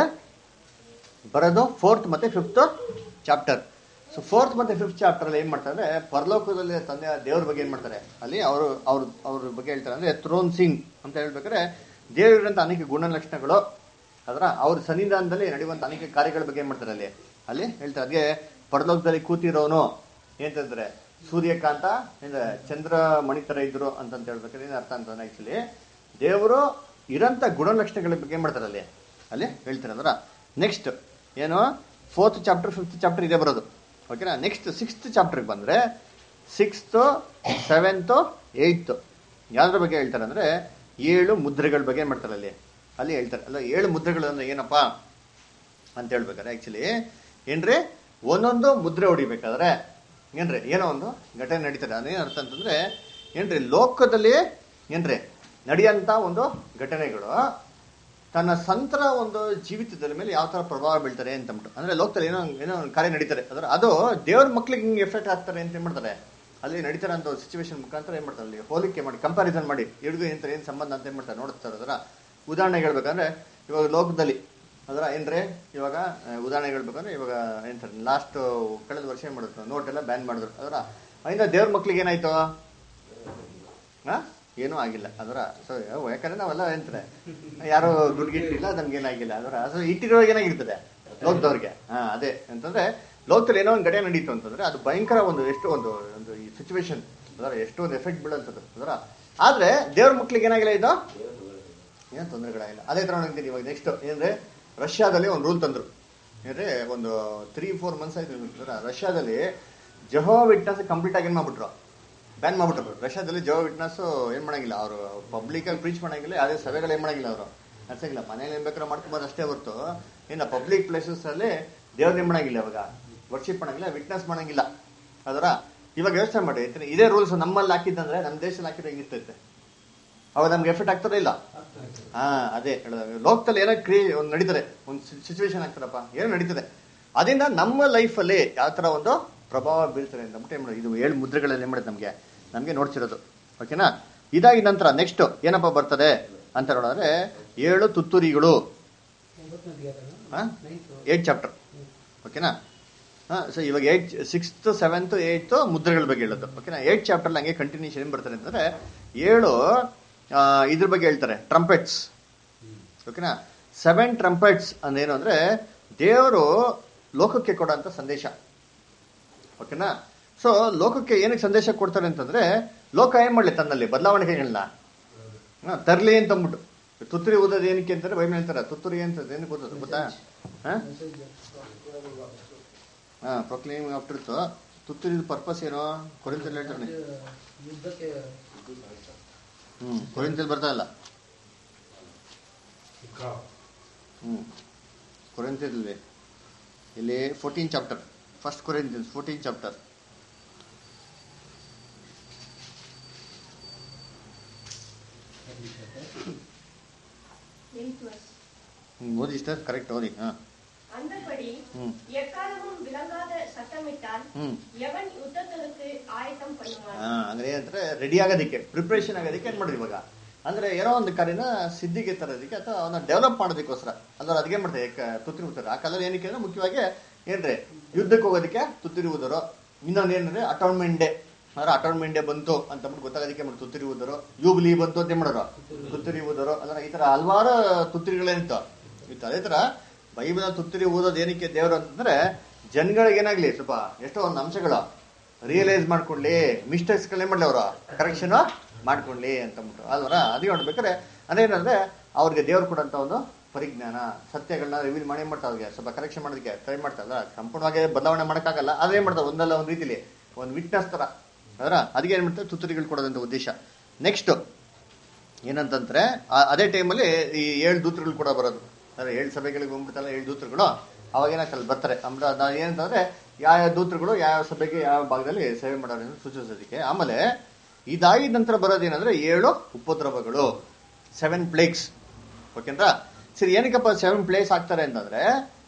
ಬರೋದು ಫೋರ್ತ್ ಮತ್ತೆ ಫಿಫ್ತ್ ಚಾಪ್ಟರ್ ಸೊ ಫೋರ್ತ್ ಮತ್ತೆ ಫಿಫ್ತ್ ಚಾಪ್ಟರ್ ಅಲ್ಲಿ ಏನ್ ಮಾಡ್ತಾರೆ ಪರಲೋಕದಲ್ಲಿ ತಂದೆ ದೇವ್ರ ಬಗ್ಗೆ ಏನ್ ಮಾಡ್ತಾರೆ ಅಲ್ಲಿ ಅವರು ಅವ್ರ ಅವ್ರ ಬಗ್ಗೆ ಹೇಳ್ತಾರೆ ಅಂದ್ರೆ ಥ್ರೋನ್ ಸಿಂಗ್ ಅಂತ ಹೇಳ್ಬೇಕಾದ್ರೆ ದೇವರಿರಂತ ಅನೇಕ ಗುಣಲಕ್ಷಣಗಳು ಅದರ ಅವ್ರ ಸನ್ನಿಧಾನದಲ್ಲಿ ನಡೆಯುವಂತ ಅನೇಕ ಕಾರ್ಯಗಳ ಬಗ್ಗೆ ಏನ್ ಮಾಡ್ತಾರೆ ಅಲ್ಲಿ ಅಲ್ಲಿ ಹೇಳ್ತಾರೆ ಅದೇ ಪರಲೋಕದಲ್ಲಿ ಕೂತಿರೋನು ಏನಂತಂದ್ರೆ ಸೂರ್ಯಕಾಂತ ಅಂದ್ರೆ ಚಂದ್ರ ಮಣಿ ತರ ಇದ್ರು ಅಂತಂತ ಹೇಳ್ಬೇಕಾದ್ರೆ ಏನ್ ಅರ್ಥ ಅಂತ ಆಕ್ಚುಲಿ ದೇವರು ಇರಂತ ಗುಣಲಕ್ಷಣಗಳ ಬಗ್ಗೆ ಏನ್ ಮಾಡ್ತಾರೆ ಅಲ್ಲಿ ಅಲ್ಲಿ ಹೇಳ್ತಾರೆ ಅಂದ್ರ ನೆಕ್ಸ್ಟ್ ಏನು ಫೋರ್ತ್ ಚಾಪ್ಟರ್ ಫಿಫ್ತ್ ಚಾಪ್ಟರ್ ಇದೆ ಬರೋದು ಓಕೆನಾ ನೆಕ್ಸ್ಟ್ ಸಿಕ್ಸ್ತ್ ಚಾಪ್ಟರ್ಗೆ ಬಂದ್ರೆ ಸಿಕ್ಸ್ತ್ ಸೆವೆಂತ್ ಏಯ್ತ್ ಯಾವ್ದ್ರ ಬಗ್ಗೆ ಹೇಳ್ತಾರೆ ಅಂದ್ರೆ ಏಳು ಮುದ್ರೆಗಳ ಬಗ್ಗೆ ಏನ್ ಮಾಡ್ತಾರೆ ಅಲ್ಲಿ ಅಲ್ಲಿ ಹೇಳ್ತಾರೆ ಅಲ್ಲ ಏಳು ಮುದ್ರೆಗಳು ಅಂದ್ರೆ ಏನಪ್ಪಾ ಅಂತ ಹೇಳ್ಬೇಕಾರೆ ಆಕ್ಚುಲಿ ಏನ್ರಿ ಒಂದೊಂದು ಮುದ್ರೆ ಹೊಡಿಬೇಕಾದ್ರೆ ಏನ್ರಿ ಏನೋ ಒಂದು ಘಟನೆ ನಡೀತದೆ ಅದೇನ್ ಅರ್ಥ ಅಂತಂದ್ರೆ ಏನ್ರಿ ಲೋಕದಲ್ಲಿ ಏನ್ರಿ ನಡೆಯಂತ ಒಂದು ಘಟನೆಗಳು ತನ್ನ ಸಂತರ ಒಂದು ಜೀವಿತದ ಮೇಲೆ ಯಾವ ತರ ಪ್ರಭಾವ ಬೀಳ್ತಾರೆ ಅಂತ ಅಂದ್ಬಿಟ್ಟು ಅಂದ್ರೆ ಲೋಕದಲ್ಲಿ ಏನೋ ಏನೋ ಒಂದು ಕಾರ್ಯ ನಡೀತಾರೆ ಅಂದ್ರೆ ಅದು ದೇವ್ರ ಮಕ್ಳಿಗೆ ಹಿಂಗೆ ಎಫೆಕ್ಟ್ ಆಗ್ತಾರೆ ಅಂತ ಏನ್ ಮಾಡ್ತಾರೆ ಅಲ್ಲಿ ನಡೀತಾರೆ ಅಂತ ಸಿಚುವೇಶನ್ ಮುಖಾಂತರ ಏನ್ ಮಾಡ್ತಾರೆ ಅಲ್ಲಿ ಹೋಲಿಕೆ ಮಾಡಿ ಕಂಪ್ಯಾರಿಸನ್ ಮಾಡಿ ಹಿಡಿದು ಇಂತ ಏನ್ ಸಂಬಂಧ ಅಂತ ಏನ್ ಮಾಡ್ತಾರೆ ನೋಡ್ತಾರೆ ಅದರ ಉದಾಹರಣೆ ಹೇಳ್ಬೇಕಂದ್ರೆ ಇವಾಗ ಲೋಕದಲ್ಲಿ ಅದರ ಏನ್ರೆ ಇವಾಗ ಆ, ಉದಾಹರಣೆ ಹೇಳ್ಬೇಕಂದ್ರೆ ಇವಾಗ ಏನಂತಾರೆ ಲಾಸ್ಟ್ ಕಳೆದ ವರ್ಷ ಏನ್ ಮಾಡಿದ್ರು ನೋಟ್ ಎಲ್ಲ ಬ್ಯಾನ್ ಮಾಡಿದ್ರು ಅದರ ಅದರಿಂದ ದೇವ್ರ ಮಕ್ಳಿಗೆ ಏನಾಯ್ತು ಹಾ ಏನೂ ಆಗಿಲ್ಲ ಅದರ ಸೊ ಯಾಕಂದ್ರೆ ನಾವೆಲ್ಲ ಎಂತಾರೆ ಯಾರು ದುಡ್ಡು ಗಿಟ್ಟಿಲ್ಲ ನಮ್ಗೆ ಏನಾಗಿಲ್ಲ ಅದರ ಸೊ ಇಟ್ಟಿರೋರಿಗೆ ಏನಾಗಿರ್ತದೆ ಲೋಕದವ್ರಿಗೆ ಹಾ ಅದೇ ಅಂತಂದ್ರೆ ಲೋಕದಲ್ಲಿ ಏನೋ ಒಂದು ಗಡೆ ನಡೀತು ಅಂತಂದ್ರೆ ಅದು ಭಯಂಕರ ಒಂದು ಎಷ್ಟು ಒಂದು ಒಂದು ಈ ಸಿಚುವೇಶನ್ ಅದರ ಎಷ್ಟು ಒಂದು ಎಫೆಕ್ಟ್ ಬೀಳಂತದ್ದು ಅದರ ಆದ್ರೆ ದೇವ್ರ ಮಕ್ಳಿಗೆ ಏನಾಗಿಲ್ಲ ಇದು ಏನು ತೊಂದರೆಗಳಾಗಿಲ್ಲ ಅದೇ ತರ ನೋಡ್ತೀನಿ ಇವಾಗ ನೆಕ್ಸ್ಟ್ ಏನಂದ್ರೆ ರಷ್ಯಾದಲ್ಲಿ ಒಂದು ರೂಲ್ ತಂದ್ರು ಏನಂದ್ರೆ ಒಂದು ತ್ರೀ ಫೋರ್ ಮಂತ್ಸ್ ಆಯ್ತು ಅಂದ್ರೆ ರಷ್ಯಾದಲ್ಲಿ ಜಹೋ ವಿಟ್ನೆಸ್ ಕಂಪ್ಲೀಟ್ ಆಗಿ ಏನ್ ಮಾಡ್ಬಿಟ್ರು ಬ್ಯಾನ್ ಮಾಡ್ಬಿಟ್ರು ರಷ್ಯಾದಲ್ಲಿ ಜಹೋ ವಿಟ್ನೆಸ್ ಏನ್ ಮಾಡಂಗಿಲ್ಲ ಅವರು ಪಬ್ಲಿಕ್ ಆಗಿ ಪ್ರೀಚ್ ಮಾಡಂಗಿಲ್ಲ ಯಾವುದೇ ಸಭೆಗಳು ಏನ್ ಮಾಡಂಗಿಲ್ಲ ಅವರು ನಡ್ಸಂಗಿಲ್ಲ ಮನೇಲಿ ಏನ್ ಬೇಕಾದ್ರೂ ಮಾಡ್ಕೊಂಬೋದು ಅಷ್ಟೇ ಹೊರತು ಇನ್ನು ಪಬ್ಲಿಕ್ ಪ್ಲೇಸಸ್ ಅಲ್ಲಿ ದೇವ್ರ ಏನ್ ಮಾಡಂಗಿಲ್ಲ ಇವಾಗ ವರ್ಷಿಪ್ ಮಾಡಂಗಿಲ್ಲ ವಿಟ್ನೆಸ್ ಮಾಡಂಗಿಲ್ಲ ಅದರ ಇವಾಗ ಯೋಚನೆ ಮಾಡಿ ಆಯ್ತಾ? ಇದೇ ರೂಲ್ಸ್ ನಮ್ಮಲ್ಲಿ ಹಾಕಿದ್ದಂದ್ರೆ ನಮ್ಮ ದೇಶದಲ್ಲಿ ಹಾಕಿದ್ರೆ ಹೆಂಗಿರ್ತೈತೆ ಅವಾಗ ನಮ್ಗೆ ಎಫೆಕ್ಟ್ ಆಗ್ತದೆ ಇಲ್ಲ ಹಾ ಅದೇ ಹೇಳೋದು. ಲೋಕದಲ್ಲಿ ಏನೋ ಕ್ರಿಯೆ ಒಂದು ನಡೀತದೆ ಒಂದು ಸಿಚುವೇಶನ್ ಆಗ್ತಾರಪ್ಪ ಏನೋ ನಡೀತದೆ ಅದರಿಂದ ನಮ್ಮ ಲೈಫಲ್ಲಿ ಯಾವ ತರ ಒಂದು ಪ್ರಭಾವ ಬೀಳ್ತಾರೆ ಅಂತ ಅಂದ್ಬಿಟ್ಟು ಏನ್ ಮಾಡೋದು ಇದು ಏಳು ಮುದ್ರೆಗಳಲ್ಲಿ ಏನ್ ಮಾಡುತ್ತೆ ನಮ್ಗೆ ನಮ್ಗೆ ನೋಡ್ತಿರೋದು ಓಕೆನಾ ಇದಾಗಿ ನಂತರ ನೆಕ್ಸ್ಟ್ ಏನಪ್ಪ ಬರ್ತದೆ ಅಂತ ನೋಡಿದ್ರೆ ಏಳು ತುತ್ತೂರಿಗಳು ಏಟ್ ಚಾಪ್ಟರ್ ಓಕೆನಾ ಹಾ ಸೊ ಇವಾಗ ಏಟ್ ಸಿಕ್ಸ್ತ್ ಸೆವೆಂತ್ ಏಯ್ತ್ ಮುದ್ರೆಗಳ ಬಗ್ಗೆ ಹೇಳೋದು ಓಕೆನಾ ಏಟ್ ಚಾಪ್ಟರ್ ಹಂಗೆ ಕಂಟಿನ್ಯೂಷನ್ ಏನ್ ಬರ್ತಾರೆ ಅಂತಂದ್ರೆ ಏಳು ಆ, ಇದ್ರ ಬಗ್ಗೆ ಹೇಳ್ತಾರೆ ಟ್ರಂಪೆಟ್ಸ್ ಓಕೆನಾ ಸೆವೆನ್ ಟ್ರಂಪೆಟ್ಸ್ ಅಂದೇನು ಅಂದ್ರೆ ದೇವರು ಲೋಕಕ್ಕೆ ಕೊಡೋಂಥ ಸಂದೇಶ ಓಕೆನಾ ಸೊ ಲೋಕಕ್ಕೆ ಏನಕ್ಕೆ ಸಂದೇಶ ಕೊಡ್ತಾರೆ ಅಂತಂದ್ರೆ ಲೋಕ ಏನ್ ಮಾಡ್ಲಿ ತನ್ನಲ್ಲಿ ಬದಲಾವಣೆಗಳನ್ನ ಹಾ, ತರ್ಲಿ ಅಂತ ಅಂದ್ಬಿಟ್ಟು ತುತ್ತೂರಿ ಓದೋದು ಏನಕ್ಕೆ ಅಂತಾರೆ ಬೈಬಲ್ ಹೇಳ್ತಾರೆ ತುತ್ತೂರಿ ಅಂತ ಏನಕ್ಕೆ ಓದೋದು ಗೊತ್ತಾ ಹಾ ಹಾ ಪ್ರೊಕ್ಲೇಮ್ ಆಫ್ಟರ್ ತುತ್ತೂರಿದ ಪರ್ಪಸ್ ಏನೋ ಕೊರಿಂತಲ್ಲಿ ಹೇಳ್ತಾನೆ ಯುದ್ಧಕ್ಕೆ ಹ್ಮ್ ಕೊರಿಂತಲ್ಲಿ ಬರ್ತಾ ಇಲ್ಲ ಹ್ಮ್ ಕೊರಿಂತಲ್ಲಿ ಇಲ್ಲಿ fourteen chapter first Corinthians fourteen chapter Eighth verse. ಹ್ಮ್ ಓದಿ ಇಷ್ಟ ಕರೆಕ್ಟ್ ಓದಿ ಹಾ அந்தபடி ம். எக்காலமும் விளங்காத சத்தமிட்டால் ಹ್ಮ್ எவன் யுத்தத்திற்கு ஆயத்தம் பண்ணுவான் ಹಾ ಅಂದ್ರೆ ಏನಂದ್ರೆ ರೆಡಿ ಆಗೋದಕ್ಕೆ ಪ್ರಿಪ್ರೇಷನ್ ಆಗೋದಕ್ಕೆ ಏನ್ ಮಾಡಿದ್ವಿ ಇವಾಗ ಅಂದ್ರೆ ಏನೋ ಒಂದು ಕಾರ್ಯನ ಸಿದ್ಧಿಗೆ ತರೋದಕ್ಕೆ ಅಥವಾ ಅವನ್ನ ಡೆವಲಪ್ ಮಾಡೋದಕ್ಕೋಸ್ಕರ ಅಂದ್ರೆ ಅದಕ್ಕೆ ಮಾಡ್ತಾರೆ ತುತ್ತಿರಿ ಉತ್ತರ ಆ ಕಾಲದಲ್ಲಿ ಏನಕ್ಕೆ ಅಂದ್ರೆ ಮುಖ್ಯವಾಗಿ ಏನ್ರಿ ಯುದ್ಧಕ್ಕೆ ಹೋಗೋದಕ್ಕೆ ತುತ್ತಿರಿ ಊದರು ಇನ್ನೊಂದು ಏನಂದ್ರೆ ಅಟೋನ್ಮೆಂಟ್ ಡೇ ಅಂದ್ರೆ ಅಟೋನ್ಮೆಂಟ್ ಡೇ ಬಂತು ಅಂತ ಅಂದ್ಬಿಟ್ಟು ಗೊತ್ತಾಗೋದಕ್ಕೆ ಮಾಡಿ ತುತ್ತಿರಿ ಊದರು ಯೂಬ್ಲಿ ಬಂತು ಅಂತ ಏನ್ ಮಾಡೋರು ತುತ್ತಿರಿ ಊದರು ಅಂದ್ರೆ ಈ ತರ ಹಲವಾರು ತುತ್ತಿರಿಗಳೇನಿತ್ತು ಇತ್ತು ಅದೇ ತರ ಬೈಬಲ್ ತುತ್ತಿರಿ ಓದೋದು ಏನಕ್ಕೆ ದೇವರು ಅಂತಂದ್ರೆ ಜನಗಳಿಗೆ ಏನಾಗ್ಲಿ ಸ್ವಲ್ಪ ಎಷ್ಟೋ ಒಂದು ಅಂಶಗಳು ರಿಯಲೈಸ್ ಮಾಡ್ಕೊಳ್ಳಿ ಮಿಸ್ಟೇಕ್ಸ್ ಏನ್ ಮಾಡ್ಲಿ ಅವರು ಕರೆಕ್ಷನ್ ಮಾಡ್ಕೊಳ್ಳಿ ಅಂತ ಅಂದ್ಬಿಟ್ಟು ಅಲ್ವರ ಅದೇ ನೋಡ್ಬೇಕಾದ್ರೆ ಅದೇನಂದ್ರೆ ಅವ್ರಿಗೆ ದೇವ್ರು ಕೊಡಂತ ಒಂದು ಪರಿಜ್ಞಾನ ಸತ್ಯಗಳನ್ನ ರಿವೀಲ್ ಮಾಡಿ ಏನ್ ಮಾಡ್ತಾರೆ ಅವ್ರಿಗೆ ಸ್ವಲ್ಪ ಕರೆಕ್ಷನ್ ಮಾಡೋದಕ್ಕೆ ಟ್ರೈ ಮಾಡ್ತಾರಲ್ಲ ಸಂಪೂರ್ಣವಾಗಿ ಬದಲಾವಣೆ ಮಾಡೋಕ್ಕಾಗಲ್ಲ ಅದೇ ಮಾಡ್ತಾರೆ ಒಂದಲ್ಲ ಒಂದು ರೀತಿಲಿ ಒಂದು ವಿಟ್ನೆಸ್ ತರ ಅದರ ಅದಕ್ಕೆ ಏನ್ ಮಾಡ್ತಾರೆ ತುತ್ತೂರಿಗಳು ಕೊಡೋದಂತ ಉದ್ದೇಶ ನೆಕ್ಸ್ಟ್ ಏನಂತಂದ್ರೆ ಆ- ಅದೇ ಟೈಮಲ್ಲಿ ಈ ಏಳು ದೂತರುಗಳು ಕೂಡ ಬರೋದು ಅಂದ್ರೆ ಏಳು ಸಭೆಗಳಿಗೆ ಬಂದ್ಬಿಡ್ತಲ್ಲ ಏಳು ದೂತರುಗಳು ಅವಾಗ ಏನಾಗ್ತಲ್ಲ ಬರ್ತಾರೆ ಅಂದ್ರೆ ಅದ್ ಏನಂತಂದ್ರೆ ಯಾವ ಯಾವ ದೂತರುಗಳು ಯಾವ ಸಭೆಗೆ ಯಾವ ಭಾಗದಲ್ಲಿ ಸೇವೆ ಮಾಡೋರು ಅಂತ ಸೂಚಿಸೋದಕ್ಕೆ ಆಮೇಲೆ ಇದಾಗಿದ ನಂತರ ಬರೋದೇನಂದ್ರೆ ಏಳು ಉಪದ್ರವಗಳು ಸೆವೆನ್ ಪ್ಲೇಕ್ಸ್ ಓಕೆಂದ್ರ ಸರಿ ಏನಕ್ಕಪ್ಪ ಸೆವೆನ್ ಪ್ಲೇಸ್ ಆಗ್ತಾರೆ ಅಂತಂದ್ರೆ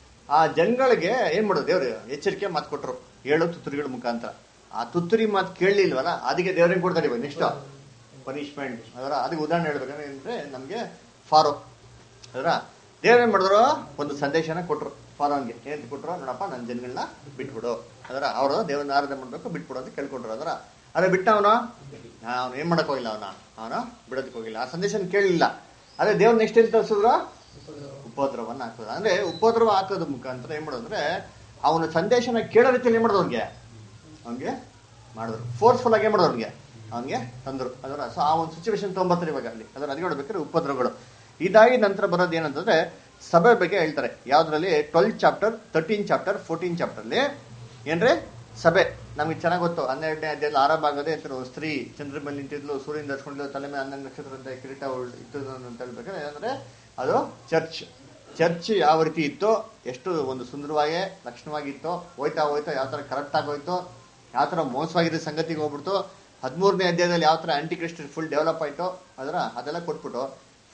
ಆ ಜನಗಳಿಗೆ ಏನ್ ಮಾಡೋದು ದೇವ್ರು ಎಚ್ಚರಿಕೆ ಮಾತು ಕೊಟ್ರು ಏಳು ತುತ್ತೂರಿಗಳ ಮುಖಾಂತರ ಆ ತುತ್ತೂರಿ ಮಾತು ಕೇಳಲಿಲ್ವಲ್ಲ ಅದಕ್ಕೆ ದೇವ್ರಿಗೆ ಕೊಡ್ತಾರೆ ಇವಾಗ ನೆಕ್ಸ್ಟ್ ಪನಿಷ್ಮೆಂಟ್ ಅದರ ಅದಕ್ಕೆ ಉದಾಹರಣೆ ಹೇಳ್ಬೇಕಂದ್ರೆ ಏನಂದ್ರೆ ನಮ್ಗೆ ಫಾರೋ ಅದರ ದೇವ್ರ ಏನ್ ಮಾಡಿದ್ರು ಒಂದು ಸಂದೇಶನ ಕೊಟ್ರು ಫಾರೋನ್ಗೆ ಏನ್ ಕೊಟ್ರು ನೋಡಪ್ಪ ನನ್ನ ಜನಗಳನ್ನ ಬಿಟ್ಬಿಡು ಅದರ ಅವರು ದೇವರನ್ನ ಆರಾಧನೆ ಮಾಡ್ಬೇಕು ಬಿಟ್ಬಿಡು ಅಂತ ಕೇಳ್ಕೊಂಡ್ರು ಅದರ ಅದೇ ಬಿಟ್ಟ ಅವನು ಅವನು ಏನ್ ಮಾಡಕ್ ಹೋಗಿಲ್ಲ ಅವನ ಅವನು ಬಿಡೋದಕ್ಕೆ ಹೋಗಿಲ್ಲ ಆ ಸಂದೇಶನ ಕೇಳಲಿಲ್ಲ ಅದೇ ದೇವ್ರ ನೆಕ್ಸ್ಟ್ ಏನ್ ತರಿಸಿದ್ರು ಉಪದ್ರವನ್ನ ಹಾಕೋದು ಅಂದ್ರೆ ಉಪದ್ರವ ಹಾಕೋದ್ ಮುಖಾಂತರ ಏನ್ ಮಾಡೋದು ಅಂದ್ರೆ ಅವನ ಸಂದೇಶನ ಕೇಳೋ ರೀತಿಯಲ್ಲಿ ಏನ್ ಮಾಡೋದು ಅವ್ನಿಗೆ ಅವ್ನಿಗೆ ಮಾಡಿದ್ರು ಫೋರ್ಸ್ಫುಲ್ ಆಗಿ ಏನ್ ಮಾಡೋದು ಅವ್ನಿಗೆ ಅವ್ನಿಗೆ ತಂದ್ರು ಅದರ ಸೊ ಆ ಒಂದು ಸಿಚುವೇಶನ್ ತೊಗೊಂಬರ್ತಾರೆ ಇವಾಗ ಅಲ್ಲಿ ಅದರ ಅದಕ್ಕೆ ನೋಡ್ಬೇಕಾದ್ರೆ ಉಪದ್ರವಗಳು ಇದಾಗಿ ನಂತರ ಬರೋದು ಏನಂತಂದ್ರೆ ಸಭೆ ಬಗ್ಗೆ ಹೇಳ್ತಾರೆ ಯಾವ್ದ್ರಲ್ಲಿ twelve chapter thirteen chapter fourteen ಚಾಪ್ಟರ್ಲಿ ಏನ್ರಿ ಸಭೆ ನಮಗೆ ಚೆನ್ನಾಗಿ ಗೊತ್ತು ಹನ್ನೆರಡನೇ ಅಧ್ಯಾಯದಲ್ಲಿ ಆರಂಭ ಆಗೋದೇ ಅಂತಾರೆ ಸ್ತ್ರೀ ಚಂದ್ರ ಮೇಲೆ ನಿಂತಿದ್ಲು ಸೂರ್ಯನ ಧರಿಸ್ಕೊಂಡಿದ್ಲು ತಲೆ ಮೇಲೆ ಹನ್ನೊಂದು ನಕ್ಷತ್ರ ಅಂತ ಕಿರೀಟ ಉಳ್- ಇತ್ತು ಅಂತ ಹೇಳ್ಬೇಕಾದ್ರೆ ಏನಂದ್ರೆ ಅದು ಚರ್ಚ್ ಚರ್ಚ್ ಯಾವ ರೀತಿ ಇತ್ತು ಎಷ್ಟು ಒಂದು ಸುಂದರವಾಗಿ ಲಕ್ಷಣವಾಗಿತ್ತು ಹೋಯ್ತಾ ಹೋಯ್ತಾ ಯಾವ ತರ ಕರೆಕ್ಟ್ ಆಗೋಯ್ತು ಯಾವ ತರ ಮೋಸವಾಗಿದ್ದ ಸಂಗತಿಗೆ ಹೋಗ್ಬಿಡ್ತು ಹದಿಮೂರನೇ ಅಧ್ಯಾಯದಲ್ಲಿ ಯಾವ ತರ ಆಂಟಿ ಕ್ರಿಸ್ಟ್ ಫುಲ್ ಡೆವಲಪ್ ಆಯ್ತು ಅದರ ಅದೆಲ್ಲ ಕೊಟ್ಬಿಟ್ಟು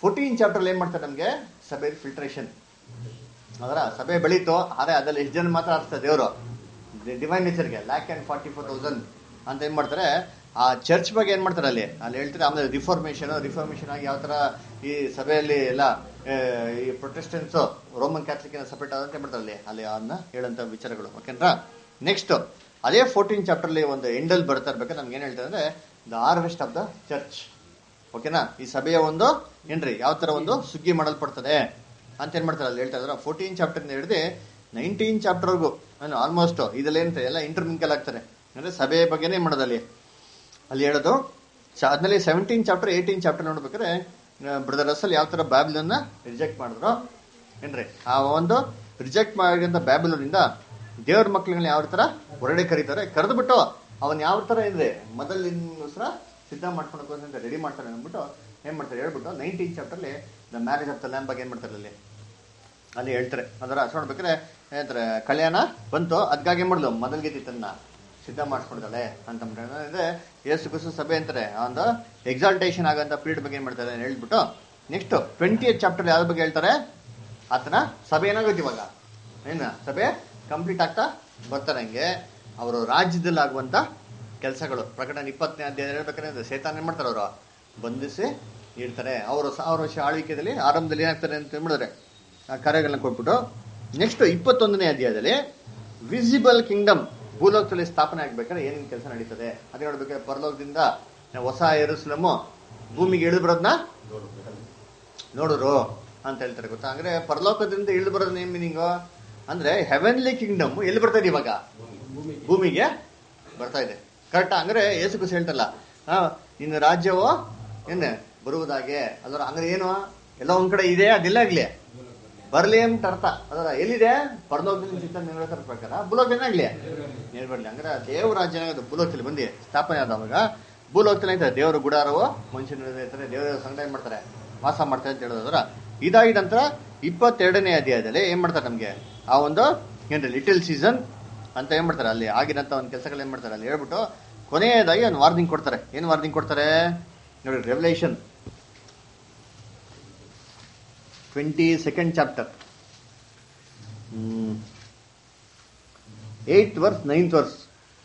ಫೋರ್ಟೀನ್ ಚಾಪ್ಟರ್ ಏನ್ ಮಾಡ್ತಾರೆ ನಮ್ಗೆ ಸಭೆ ಫಿಲ್ಟ್ರೇಷನ್ ಅದರ ಸಭೆ ಬೆಳೀತು ಆದ್ರೆ ಅದ್ರಲ್ಲಿ ಎಷ್ಟು ಜನ ಮಾತ್ರ ಆಗ್ತದೆ ದೇವರು ಡಿವೈನ್ ನೇಚರ್ಗೆ lakh and forty four thousand ಅಂತ ಏನ್ ಮಾಡ್ತಾರೆ ಆ ಚರ್ಚ್ ಬಗ್ಗೆ ಏನ್ ಮಾಡ್ತಾರೆ ಅಲ್ಲಿ ಅಲ್ಲಿ ಹೇಳ್ತಾರೆ ಆಮೇಲೆ ರಿಫಾರ್ಮೇಶನ್ ರಿಫಾರ್ಮೇಶನ್ ಆಗಿ ಯಾವ ತರ ಈ ಸಭೆಯಲ್ಲಿ ಎಲ್ಲ ಆ, ಈ ಪ್ರೊಟೆಸ್ಟೆನ್ಸ್ ರೋಮನ್ ಕ್ಯಾಥಲಿಕ್ ಸಪರೇಟ್ ಆದಂತ ಏನ್ ಮಾಡ್ತಾರೆ ಅಲ್ಲಿ ಅಲ್ಲಿ ಅದನ್ನ ಹೇಳಂತ ವಿಚಾರಗಳು ಓಕೆನಾ ನೆಕ್ಸ್ಟ್ ಅದೇ ಫೋರ್ಟೀನ್ ಚಾಪ್ಟರ್ ಅಲ್ಲಿ ಒಂದು ಎಂಡಲ್ ಬರ್ತಾ ಇರ್ಬೇಕಾದ್ರೆ ನಮ್ಗೆ ಏನ್ ಹೇಳ್ತಾರೆ ಅಂದ್ರೆ the harvest of the church ಓಕೆನಾ ಈ ಸಭೆಯ ಒಂದು ಏನ್ರಿ ಯಾವ ತರ ಒಂದು ಸುಗ್ಗಿ ಮಾಡಲ್ಪಡ್ತದೆ ಅಂತ ಏನ್ ಮಾಡ್ತಾರೆ ಅಲ್ಲಿ ಹೇಳ್ತಾ ಇದಾರೆ ಫೋರ್ಟೀನ್ ಚಾಪ್ಟರ್ ಹಿಡಿದು ನೈನ್ಟೀನ್ ಚಾಪ್ಟರ್ಗೂ ನಾನು ಆಲ್ಮೋಸ್ಟ್ ಇದೆಲ್ಲ ಏನ್ ಎಲ್ಲ ಇಂಟರ್ಮಿಂಕಲ್ ಆಗ್ತಾರೆ ಅಂದ್ರೆ ಸಭೆ ಬಗ್ಗೆನೇ ಮಾಡೋದು ಅಲ್ಲಿ ಅಲ್ಲಿ ಹೇಳೋದು ಚ- ಅದ್ರಲ್ಲಿ ಸೆವೆಂಟೀನ್ ಚಾಪ್ಟರ್ ಏಯ್ಟೀನ್ ಚಾಪ್ಟರ್ ನೋಡ್ಬೇಕಾದ್ರೆ ಬ್ರದರ್ ರಸಲ್ ಯಾವ ತರ ಬ್ಯಾಬಿಲನ್ನ ರಿಜೆಕ್ಟ್ ಮಾಡಿದ್ರು ಏನ್ರಿ ಆ ಒಂದು ರಿಜೆಕ್ಟ್ ಮಾಡಿದಂತ ಬ್ಯಾಬಿಲೋನಿಂದ ದೇವ್ರ ಮಕ್ಳುಗಳನ್ನ ಯಾವ ತರ ಹೊರಗಡೆ ಕರೀತಾರೆ ಕರೆದ್ಬಿಟ್ಟು ಅವನ್ ಯಾವ ತರ ಇದ್ರೆ ಮೊದಲಿನ ಸಿದ್ಧ ಮಾಡ್ಕೊಂಡು ರೆಡಿ ಮಾಡ್ತಾರೆ ಅಂದ್ಬಿಟ್ಟು ಏನ್ ಮಾಡ್ತಾರೆ ಹೇಳ್ಬಿಟ್ಟು ನೈನ್ಟೀನ್ ಚಾಪ್ಟರ್ಲಿ the marriage of the lamb ಬಗ್ಗೆ ಏನ್ ಮಾಡ್ತಾರೆ ಅಲ್ಲಿ ಅಲ್ಲಿ ಹೇಳ್ತಾರೆ ಅದರ ಅಷ್ಟು ನೋಡ್ಬೇಕಾದ್ರೆ ಹೇಳ್ತಾರೆ ಕಲ್ಯಾಣ ಬಂತು ಅದ್ಗಾಗಿ ಏನ್ ಮಾಡಿದ್ಲು ಮೊದಲ್ಗೆ ತನ್ನ ಸಿದ್ಧ ಮಾಡಿಸ್ಕೊಡ್ತಾಳೆ ಅಂತ ಅಂದ್ರೆ ಯೇಸು ಕ್ರಿಸ್ತು ಸಭೆ ಅಂತಾರೆ ಆ ಒಂದು ಎಕ್ಸಾಲ್ಟೇಷನ್ ಆಗಂತ ಪೀರಿಯಡ್ ಬಗ್ಗೆ ಏನ್ ಮಾಡ್ತಾರೆ ಅಂತ ಹೇಳ್ಬಿಟ್ಟು ನೆಕ್ಸ್ಟ್ ಟ್ವೆಂಟಿ ಚಾಪ್ಟರ್ ಯಾವ್ದ್ರ ಬಗ್ಗೆ ಹೇಳ್ತಾರೆ ಆತನ ಸಭೆ ಏನಾಗುತ್ತೆ ಇವಾಗ ಏನ ಸಭೆ ಕಂಪ್ಲೀಟ್ ಆಗ್ತಾ ಬರ್ತಾರೆ ಹಂಗೆ ಅವರು ರಾಜ್ಯದಲ್ಲಿ ಆಗುವಂತ ಕೆಲಸಗಳು ಪ್ರಕಟಣೆ ಇಪ್ಪತ್ತನೇ ಅಧ್ಯಾಯ ಹೇಳ್ಬೇಕಾದ್ರೆ ಸೇತಾನ ಏನ್ ಮಾಡ್ತಾರೆ ಅವರು ಬಂಧಿಸಿ ಇರ್ತಾರೆ ಅವರು ಸಾವಿರ ವರ್ಷ ಆಳ್ವಿಕೆಯಲ್ಲಿ ಆರಂಭದಲ್ಲಿ ಏನಾಗ್ತಾರೆ ಅಂತ ಹೇಳಿದ್ರೆ ಆ ಕಾರ್ಯಗಳನ್ನ ಕೊಟ್ಬಿಟ್ಟು ನೆಕ್ಸ್ಟ್ ಇಪ್ಪತ್ತೊಂದನೇ ಅಧ್ಯಾಯದಲ್ಲಿ ವಿಸಿಬಲ್ ಕಿಂಗ್ಡಮ್ ಭೂಲೋಕದಲ್ಲಿ ಸ್ಥಾಪನೆ ಆಗ್ಬೇಕಾದ್ರೆ ಏನೇನು ಕೆಲಸ ನಡೀತದೆ ಅದೇ ನೋಡ್ಬೇಕಾದ್ರೆ ಪರಲೋಕದಿಂದ ಹೊಸ ಎರಸ್ಲಮು ಭೂಮಿಗೆ ಇಳಿದು ಬರೋದನ್ನ ನೋಡೋರು ಅಂತ ಹೇಳ್ತಾರೆ ಗೊತ್ತಾ ಅಂದ್ರೆ ಪರಲೋಕದಿಂದ ಇಳಿದು ಬರೋದ್ ಏನ್ ಮೀನಿಂಗು ಅಂದ್ರೆ ಹೆವೆನ್ಲಿ ಕಿಂಗ್ಡಮ್ ಎಲ್ಲಿ ಬರ್ತಾ ಇದೆ ಇವಾಗ ಭೂಮಿಗೆ ಬರ್ತಾ ಇದೆ ಕರೆಕ್ಟಾ ಅಂದ್ರೆ ಯೇಸು ಕ್ರಿಸ್ತ ಹೇಳ್ತಲ್ಲ ಆ, ನಿನ್ನ ರಾಜ್ಯವು ಏನ್ ಬರುವುದಾಗೆ ಅದರ ಅಂದ್ರೆ ಏನು ಎಲ್ಲ ಒಂದ್ ಕಡೆ ಇದೆ ಅದೆಲ್ಲ ಆಗ್ಲಿ ಬರ್ಲಿ ಅಂತ ಅರ್ಥ ಅದರ ಎಲ್ಲಿದೆ ಪರಲೋಕದಲ್ಲಿ ಚಿತ್ತ ನೆರವೇರ್ಸೋ ಪ್ರಕಾರ ಭೂಲೋಕ ಏನಾಗ್ಲಿ ನೇರ್ ಬರ್ಲಿ ಅಂದ್ರೆ ದೇವ್ರ ರಾಜ್ಯ ಏನಾಗೋದು ಭೂಲೋಕದಲ್ಲಿ ಬಂದು ಸ್ಥಾಪನೆ ಆದವಾಗ ಭೂಲೋಕದಲ್ಲಿ ಐತೆ ದೇವರ ಗುಡಾರವು ಮನುಷ್ಯನ ಇರ್ತಾರೆ ದೇವರ ಸಂಗ್ರಹ ಮಾಡ್ತಾರೆ ವಾಸ ಮಾಡ್ತಾರೆ ಅಂತ ಹೇಳೋದ್ರ ಇದಾಗಿದ ನಂತರ ಇಪ್ಪತ್ತೆರಡನೇ ಅಧ್ಯಾಯದಲ್ಲಿ ಏನ್ ಮಾಡ್ತಾರೆ ನಮ್ಗೆ ಆ ಒಂದು ಏನ್ರಿ ಲಿಟಲ್ ಸೀಸನ್ ಅಂತ ಏನ್ ಮಾಡ್ತಾರೆ ಅಲ್ಲಿ ಆಗಿದಂತ ಒಂದು ಕೆಲಸಗಳು ಏನ್ ಮಾಡ್ತಾರೆ ಅಲ್ಲಿ ಹೇಳ್ಬಿಟ್ಟು ಕೊನೆಯದಾಗಿ ಒಂದು ವಾರ್ನಿಂಗ್ ಕೊಡ್ತಾರೆ ಏನ್ ವಾರ್ನಿಂಗ್ ಕೊಡ್ತಾರೆ ನೋಡಿ Revelation twenty second chapter eight verse ninth verse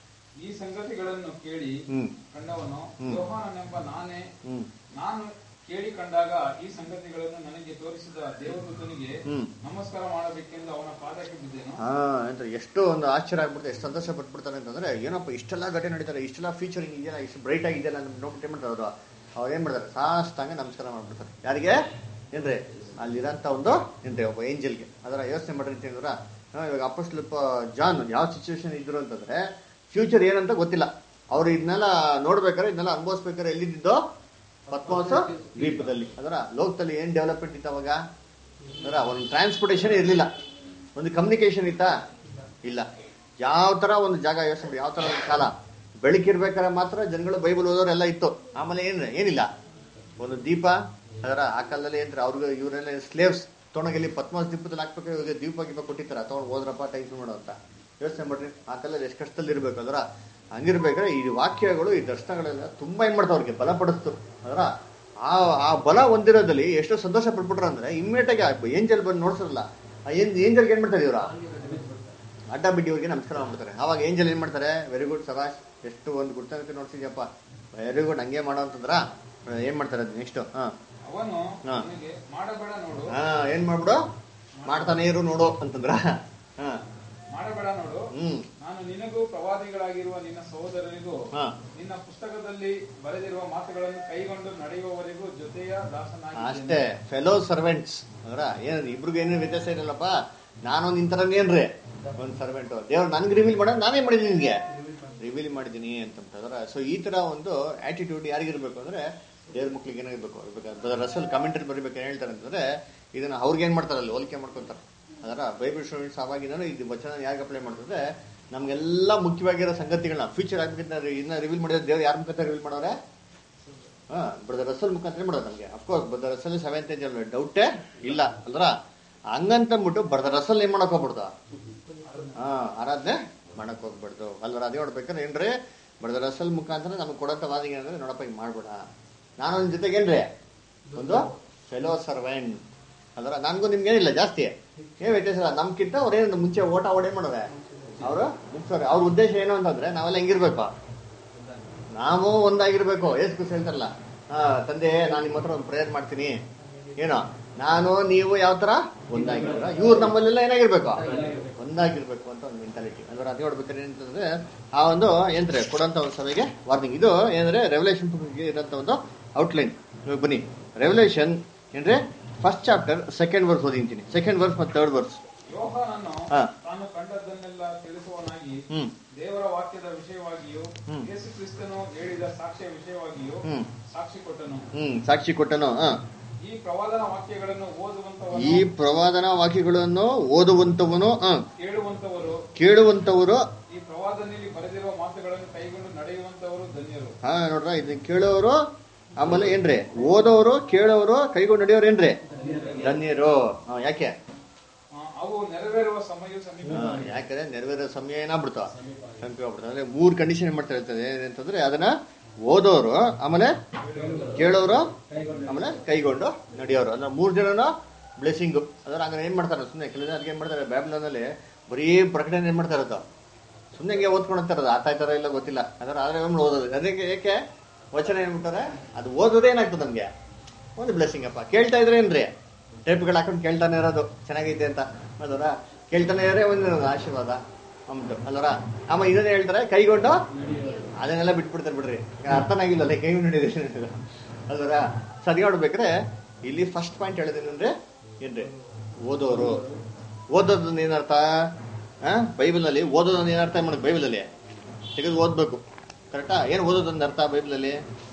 ಈ ಸಂಗತಿಗಳನ್ನು ಕೇಳಿ ಹ್ಮ್ ಕಂಡವನು ಹ್ಮ್. ಯೋಹಾನನೆಂಬ ನಾನೇ ಹ್ಮ್ ನಾನು ಕೇಳಿ ಕಂಡಾಗ ಈ ಸಂಗತಿಗಳನ್ನು ನನಗೆ ತೋರಿಸಿದ ದೇವದೂತನಿಗೆ ಹ್ಮ್. ನಮಸ್ಕಾರ ಮಾಡಬೇಕೆಂದು ಅವನ ಪಾದಕ್ಕೆ ಬಿದ್ದೆನು ಹಾ ಅಂತ ಎಷ್ಟು ಒಂದು ಆಶ್ಚರ್ಯ ಆಗ್ಬಿಡುತ್ತೆ ಎಷ್ಟು ಸಂತೋಷ ಪಟ್ಬಿಡ್ತಾರೆ ಅಂತಂದ್ರೆ ಏನಪ್ಪ ಇಷ್ಟೆಲ್ಲ ಘಟನೆ ನಡೀತಾರೆ ಇಷ್ಟೆಲ್ಲ ಫೀಚರಿಂಗ್ ಇದೆಯಲ್ಲ ಇಷ್ಟು ಬ್ರೈಟ್ ಆಗಿದೆಯಲ್ಲ ಅಂತ ನೋಡ್ಬಿಟ್ಟು ಏನ್ ಮಾಡ್ತಾರೆ ಅವರು ಅವ್ರು ಏನ್ ಮಾಡ್ತಾರೆ ಸಾಷ್ಟಾಂಗ ನಮಸ್ಕಾರ ಮಾಡ್ಬಿಡ್ತಾರೆ ಯಾರಿಗೆ ಏನ್ರಿ ಅಲ್ಲಿರೋಂಥ ಒಂದು ಏನ್ರಿ ಒಬ್ಬ ಏಂಜಲ್ಗೆ ಅದರ ಯೋಚನೆ ಮಾಡ್ರಿ ಅಂತ ಹೇಳಿದ್ರ ಇವಾಗ ಅಪೋಸ್ಟಲ್ ಜಾನ್ ಯಾವ ಸಿಚುವೇಶನ್ ಇದ್ರು ಅಂತಂದ್ರೆ ಫ್ಯೂಚರ್ ಏನಂತ ಗೊತ್ತಿಲ್ಲ ಅವ್ರು ಇದನ್ನೆಲ್ಲ ನೋಡ್ಬೇಕಾದ್ರೆ ಇದನ್ನೆಲ್ಲ ಅನುಭವಿಸ್ಬೇಕಾದ್ರೆ ಎಲ್ಲಿದ್ದೋ ಪದ್ಮಾವಸ ದ್ವೀಪದಲ್ಲಿ ಅದರ ಲೋಕದಲ್ಲಿ ಏನ್ ಡೆವಲಪ್ಮೆಂಟ್ ಇತ್ತು ಅವಾಗ ಅದರ ಒಂದು ಟ್ರಾನ್ಸ್ಪೋರ್ಟೇಷನ್ ಇರಲಿಲ್ಲ ಒಂದು ಕಮ್ಯುನಿಕೇಶನ್ ಇತ್ತಾ ಇಲ್ಲ ಯಾವ ತರ ಒಂದು ಜಾಗ ಯೋಚನೆ ಮಾಡಿ, ಯಾವ ತರ ಒಂದು ಕಾಲ ಬೆಳಕಿರ್ಬೇಕಾದ್ರೆ ಮಾತ್ರ ಜನಗಳು ಬೈಬಲ್ ಓದೋರೆಲ್ಲ ಇತ್ತು ಆಮೇಲೆ ಏನ್ ಏನಿಲ್ಲ ಒಂದು ದೀಪ ಅದರ ಆ ಕಾಲದಲ್ಲಿ ಏನ್ರಿ ಅವ್ರಿಗೆ ಇವರೆಲ್ಲ ಸ್ಲೇವ್ಸ್ ತೊಣಗಲ್ಲಿ ಪದ್ಮಾಸ್ ದೀಪದಲ್ಲಿ ಹಾಕ್ಬೇಕು ಇವಾಗ ದೀಪ ಗೀಪ ಕೊಟ್ಟಿರ್ತಾರ ತಗೊಂಡು ಹೋದ್ರಪ್ಪ ಟೈಪ್ ಮಾಡೋ ಅಂತ ಯೋಚನೆ ಮಾಡ್ರಿ ಆ ಕಾಲದಲ್ಲಿ ಎಷ್ಟು ಕಷ್ಟದಲ್ಲಿ ಇರ್ಬೇಕು ಅದರ ಹಂಗಿರ್ಬೇಕಾದ್ರೆ ಈ ವಾಕ್ಯಗಳು ಈ ದರ್ಶನಗಳೆಲ್ಲ ತುಂಬಾ ಏನ್ ಮಾಡ್ತಾವ ಅವ್ರಿಗೆ ಬಲಪಡಿಸ್ತು ಅದರ ಆ ಆ ಬಲ ಹೊಂದಿರೋದಲ್ಲಿ ಎಷ್ಟು ಸಂತೋಷ ಪಡ್ಬಿಟ್ರು ಅಂದ್ರೆ ಇಮ್ಮಿಡಿಯೇಟ್ ಆಗಿ ಏಂಜಲ್ ಬಂದು ನೋಡ್ಸಲ್ಲ ಆ ಏನ್ ಏಂಜಲ್ಗೆ ಏನ್ ಮಾಡ್ತಾರೆ ಇವ್ರ ಅಡ್ಡ ಬಿಡ್ಡಿಯವ್ರಿಗೆ ನಮಸ್ಕಾರ ಮಾಡ್ತಾರೆ ಅವಾಗ ಏಂಜಲ್ ಏನ್ ಮಾಡ್ತಾರೆ ವೆರಿ ಗುಡ್ ಸಭಾಷ್ ಎಷ್ಟು ಒಂದು ಗುರ್ತಂತೆ ನೋಡ್ಸಿದ್ಯಪ್ಪ ವೆರಿ ಗುಡ್ ಹಂಗೆ ಮಾಡೋ ಅಂತಂದ್ರ ಏನ್ ಮಾಡ್ತಾರೆ ಅದು ನೆಕ್ಸ್ಟ್ ಹಾ ಅವನು ಹಾ. ನನಗೆ ಮಾಡಬೇಡ ನೋಡು ಹಾ ಏನ್ ಮಾಡ್ಬಿಡು ಮಾಡ್ತಾನೆ ಇರು ನೋಡು ಅಂತಂದ್ರ ಹಾ ಮಾಡಬೇಡ ನೋಡು ಹ್ಮ್ ನಾನು ನಿನಗೂ ಪ್ರವಾದಿಗಳಾಗಿರುವ ನಿನ್ನ ಸಹೋದರರಿಗೂ ಹಾ ನಿನ್ನ ಪುಸ್ತಕದಲ್ಲಿ ಬರೆದಿರುವ ಮಾತುಗಳನ್ನು ಕೈಗೊಂಡು ನಡೆಯುವವರೆಗೂ ಜೊತೆಯ ಅಷ್ಟೇ ದಾಸನಾಗಿದ್ದೇನೆ ಫೆಲೋ ಸರ್ವೆಂಟ್ಸ್ ಅಂದ್ರ ಏನ್ ಇಬ್ರಿಗೂ ಏನು ವ್ಯತ್ಯಾಸ ಇರಲ್ಲಪ್ಪ ನಾನು ನಿನ್ ತರನೇನ್ರಿ ಒಂದ್ ಸರ್ವೆಂಟ್ ದೇವ್ರು ನನ್ಗೆ ರಿವೀಲ್ ಮಾಡೋದು ನಾನೇ ಮಾಡಿದೀನಿ ನಿನ್ಗೆ ರಿವೀಲ್ ಮಾಡಿದೀನಿ ಅಂತಂದ್ರ ಸೊ ಈ ತರ ಒಂದು ಆಟಿಟ್ಯೂಡ್ ಯಾರಿಗಿರ್ಬೇಕು ಅಂದ್ರೆ ದೇವ್ರ ಮಕ್ಳಿಗೆ ಏನಾಗಿರ್ಬೇಕು ಇರ್ಬೇಕು ರಸಲ್ ಕಮೆಂಟ್ರಿ ಬರೀಬೇಕು ಏನ್ ಹೇಳ್ತಾರೆ ಅಂತಂದ್ರೆ ಇದನ್ನ ಅವ್ರಿಗೆ ಏನ್ ಮಾಡ್ತಾರಲ್ಲ ಹೋಲಿಕೆ ಮಾಡ್ಕೊಂತಾರೆ ಅದರ ಬೈಬಲ್ ಸ್ಟೂಡೆಂಟ್ಸ್ ಅವಾಗಿನ ಇದು ವಚನ ಯಾರಿಗೆ ಅಪ್ಲೈ ಮಾಡ್ತಾರೆ ನಮ್ಗೆಲ್ಲ ಮುಖ್ಯವಾಗಿರೋ ಸಂಗತಿಗಳನ್ನ ಫ್ಯೂಚರ್ ಆಗ್ಬೇಕಂತ ಇನ್ನ ರಿವೀಲ್ ಮಾಡಿದ್ರೆ ದೇವ್ರು ಯಾರ ಮುಖಾಂತರ ರಿವೀಲ್ ಮಾಡೋರೆ ಹಾ ಬ್ರದರ್ ರಸಲ್ ಮುಖಾಂತರ ಮಾಡೋದು ನಮ್ಗೆ of course brother Russell seventh age ಅಲ್ಲ ಡೌಟೇ ಇಲ್ಲ ಅಲ್ರ ಹಂಗಂತಂದ್ಬಿಟ್ಟು ಬ್ರದರ್ ರಸಲ್ ಏನ್ ಮಾಡಕ್ ಹೋಗ್ಬಿಡ್ದ ಹಾ ಆರಾಧನೆ ಮಾಡಕ್ ಹೋಗ್ಬಿಡ್ದು ಅಲ್ವರ ಅದೇ ನೋಡ್ಬೇಕಾದ್ರೆ ಏನ್ರಿ ಬ್ರದರ್ ರಸಲ್ ಮುಖಾಂತರ ನಮ್ಗೆ ಕೊಡಂತ ವಾದಿಗೆ ಅಂದ್ರೆ ನೋಡಪ್ಪ ಹಿಂಗ್ ಮಾಡ್ಬೇಡ ನಾನು ನಿನ್ ಜೊತೆಗೆ ಏನ್ರಿ ಒಂದು ಫೆಲೋ ಸರ್ವೆಂಟ್ ಅದರ ನನಗೂ ನಿಮ್ಗೇನಿಲ್ಲ ಜಾಸ್ತಿ ಏನು ವ್ಯತ್ಯಾಸ ಇಲ್ಲ ನಮ್ಗಿಂತ ಅವ್ರೇನು ಮುಂಚೆ ಓಟ ಓಡೇ ಮಾಡೋರೆ ಅವರು ಮುಗ್ಸೋರೆ ಅವ್ರ ಉದ್ದೇಶ ಏನು ಅಂತಂದ್ರೆ ನಾವೆಲ್ಲ ಹೆಂಗಿರ್ಬೇಕು ನಾವು ಒಂದಾಗಿರ್ಬೇಕು ಏಸು ಖುಷಿ ಹೇಳ್ತಾರಲ್ಲ ಹಾ ತಂದೆ ನಾನು ನಿಮ್ಮ ಹತ್ರ ಒಂದು ಪ್ರೇಯರ್ ಮಾಡ್ತೀನಿ ಏನೋ ನಾನು ನೀವು ಯಾವ ತರ ಒಂದಾಗಿರ್ಬೇಕು ಇವ್ರು ನಮ್ಮಲ್ಲೆಲ್ಲ ಏನಾಗಿರ್ಬೇಕು ಒಂದಾಗಿರ್ಬೇಕು ಅಂತ ಒಂದು ಮೆಂಟಾಲಿಟಿ ಅಂದ್ರೆ ಅದು ನೋಡ್ಬೇಕಾದ್ರೆ ಏನಂತಂದ್ರೆ ಆ ಒಂದು ಏನ್ರೆ ಕೊಡೋಂಥ ಒಂದು ಸಭೆಗೆ ವಾರ್ನಿಂಗ್ ಇದು ಏನಂದ್ರೆ ರೆವಲ್ಯೂಷನ್ ಇರೋಂಥ ಒಂದು ಔಟ್ಲೈನ್ ಇವಾಗ ಬನ್ನಿ ರೆವಲ್ಯೂಷನ್ ಏನ್ರೆ ಫಸ್ಟ್ ಚಾಪ್ಟರ್ ಸೆಕೆಂಡ್ ವರ್ಸ್ ಓದಿಂತೀನಿ ಸೆಕೆಂಡ್ ವರ್ಸ್ ಮತ್ತು ಥರ್ಡ್ ವರ್ಸ್ ಯೋಹಾನನ್ನು ಹಾ. ತಾನು ಕಂಡದ್ದನ್ನೆಲ್ಲ ತಿಳಿಸುವನಾಗಿ ಹ್ಮ್ ದೇವರ ವಾಕ್ಯದ ವಿಷಯವಾಗಿಯೂ ಹ್ಮ್. ಯೇಸು ಕ್ರಿಸ್ತನು ಹೇಳಿದ ಸಾಕ್ಷ್ಯ ವಿಷಯವಾಗಿಯೂ ಹ್ಮ್. ಸಾಕ್ಷಿ ಕೊಟ್ಟನು ಹ್ಮ್ ಸಾಕ್ಷಿ ಕೊಟ್ಟನು ಹಾ ಈ ಪ್ರವಾದನ ವಾಕ್ಯಗಳನ್ನು ಓದುವಂತವನು ಈ ಪ್ರವಾದನ ವಾಕ್ಯಗಳನ್ನು ಓದುವಂತವನು ಹ, ಕೇಳುವಂತವರು ಕೇಳುವಂತವರು ಈ ಪ್ರವಾದನೆಯಲ್ಲಿ ಬರೆದಿರುವ ಮಾತುಗಳನ್ನು ಕೈಗೊಂಡು ನಡೆಯುವಂತವರು ಧನ್ಯರು ಹಾ ನೋಡ್ರ ಇದನ್ನ ಕೇಳೋರು ಆಮೇಲೆ ಏನ್ರಿ ಓದೋರು ಕೇಳೋರು ಕೈಗೊಂಡು ನಡೆಯೋರು ಏನ್ರಿ ಧನ್ಯರು ಹಾ, ಯಾಕೆ ಆ, ಅವು ನೆರವೇರುವ ಸಮಯ ಸಮೀಪ ಹಾ, ಯಾಕಂದ್ರೆ ನೆರವೇರೋ ಸಮಯ ಏನಾಗ್ಬಿಡ್ತು ಸಮೀಪ ಆಗ್ಬಿಡ್ತು ಅಂದ್ರೆ ಮೂರ್ ಕಂಡೀಷನ್ ಮಾಡ್ತಾ ಇರ್ತದೆ ಏನಂತಂದ್ರೆ ಅದನ್ನ ಓದೋರು ಆಮೇಲೆ ಕೇಳೋರು ಆಮೇಲೆ ಕೈಗೊಂಡು ನಡೆಯೋರು ಅಂದ್ರೆ ಮೂರ್ ಜನನು ಬ್ಲೆಸ್ಸಿಂಗ್ ಅದ್ರ ಹಂಗಾರೆ ಏನ್ ಮಾಡ್ತಾರೆ ಸುಮ್ಮನೆ ಕೆಲವು ಜನ ಅದಕ್ಕೆ ಏನ್ ಮಾಡ್ತಾರೆ ಬ್ಯಾಬ್ಲನಲ್ಲಿ ಬರೀ ಪ್ರಕಟಣೆ ಏನ್ ಮಾಡ್ತಾ ಇರೋದು ಸುಮ್ಮನೆ ಹಿಂಗೆ ಓದ್ಕೊಂಡಿರ್ತಾರದು ಆತ ಆಯ್ತಾರ ಇಲ್ಲ ಗೊತ್ತಿಲ್ಲ ಅದರ ಆದ್ರೆ ಒಮ್ಮೆ ಓದೋದು ಅದಕ್ಕೆ ಏಕೆ ವಚನ ಏನ್ಬಿಟ್ಟಾರೆ ಅದು ಓದೋದೇ ಏನಾಗ್ತದೆ ನಮ್ಗೆ ಒಂದು ಬ್ಲೆಸ್ಸಿಂಗ್ ಅಪ್ಪ ಕೇಳ್ತಾ ಇದ್ರೆ ಏನ್ರಿ ಟೇಪ್ಗಳು ಹಾಕೊಂಡು ಕೇಳ್ತಾನೆ ಇರೋದು ಚೆನ್ನಾಗೈತೆ ಅಂತ ಅದರ ಕೇಳ್ತಾನೆ ಇದ್ರೆ ಒಂದು ಆಶೀರ್ವಾದ ಅಂದ್ಬಿಟ್ಟು ಅಲ್ವರ ಆಮೇಲೆ ಇದನ್ನೇ ಹೇಳ್ತಾರೆ ಕೈಗೊಂಡು ಅದನ್ನೆಲ್ಲ ಬಿಟ್ಬಿಡ್ತಾರೆ ಬಿಡ್ರಿ ಅರ್ಥನಾಗಿಲ್ಲ ಕೈ ಹಿಡಿದಿದೆ ಅಲ್ವರ ಸರಿ ನೋಡ್ಬೇಕ್ರೆ ಇಲ್ಲಿ ಫಸ್ಟ್ ಪಾಯಿಂಟ್ ಹೇಳಿದೇನಂದ್ರೆ ಏನ್ರಿ ಓದೋರು ಓದೋದು ಏನರ್ಥ ಆ ಬೈಬಲ್ನಲ್ಲಿ ಓದೋದನ್ನ ಏನರ್ಥ ಮಾಡೋದು ಬೈಬಲಲ್ಲಿ ತೆಗೆದು ಓದ್ಬೇಕು ಕರೆಕ್ಟಾ ಏನು ಓದೋದೊಂದು ಅರ್ಥ ಬೈಬಲಲ್ಲಿ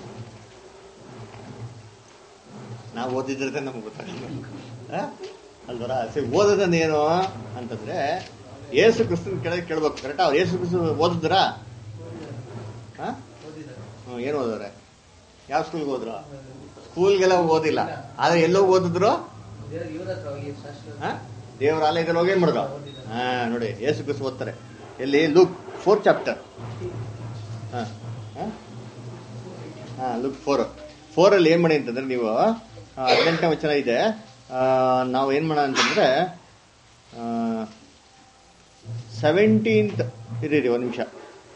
ನಾವು ಓದಿದ್ರೆ ನಮ್ಗೆ ಗೊತ್ತಾಗಲ್ಲ ಅಲ್ವರ ಸರಿ ಓದೋದನ್ನ ಏನು ಅಂತಂದ್ರೆ ಏಸು ಕ್ರಿಸ್ತನ್ ಕೆಳಗೆ ಕೇಳ್ಬೇಕು ಕರೆಕ್ಟಾ ಅವ್ರು ಏಸು ಕ್ರಿಸ್ತು ಓದಿದ್ರಾ ಹಾ ಹ್ಮ್, ಏನು ಓದಿದ್ರೆ ಯಾವ ಸ್ಕೂಲ್ಗೆ ಹೋದ್ರು ಸ್ಕೂಲ್ಗೆಲ್ಲ ಓದಿಲ್ಲ ಆದ್ರೆ ಎಲ್ಲೋ ಓದಿದ್ರು ಹಾ? ದೇವರ ಆಲಯದಲ್ಲಿ ಹೋಗಿ ಏನ್ ಮಾಡಿದ್ರು ಹಾ ನೋಡಿ ಏಸು ಕ್ರಿಸ್ತು ಓದ್ತಾರೆ ಎಲ್ಲಿ ಲುಕ್ ಫೋರ್ ಚಾಪ್ಟರ್ ಹಾ ಹಾ? ಹಾ ಲುಕ್ ಫೋರ್ ಫೋರಲ್ಲಿ ಏನ್ ಮಾಡಿ ಅಂತಂದ್ರೆ ನೀವು ಆ, ಹದಿನೆಂಟನೇ ವಚನ ಇದೆ ಆ, ನಾವು ಏನ್ ಮಾಡೋಣ ಅಂತಂದ್ರೆ ಸೆವೆಂಟೀನ್ತ್ ಇರೀರಿ ಒಂದು ನಿಮಿಷ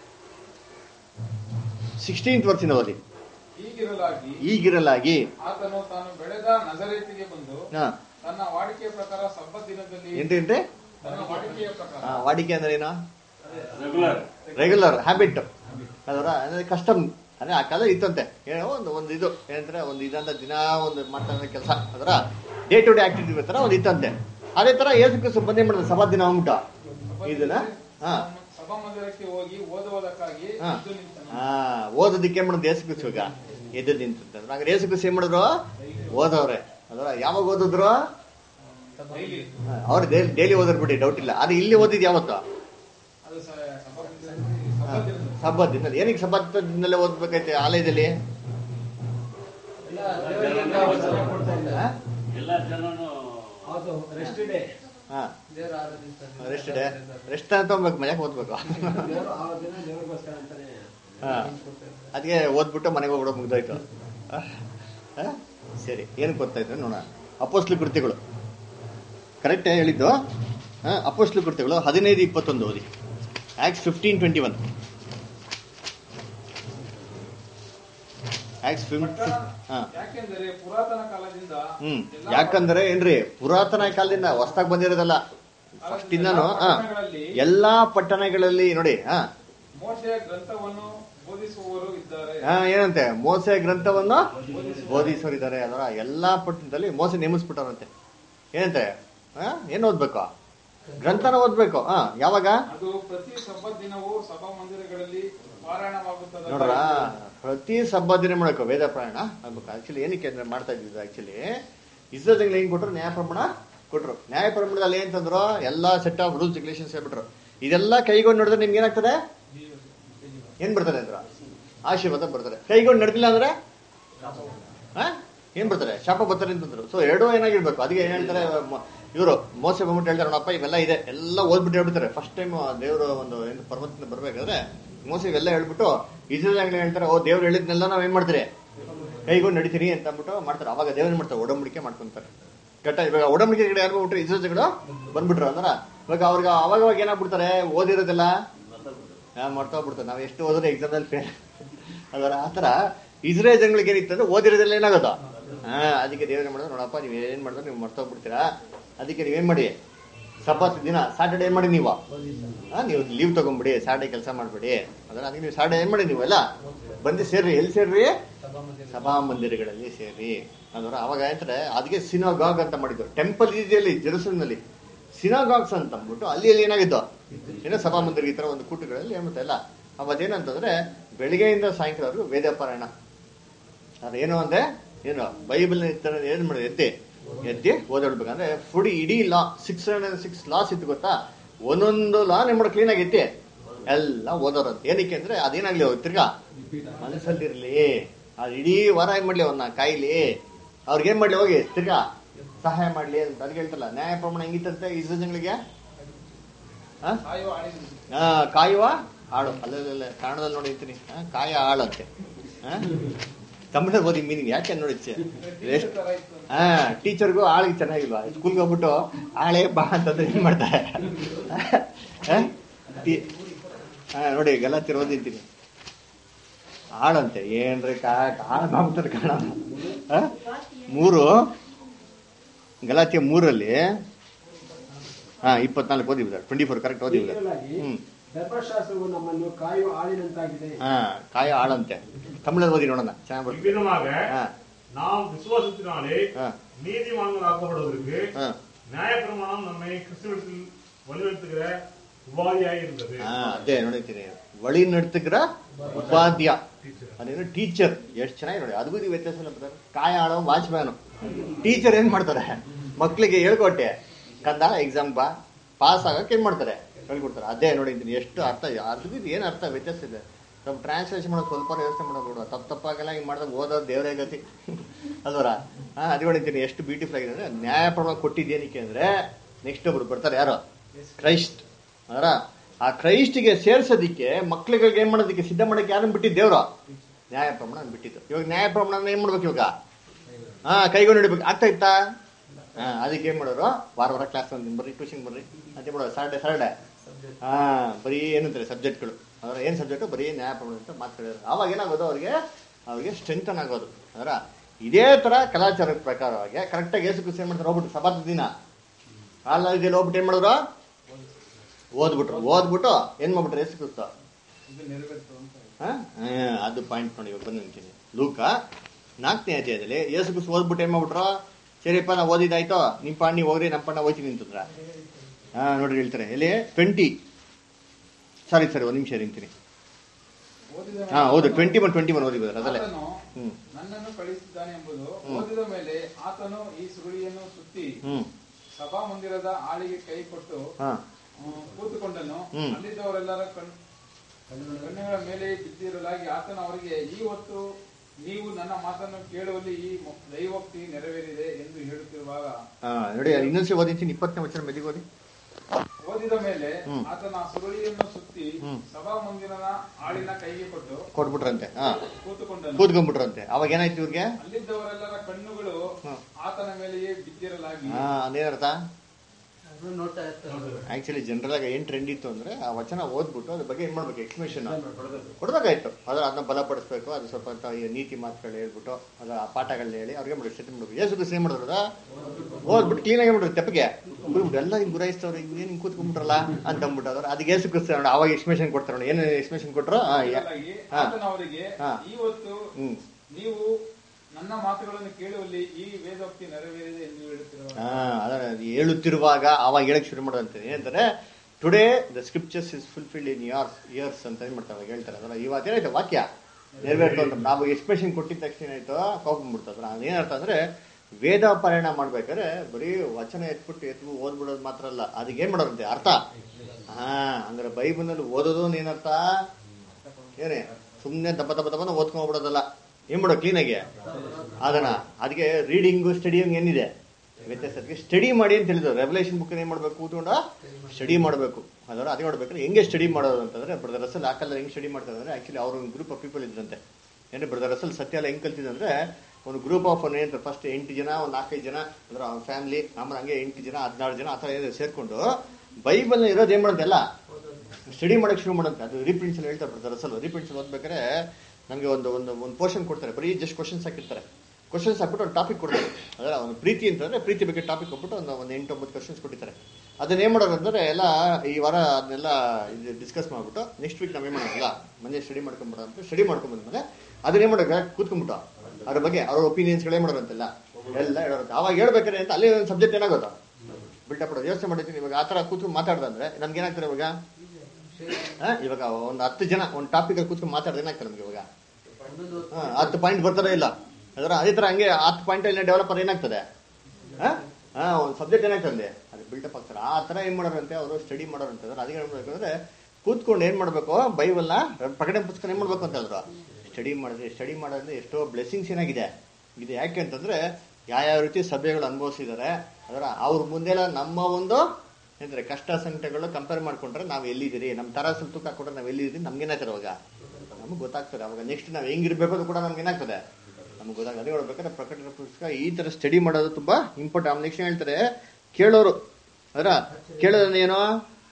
ಸಿಕ್ಸ್ಟೀನ್ತ್ ವರ್ಷದಿಂದ ಓದಿ ಹೀಗಿರಲಾಗಿ ಈಗಿರಲಾಗಿ ಆತನು ತಾನು ಬೆಳೆದ ನಜರೇತಿಗೆ ಬಂದು ಹಾ ತನ್ನ ವಾಡಿಕೆಯ ಪ್ರಕಾರ ಸಬ್ಬತ್ ದಿನದಲ್ಲಿ ಏನ್ರಿ ಏನ್ರಿ ತನ್ನ ವಾಡಿಕೆಯ ಪ್ರಕಾರ ಆ, ವಾಡಿಕೆ ಅಂದ್ರೆ ಏನು ರೆಗ್ಯುಲರ್ ಹ್ಯಾಬಿಟ್ ಅದರ ಅಂದ್ರೆ ಕಸ್ಟಮ್ ಅಂದ್ರೆ ಆ ಕಾಲ ಇತ್ತಂತೆ ಏನೋ ಒಂದು ಒಂದು ಇದು ಏನಂದ್ರೆ ಒಂದು ಇದಂತ ದಿನ ಒಂದು ಮಾಡ್ತಾ ಕೆಲಸ ಅದರ ಡೇ ಟು ಡೇ ಆಕ್ಟಿವಿಟಿ ತರ ಒಂದು ಇತ್ತಂತೆ ಅದೇ ತರ ಏಸು ಕ್ರಿಸ್ತು ಬಂದೇ ಮಾಡಿದ ಸಭಾ ದಿನ ಅಂದ್ಬಿಟ್ಟು ಇದನ್ನ ಹಾ ಸಭಾ ಮಂದಿರಕ್ಕೆ ಹೋಗಿ ಓದುವುದಕ್ಕಾಗಿ ಹಾ. ಎದ್ದು ನಿಂತನು ಹಾ ಓದೋದಕ್ಕೆ ಏನ್ ಮಾಡೋದು ಏಸು ಕ್ರಿಸ್ತು ಈಗ ಎದ್ದು ನಿಂತಂದ್ರೆ ಹಾಗಾದ್ರೆ ಏಸು ಕ್ರಿಸ್ತು ಏನ್ ಮಾಡಿದ್ರು ಓದವ್ರೆ ಅದರ ಯಾವಾಗ ಓದಿದ್ರು ಡೈಲಿ ಹಾ, ಅವ್ರು ಡೈಲಿ ಓದರ್ ಬಿಡಿ ಡೌಟ್ ಇಲ್ಲ ಅದು ಇಲ್ಲಿ ಓದಿದ್ ಯಾವತ್ತು ಅದು ಸ- ಸಭಾ ಮಂದಿರದಲ್ಲಿ ಸಬ್ಬತ್ ದಿನದಲ್ಲಿ. ಸಬ್ಬತ್ ದಿನ ಏನಕ್ಕೆ ಸಬ್ಬತ್ ದಿನದಲ್ಲೇ ಓದ್ಬೇಕೈತೆ ಆಲಯದಲ್ಲಿ ಹಾ? ಎಲ್ಲ ಜನನು ಅದು ರೆಸ್ಟ್ ಡೇ ಹಾ ದೇವರ ಆರಾಧಿಸ್ತಾರೆ ರೆಸ್ಟ್ ಡೇ ರೆಸ್ಟ್ ಅಂತ ಹೋಗ್ಬೇಕು ಮನೆಗೆ ಓದ್ಬೇಕು ದೇವರು ಆ ದಿನ ದೇವ್ರಿಗೋಸ್ಕರ ಅಂತಾನೆ ಹಾ ಅದಕ್ಕೆ ಓದ್ಬಿಟ್ಟು ಮನೆಗೆ ಹೋಗ್ಬಿಡೋ ಮುಗ್ದೋಯ್ತು ಆ? ಆ? ಸರಿ ಏನಕ್ಕೆ ಗೊತ್ತಾಯ್ತು ನೋಡೋಣ ಅಪೋಸ್ಲು ಕೃತಿಗಳು ಕರೆಕ್ಟೇ ಹೇಳಿದ್ದು ಹಾ ಅಪೋಸ್ಲು ಕೃತಿಗಳು ಹದಿನೈದು ಇಪ್ಪತ್ತೊಂದು ಓದಿ Acts fifteen twenty one Acts ಪಟ್ಟಣ ಹಾ ಯಾಕೆಂದರೆ ಪುರಾತನ ಕಾಲದಿಂದ ಹ್ಮ್ ಎಲ್ಲಾ ಯಾಕಂದ್ರೆ ಏನ್ರಿ ಪುರಾತನ ಕಾಲದಿಂದ ಹೊಸ್ದಾಗ್ ಬಂದಿರೋದಲ್ಲ ಫಸ್ಟ್ ಇಂದಾನು ಹಾ ಎಲ್ಲಾ ಪಟ್ಟಣಗಳಲ್ಲಿ ನೋಡಿ ಹಾ ಮೋಶೆಯ ಗ್ರಂಥವನ್ನು ಬೋಧಿಸುವವರು ಇದ್ದಾರೆ ಹಾ ಏನಂತೆ ಮೋಸೆ ಗ್ರಂಥವನ್ನು ಬೋಧಿಸೋರಿದ್ದಾರೆ ಅದರ ಎಲ್ಲಾ ಪಟ್ಟಣದಲ್ಲಿ ಮೋಸೆ ನೇಮಿಸ್ಬಿಟ್ಟವ್ರಂತೆ ಏನಂತೆ ಹಾ ಏನ್ ಓದ್ಬೇಕು ಗ್ರಂಥನ ಓದ್ಬೇಕು ಹಾ ಯಾವಾಗ ಅದು ಪ್ರತಿ ಸಬ್ಬತ್ ದಿನವೂ ಸಭಾ ಮಂದಿರಗಳಲ್ಲಿ ಪಾರಾಯಣವಾಗುತ್ತದೆ ನೋಡ್ರ ಪ್ರತಿ ಸಬ್ಬಾದಿನ ಮಾಡಬೇಕು ವೇದ ಪ್ರಯಾಣ ಆಗ್ಬೇಕು ಆಕ್ಚುಲಿ ಏನಕ್ಕೆ ಅಂದ್ರೆ ಮಾಡ್ತಾ ಇದ್ದಿದ್ದು ಆಕ್ಚುಲಿ ಇಸ್ರೇಲ್ ಏನ್ ಕೊಟ್ರು ನ್ಯಾಯ ಪ್ರಮಾಣ ಕೊಟ್ರು ನ್ಯಾಯ ಪ್ರಮಾಣದಲ್ಲಿ ಏನ್ ತಂದ್ರು ಎಲ್ಲಾ ಸೆಟ್ ಆಫ್ ರೂಲ್ಸ್ ರೆಗ್ಯುಲೇಷನ್ಸ್ ಹೇಳ್ಬಿಟ್ರು ಇದೆಲ್ಲ ಕೈಗೊಂಡು ನೋಡಿದ್ರೆ ನಿಮ್ಗೆ ಏನಾಗ್ತದೆ ಏನ್ ಬರ್ತದೆ ಅಂದ್ರ ಆಶೀರ್ವಾದ ಬರ್ತದೆ ಕೈಗೊಂಡು ನಡೆದಿಲ್ಲ ಅಂದ್ರೆ ಆ? ಏನ್ ಬರ್ತಾರೆ ಶಾಪ ಬರ್ತಾರೆ ಅಂತಂದ್ರು ಸೊ ಎರಡೂ ಏನಾಗಿರ್ಬೇಕು ಅದಕ್ಕೆ ಏನ್ ಹೇಳ್ತಾರೆ ಇವರು ಮೋಸೆ ಬಂದ್ಬಿಟ್ಟು ಹೇಳ್ತಾರೆ ನೋಡಪ್ಪ ಇವೆಲ್ಲ ಇದೆ ಎಲ್ಲ ಓದ್ಬಿಟ್ಟು ಹೇಳ್ಬಿಡ್ತಾರೆ ಫಸ್ಟ್ ಟೈಮ್ ದೇವರು ಒಂದು ಏನು ಪರ್ವತದಿಂದ ಬರ್ಬೇಕಾದ್ರೆ ಮೋಸೆ ಇವೆಲ್ಲ ಹೇಳ್ಬಿಟ್ಟು ಇಸ್ರೇಲ್ ಹೇಳ್ತಾರೆ ಓ ದೇವ್ರು ಹೇಳಿದ್ನೆಲ್ಲ ನಾವ್ ಏನ್ ಮಾಡ್ತೀರಿ ಕೈಗೊಂಡು ನಡಿತೀನಿ ಅಂತ ಅಂದ್ಬಿಟ್ಟು ಮಾಡ್ತಾರೆ ಅವಾಗ ದೇವ್ರ ಮಾಡ್ತಾರೆ ಒಡಂಬಡಿಕೆ ಮಾಡ್ಕೊಂತಾರೆ ಕಟ್ಟ ಇವಾಗ ಒಡಂಬಡಿಕೆ ಕಡೆ ಯಾರು ಬಿಟ್ರೆ ಇಸ್ರೇಲ್ಗಳು ಬಂದ್ಬಿಟ್ರು ಅಂದ್ರ ಇವಾಗ ಅವ್ರಿಗೆ ಅವಾಗ ಅವಾಗ ಏನಾಗ್ಬಿಡ್ತಾರೆ ಓದಿರೋದಿಲ್ಲ ಹಾ ಮರ್ತೋಗ್ಬಿಡ್ತಾರೆ ನಾವು ಎಷ್ಟು ಓದಿದ್ರೆ ಎಕ್ಸಾಮ್ನಲ್ಲಿ ಫೇಲ್ ಅದರ ಆ ಥರ ಇಸ್ರೇಲ್ ಜನಗಳಿಗೆ ಏನಿತ್ತು ಅಂದ್ರೆ ಓದಿರೋದೆಲ್ಲ ಏನಾಗೋದು ಹಾ ಅದಕ್ಕೆ ದೇವ್ರ ಮಾಡಿದ್ರೆ ನೋಡಪ್ಪ ನೀವು ಏನ್ ಮಾಡಿದ್ರೆ ನೀವು ಮರ್ತೋಗ್ಬಿಡ್ತೀರಾ ಅದಕ್ಕೆ ನೀವೇನ್ ಮಾಡಿ ಸಬ್ಬತ್ ದಿನ ಸಾಟರ್ಡೆ ಏನ್ ಮಾಡಿ ನೀವು ಹಾ ನೀವು ಲೀವ್ ತಗೊಂಬಿಡಿ ಸಾಟರ್ಡೆ ಕೆಲಸ ಮಾಡ್ಬೇಡಿ ಅದನ್ನ ಅದಕ್ಕೆ ನೀವು ಸಾಟರ್ಡೆ ಏನ್ ಮಾಡಿ ನೀವು ಎಲ್ಲ ಬಂದು ಸೇರ್ರಿ ಎಲ್ಲಿ ಸೇರ್ರಿ ಸಭಾ ಮಂದಿರಗಳಲ್ಲಿ ಸೇರಿ ಅದರ ಅವಾಗ ಏನಂದ್ರೆ ಅದಕ್ಕೆ ಸಿನೋಗಾಗ್ ಅಂತ ಮಾಡಿದ್ರು ಟೆಂಪಲ್ ಇದೆಯಲ್ಲಿ ಜೆರುಸಲಂನಲ್ಲಿ ಸಿನೋಗಾಗ್ಸ್ ಅಂತ ಅಂದ್ಬಿಟ್ಟು ಅಲ್ಲಿ ಅಲ್ಲಿ ಏನಾಗಿದ್ದು ಏನೋ ಸಭಾ ಮಂದಿರ ಈ ತರ ಒಂದು ಕೂಟಗಳಲ್ಲಿ ಏನ್ಬಿಟ್ಟು ಎಲ್ಲ ಅವತ್ತೇನಂತಂದ್ರೆ ಬೆಳಿಗ್ಗೆಯಿಂದ ಸಾಯಂಕಾಲವರೆಗೂ ವೇದ ಪಾರಾಯಣ ಅದೇನು ಅಂದ್ರೆ ಏನು ಬೈಬಲ್ ಏನ್ ಮಾಡಿದೆ ಎದ್ದೆ ಎದ್ದಿ ಓದಾಡ್ಬೇಕಂದ್ರೆ ಫುಡ್ ಇಡೀ law six hundred six laws ಇತ್ತು ಗೊತ್ತಾ ಒಂದೊಂದು ಲಾ ನಿಮ್ಮ ಕ್ಲೀನ್ ಆಗಿ ಎತ್ತಿ ಎಲ್ಲ ಓದೋರಂತ ಏನಕ್ಕೆ ಅಂದ್ರೆ ಅದೇನಾಗ್ಲಿ ಅವ್ರು ತಿರ್ಗಾ ಮನಸ್ಸಲ್ಲಿರ್ಲಿ ಅದು ಇಡೀ ವಾರ ಏನ್ ಮಾಡ್ಲಿ ಅವ್ರನ್ನ ಕಾಯಿಲಿ ಅವ್ರಿಗೆ ಏನ್ ಮಾಡ್ಲಿ ಹೋಗಿ ತಿರ್ಗಾ ಸಹಾಯ ಮಾಡ್ಲಿ ಅಂತ ಅದಕ್ಕೆ ಹೇಳ್ತಲ್ಲ ನ್ಯಾಯ ಪ್ರಮಾಣ ಹೆಂಗಿತ್ತಂತೆ ಇಷ್ಟು ಜನಗಳಿಗೆ ಹಾ ಕಾಯುವ ಆಳಿನ ಆ, ಕಾಯುವ ಆಳು ಅಲ್ಲಲ್ಲ ಕನ್ನಡದಲ್ಲಿ ನೋಡಿರ್ತೀನಿ ಆ, ಕಾಯ ಆಳಂತೆ ತಮಿಳಲ್ಲಿ ಓದಿ ಮೀನಿಂಗ್ ಯಾಕೆ ನೋಡಿ ಎಷ್ಟು ತರ ಇತ್ತು ಹಾ ಟೀಚರ್ಗೂ ಆಳಿಗೆ ಚೆನ್ನಾಗಿಲ್ವಾ ಸ್ಕೂಲ್ಗೆ ಹೋಗ್ಬಿಟ್ಟು ಆಳೆ ಬಾ ಅಂತಂದ್ರೆ ಏನ್ ಮಾಡ್ತಾರೆ ಆ? ಟಿ- ಹಾ ನೋಡಿ ಗಲಾತಿ ಓದಿದ್ದೀನಿ ಆಳಂತೆ ಏನ್ರಿ ಕಾ ಕಾಳ ಮಾಡ್ತಾರೆ ಕಾಣ ಆ? ಮೂರು ಗಲಾತಿಯ ಮೂರಲ್ಲಿ ಹಾ ಇಪ್ಪತ್ನಾಲ್ಕು ಓದಿಬಿದ್ದಾರೆ ಟ್ವೆಂಟಿ ಫೋರ್ ಕರೆಕ್ಟ್ ಓದಿಬಿದ್ದಾರೆ ಹೀಗಾಗಿ ಹ್ಮ್ ಧರ್ಮಶಾಸ್ತ್ರವು ನಮ್ಮನ್ನು ಕಾಯುವ ಆಳಿನಂತಾಗಿದೆ ಹಾ ಕಾಯ ಆಳಂತೆ ತಮಿಳಲ್ಲಿ ஓதி ನೋಡೋಣ ಚೆನ್ನಾಗಿ ಬರ್ತದೆ இவ்விதமாக ஆ. நாம் விசுவாசத்தினாலே ஆ. நீதிமான்களாக்கப்படுவதற்கு ஆ. நியாயப்பிரமாணம் நம்மை கிறிஸ்துவத்தில் வழிநடத்துகிற உபாதியாய் இருந்தது ಹಾ ಅದೇ ನೋಡಿತೀನಿ ವಳಿ ನಡ್ತಿಗ್ರ ಉಪಾಧ್ಯ ಅದೇನು ಟೀಚರ್ ಎಷ್ಟು ಚೆನ್ನಾಗಿ ನೋಡಿ ಅದು ಇದು ವ್ಯತ್ಯಾಸ ಇಲ್ಲ brother. ಕಾಯ ಆಳೋ ವಾಚ್ಮ್ಯಾನು ಟೀಚರ್ ಏನ್ ಮಾಡ್ತಾರೆ ಮಕ್ಳಿಗೆ ಹೇಳ್ಕೊಟ್ಟೆ ಕಂದ ಎಕ್ಸಾಮ್ ಬಾ ಪಾಸ್ ಆಗಕ್ಕೆ ಏನ್ ಮಾಡ್ತಾರೆ ಹೇಳ್ಕೊಡ್ತಾರೆ ಅದೇ ನೋಡಿದ್ದೀನಿ ಎಷ್ಟು ಅರ್ಥ ಅದು ಇದು ಏನ್ ಅರ್ಥ ವ್ಯತ್ಯಾಸ ಇದೆ ಸ್ವಲ್ಪ ಟ್ರಾನ್ಸ್ಲೇಷನ್ ಮಾಡೋದು ಸ್ವಲ್ಪ ಯೋಚನೆ ಮಾಡೋದು ನೋಡುವ ತಪ್ಪು ತಪ್ಪಾಗೆಲ್ಲ ಹಿಂಗ್ ಮಾಡಿದಾಗ ಓದೋದು ದೇವರೇ ಗತಿ ಅಲ್ವರ ಹಾ ಅದು ನೋಡಿದ್ದೀನಿ ಎಷ್ಟು ಬ್ಯೂಟಿಫುಲ್ ಆಗಿದೆ ಅಂದ್ರೆ ನ್ಯಾಯ ಪ್ರಮಾಣ ಕೊಟ್ಟಿದ್ದೇನಕ್ಕೆ ಅಂದ್ರೆ ನೆಕ್ಸ್ಟ್ ಒಬ್ರು ಬರ್ತಾರೆ ಯಾರು ಕ್ರೈಸ್ಟ್ ಅದರ ಆ ಕ್ರೈಸ್ಟ್ಗೆ ಸೇರ್ಸೋದಿಕ್ಕೆ ಮಕ್ಳುಗಳಿಗೆ ಏನ್ ಮಾಡೋದಕ್ಕೆ ಸಿದ್ಧ ಮಾಡಕ್ಕೆ ಯಾರನ್ನ ಬಿಟ್ಟಿದ್ದು ದೇವ್ರು ನ್ಯಾಯ ಪ್ರಮಾಣ ಬಿಟ್ಟಿದ್ದು ಇವಾಗ ನ್ಯಾಯ ಪ್ರಮಾಣ ಏನ್ ಮಾಡ್ಬೇಕು ಇವಾಗ ಹಾ ಕೈಗೊಂಡು ಹಿಡಿಬೇಕು ಆಗ್ತಾ ಇತ್ತಾ ಹಾ ಅದಕ್ಕೆ ಏನ್ ಮಾಡೋರು ವಾರ ವಾರ ಕ್ಲಾಸ್ ಒಂದು ಬರ್ರಿ ಟ್ಯೂಷನ್ ಬರ್ರಿ ಅಂತ ಮಾಡೋರು ಸಾಟರ್ಡೆ ಸಾಟರ್ಡೆ ಹಾ ಬರೀ ಏನಂತಾರೆ ಸಬ್ಜೆಕ್ಟ್ಗಳು ಅದರ ಏನ್ ಸಬ್ಜೆಕ್ಟ್ ಬರೀ ನ್ಯಾಯ ಪ್ರಮಾಣ ಅಂತ ಮಾತಾಡೋರು ಅವಾಗ ಏನಾಗೋದು ಅವ್ರಿಗೆ ಅವ್ರಿಗೆ ಸ್ಟ್ರೆಂಥನ್ ಆಗೋದು ಅದರ ಇದೇ ತರ ಕಲಾಚಾರದ ಪ್ರಕಾರವಾಗಿ ಕರೆಕ್ಟಾಗಿ ಏಸು ಕ್ರಿಸ್ತ ಏನ್ ಮಾಡ್ತಾರೆ ಹೋಗ್ಬಿಟ್ಟು ಸಭಾದ ದಿನ ಕಾಲೇಜಲ್ಲಿ ಹೋಗ್ಬಿಟ್ಟು ಏನ್ ಮಾಡಿದ್ರು ಓದ್ಬಿಟ್ರು ಓದ್ಬಿಟ್ಟು ಏನ್ ಮಾಡ್ಬಿಟ್ರು ಏಸು ಕ್ರಿಸ್ತ ಇದು ನೆರವೇರ್ತು ಅಂತ ಹಾ? ಹಾ, ಅದು ಪಾಯಿಂಟ್ ನೋಡಿ ಇವಾಗ ಬಂದು ನಿಂತೀನಿ ಲೂಕ ನಾಲ್ಕನೇ ಅಧ್ಯಾಯದಲ್ಲಿ ಯೇಸು ಕ್ರಿಸ್ತ ಓದ್ಬಿಟ್ಟು ಏನ್ ಮಾಡ್ಬಿಟ್ರು ಸರಿಯಪ್ಪ ನಾವು ಓದಿದಾಯ್ತು ನಿಮ್ಮ ಪಾಡ್ ನೀವು ಹೋಗ್ರಿ ನಮ್ಮ ಪಾಡ್ ನಾವು ಹೋಗ್ತೀನಿ ಅಂತಂದ್ರ ಹಾ ನೋಡ್ರಿ ಹೇಳ್ತಾರೆ ಎಲ್ಲಿ ಟ್ವೆಂಟಿ ಸಾರಿ ಸರಿ ಒಂದ್ ನಿಮಿಷ ನಿಂತೀನಿ ಓದಿದ ಹಾ ಹೌದು ಟ್ವೆಂಟಿ ಒನ್ ಟ್ವೆಂಟಿ ಒನ್ ಓದಿದ್ದಾರೆ ಅದಲ್ಲೇ ಆತನು ಹ್ಮ್ ನನ್ನನ್ನು ಕಳಿಸಿದ್ದಾನೆ ಎಂಬುದು ಹ್ಮ್. ಓದಿದ ಮೇಲೆ ಆತನು ಈ ಸುರುಳಿಯನ್ನು ಸುತ್ತಿ ಹ್ಮ್ ಸಭಾ ಮಂದಿರದ ಆಳಿಗೆ ಕೈ ಕೊಟ್ಟು ಹಾ ಹ್ಮ್, ಕೂತುಕೊಂಡನು ಹ್ಮ್. ಅಲ್ಲಿದ್ದವರೆಲ್ಲರ ಕಣ್ ಕಣ್ಣುಗಳ ಮೇಲೆ ಬಿದ್ದಿರಲಾಗಿ ಆತನು ಅವರಿಗೆ ಈ ಹೊತ್ತು ನೀವು ನನ್ನ ಮಾತನ್ನು ಕೇಳುವಲ್ಲಿ ಈ ಮೊ- ದೈವೋಕ್ತಿ ನೆರವೇರಿದೆ ಎಂದು ಹೇಳುತ್ತಿರುವಾಗ ಹಾ ನೋಡಿ ಇನ್ನೊಂದ್ಸರಿ ಓದಿದ್ದೀನಿ ಇಪ್ಪತ್ತನೇ ವಚನ ಮೆದಿಗೆ ಓದಿ ಓದಿದ ಮೇಲೆ ಹ್ಮ್. ಆತನ ಆ ಸುರುಳಿಯನ್ನು ಸುತ್ತಿ ಹ್ಮ್. ಸಭಾ ಮಂದಿರನ ಆಳಿನ ಕೈಗೆ ಕೊಟ್ಟು ಕೊಟ್ಬಿಟ್ರಂತೆ ಹಾ ಕೂತುಕೊಂಡನು ಕೂತ್ಕೊಂಡ್ಬಿಟ್ರಂತೆ ಅವಾಗ ಏನಾಯ್ತು ಇವ್ರಿಗೆ ಅಲ್ಲಿದ್ದವರೆಲ್ಲರ ಕಣ್ಣುಗಳು ಹ್ಮ್. ಆತನ ಮೇಲೆಯೇ ಬಿದ್ದಿರಲಾಗಿ ಹಾ ಅದೇನರ್ಥ ಅದನ್ನ ನೋಡ್ತಾ ಇರ್ತಾರೆ ಆಕ್ಚುಲಿ ಜನರಲ್ ಆಗಿ ಏನ್ ಟ್ರೆಂಡ್ ಇತ್ತು ಅಂದ್ರೆ ಆ ವಚನ ಓದ್ಬಿಟ್ಟು ಅದ್ರ ಬಗ್ಗೆ ಏನ್ ಮಾಡ್ಬೇಕು ಎಕ್ಸ್ಪ್ಲೇಷನ್ ಕೊಡ್ಬೇಕಾಯ್ತು ಅದ್ರ ಅದನ್ನ ಬಲಪಡಿಸ್ಬೇಕು ಅದು ಸ್ವಲ್ಪ ಅಂತ ಈ ನೀತಿ ಮಾತುಗಳು ಹೇಳ್ಬಿಟ್ಟು ಅದರ ಆ ಪಾಠಗಳನ್ನ ಹೇಳಿ ಅವ್ರಿಗೆ ಮಾಡಿ ಸೆಟ್ ಮಾಡ್ಬೇಕು ಯೇಸು ಕ್ರಿಸ್ತ ಏನ್ ಮಾಡಿದ್ರು ಓದ್ಬಿಟ್ಟು ಕ್ಲೀನ್ ಆಗಿ ಮಾಡ್ರು ತೆಪ್ಪಗೆ ಬಿಡ್ಬಿಟ್ಟು ಎಲ್ಲ ಹಿಂಗ್ ಗುರಾಯಿಸ್ತವ್ರು ಇವ್ರು ಏನ್ ಹಿಂಗ್ ಕೂತ್ಕೊಂಡ್ಬಿಟ್ರಲ್ಲ ಅಂತ ಅಂದ್ಬಿಟ್ಟು ಅದ್ರ ಅದಕ್ಕೆ ಯೇಸು ಕ್ರಿಸ್ತ ನೋಡಿ ಅವಾಗ ಎಕ್ಸ್ಪ್ಲೇಷನ್ ಕೊಡ್ತಾರೆ ನೋಡಿ ಏನು ಎಕ್ಸ್ಪ್ಲೇಷನ್ ಕೊಟ್ರು ಆ, ಯಾ- ಬಿದ್ದಿರಲಾಗಿ ಹಾ. ಆತನು ಅವರಿಗೆ ಹಾ. ಇವತ್ತು ಹ್ಮ್ ನೀವು ನನ್ನ ಮಾತುಗಳನ್ನು ಕೇಳುವಲ್ಲಿ ಈ ವೇದೋಕ್ತಿ ನೆರವೇರಿದೆ ಎಂದು ಹೇಳುತ್ತಿರುವ ಹಾ ಅದರ ಹೇಳುತ್ತಿರುವಾಗ ಅವಾಗ ಹೇಳಕ್ ಶುರು ಮಾಡೋದಂತೆ ಏನಂತಾರೆ today the scriptures is fulfilled in years years ಅಂತ ಏನ್ ಮಾಡ್ತಾರೆ ಅವಾಗ ಹೇಳ್ತಾರೆ ಅದರ ಇವತ್ತೇನಾಯ್ತು ವಾಕ್ಯ ನೆರವೇರ್ತು ಅಂತ ನಾವು ಎಕ್ಸ್ಪ್ರೆಷನ್ ಕೊಟ್ಟಿದ ತಕ್ಷಣ ಏನಾಯ್ತು ಹೋಗ್ಬಿಡ್ತದ್ರ ಅದೇನರ್ಥ ಅಂದ್ರೆ ವೇದ ಪಾರಾಯಣ ಮಾಡ್ಬೇಕಾದ್ರೆ ಬರೀ ವಚನ ಎತ್ಬಿಟ್ಟು ಎತ್ಬು ಓದ್ಬಿಡೋದು ಮಾತ್ರ ಅಲ್ಲ ಅದಕ್ಕೆ ಏನ್ ಮಾಡೋರಂತೆ ಅರ್ಥ ಹಾ ಅಂದ್ರೆ ಬೈಬಲ್ನಲ್ಲಿ ಓದೋದು ಏನರ್ಥ ಏನೇ ಸುಮ್ಮನೆ ದಪ್ಪ ದಪ್ಪ ದಪ್ಪನ ಓದ್ಕೊಂಡ್ ಹೋಗ್ಬಿಡೋದಲ್ಲ ಏನ್ ಮಾಡೋ ಕ್ಲೀನಾಗಿ ಅದನ್ನ ಅದಕ್ಕೆ ರೀಡಿಂಗು ಸ್ಟಡಿಯಿಂಗ್ ಏನಿದೆ ವ್ಯತ್ಯಾಸ ಅದಕ್ಕೆ ಸ್ಟಡಿ ಮಾಡಿ ಅಂತ ಹೇಳಿದ್ರು ರೆವಲೇಷನ್ ಬುಕ್ ಏನ್ ಮಾಡ್ಬೇಕು ಕೂತ್ಕೊಂಡ ಸ್ಟಡಿ ಮಾಡಬೇಕು ಅದರ ಅದೇ ಮಾಡ್ಬೇಕಾದ್ರೆ ಹೆಂಗೆ ಸ್ಟಡಿ ಮಾಡೋದು ಅಂತಂದ್ರೆ ಬ್ರದರ್ ರಸಲ್ ಹಾಕಲ್ಲ ಹೆಂಗೆ ಸ್ಟಡಿ ಮಾಡ್ತಾರೆ ಅಂದ್ರೆ ಆಕ್ಚುಲಿ ಅವ್ರ ಒಂದು ಗ್ರೂಪ್ ಆಫ್ ಪೀಪಲ್ ಇದ್ರಂತೆ ಏನು ಬ್ರದರ್ ಅಸಲ್ ಸತ್ಯ ಎಲ್ಲ ಹೆಂಗ್ ಕಲ್ತಿದ್ದೆ ಅಂದ್ರೆ ಒಂದು ಗ್ರೂಪ್ ಆಫ್ ಒನ್ ಏನಂತಾರೆ ಫಸ್ಟ್ ಎಂಟು ಜನ ಒಂದು ನಾಲ್ಕೈದು ಜನ ಅಂದ್ರೆ ಅವ್ನ ಫ್ಯಾಮಿಲಿ ಆಮೇಲೆ ಹಂಗೆ ಎಂಟು ಜನ ಹದಿನಾರು ಜನ ಆ ಥರ ಏನಾದ್ರು ಸೇರ್ಕೊಂಡು ಬೈಬಲ್ ಇರೋದು ಏನ್ ಮಾಡೋದೆಲ್ಲ ಸ್ಟಡಿ ಮಾಡಕ್ ಶುರು ಮಾಡುತ್ತೆ ಅದು ರೀಪ್ರಿಂಟ್ಸ್ ಅಲ್ಲಿ ಹೇಳ್ತಾರೆ ಬ್ರದರ್ ಅಸಲ್ ರೀಪ್ರಿಂಟ್ಸ್ ಓದ್ಬೇಕಾದ್ರೆ ನಮಗೆ ಒಂದು ಒಂದು ಒಂದು ಪೋರ್ಷನ್ ಕೊಡ್ತಾರೆ ಬರೀ ಜಸ್ಟ್ ಕ್ವಶನ್ಸ್ ಹಾಕಿರ್ತಾರೆ ಕ್ವಶನ್ಸ್ ಹಾಕ್ಬಿಟ್ಟು ಒಂದು ಟಾಪಿಕ್ ಕೊಡ್ತಾರೆ ಅದರ ಒಂದು ಪ್ರೀತಿ ಅಂತಂದ್ರೆ ಪ್ರೀತಿ ಬಗ್ಗೆ ಟಾಪಿಕ್ ಕೊಟ್ಬಿಟ್ಟು ಒಂದು ಒಂದು ಎಂಟು ಒಂಬತ್ತು ಕ್ವಶನ್ಸ್ ಕೊಟ್ಟಿರ್ತಾರೆ ಅದನ್ನ ಏನ್ ಮಾಡೋದು ಅಂದ್ರೆ ಎಲ್ಲ ಈ ವಾರ ಅದನ್ನೆಲ್ಲ ಡಿಸ್ಕಸ್ ಮಾಡ್ಬಿಟ್ಟು ನೆಕ್ಸ್ಟ್ ವೀಕ್ ನಾವೇನ್ ಮಾಡೋದಿಲ್ಲ ಮನೆ ಸ್ಟಡಿ ಮಾಡ್ಕೊಂಡ್ಬಿಡೋ ಅಂತ ಸ್ಟಡಿ ಮಾಡ್ಕೊಂಡ್ಬಂದ್ಮೇಲೆ ಅದನ್ನ ಏನ್ ಮಾಡೋಕೆ ಕೂತ್ಕೊಂಡ್ಬಿಟ್ಟು ಅದ್ರ ಬಗ್ಗೆ ಅವ್ರ ಒಪಿನಿಯನ್ಸ್ಗಳೇ ಮಾಡೋರಂತೆಲ್ಲ ಎಲ್ಲ ಹೇಳೋರಂತೆ ಅವಾಗ ಹೇಳ್ಬೇಕಾದ್ರೆ ಅಂತ ಅಲ್ಲಿ ಒಂದು ಸಬ್ಜೆಕ್ಟ್ ಏನಾಗೋದು ಬಿಲ್ಟಪ್ ಮಾಡೋದು ಯೋಚನೆ ಮಾಡಿದ್ದೀನಿ ಇವಾಗ ಆ ಥರ ಕೂತ್ಕೊಂಡು ಮಾತಾಡ್ದಂದ್ರೆ ನಮ್ಗೆ ಏನಾಗ್ತಾರೆ ಇವಾಗ ಆ, ಇವಾಗ ಒಂದು ಹತ್ತು ಜನ ಒಂದು ಟಾಪಿಕ್ ಕೂತ್ಕೊಂಡು ಮಾತಾಡಿದ್ರೆ ಏನಾಗ್ತಾರೆ ನಮ್ಗೆ ಇವಾಗ ಹಾ, ಹತ್ತು ಪಾಯಿಂಟ್ ಬರ್ತಾರೋ ಇಲ್ಲ ಅದರ ಅದೇ ತರ ಹಂಗೆ ಹತ್ತು ಪಾಯಿಂಟ್ ಅಲ್ಲಿ ಡೆವಲಪರ್ ಏನಾಗ್ತದೆ ಹಾ ಹಾ, ಒಂದು ಸಬ್ಜೆಕ್ಟ್ ಏನಾಗ್ತದೆ ಅದು ಬಿಲ್ಟಪ್ ಆಗ್ತಾರೆ ಆ ತರ ಏನ್ ಮಾಡೋರಂತೆ ಅವರು ಸ್ಟಡಿ ಮಾಡೋರಂತೆ ಅದ್ರ ಅದಕ್ಕೆ ಏನ್ ಮಾಡ್ಬೇಕಂದ್ರೆ ಕೂತ್ಕೊಂಡು ಏನ್ ಮಾಡ್ಬೇಕು ಬೈಬಲ್ನ ಪ್ರಕಟಣೆ ಪುಸ್ತಕ ಏನ್ ಮಾಡ್ಬೇಕು ಅಂತ ಹೇಳಿದ್ರು ಸ್ಟಡಿ ಮಾಡಿದ್ರೆ ಸ್ಟಡಿ ಮಾಡೋದ್ರಿಂದ ಎಷ್ಟೋ ಬ್ಲೆಸ್ಸಿಂಗ್ಸ್ ಏನಾಗಿದೆ ಇದು ಯಾಕೆ ಅಂತಂದ್ರೆ ಯಾವ ರೀತಿ ಸಭೆಗಳು ಅನುಭವಿಸಿದ್ದಾರೆ ಅದರ ಅವ್ರ ಮುಂದೆಲ್ಲ ನಮ್ಮ ಒಂದು ಏನಂದ್ರೆ ಕಷ್ಟ ಸಂಕಟಗಳು ಕಂಪೇರ್ ಮಾಡ್ಕೊಂಡ್ರೆ ನಾವು ಎಲ್ಲಿದ್ದೀರಿ ನಮ್ಮ ತರಾಸಲ್ಲಿ ತೂಕ ಹಾಕೊಂಡ್ರೆ ನಾವು ಎಲ್ಲಿದ್ದೀರಿ ನಮ್ಗೇನಾಗ್ತದೆ ಅವಾಗ ನಮಗೆ ಗೊತ್ತಾಗ್ತದೆ ಅವಾಗ ನೆಕ್ಸ್ಟ್ ನಾವು ಹೆಂಗಿರ್ಬೇಕು ಅದು ಕೂಡ ನಮ್ಗೆ ಏನಾಗ್ತದೆ ನಮ್ಗೆ ಗೊತ್ತಾಗ್ತದೆ ಅದೇ ಹೇಳ್ಬೇಕಾದ್ರೆ ಪ್ರಕಟಣೆ ಪುಸ್ತಕ ಈ ತರ ಸ್ಟಡಿ ಮಾಡೋದು ತುಂಬಾ ಇಂಪಾರ್ಟೆಂಟ್ ಆಮೇಲೆ ನೆಕ್ಸ್ಟ್ ಹೇಳ್ತಾರೆ ಕೇಳೋರು ಅದರ ಕೇಳೋದನ್ನ ಏನೋ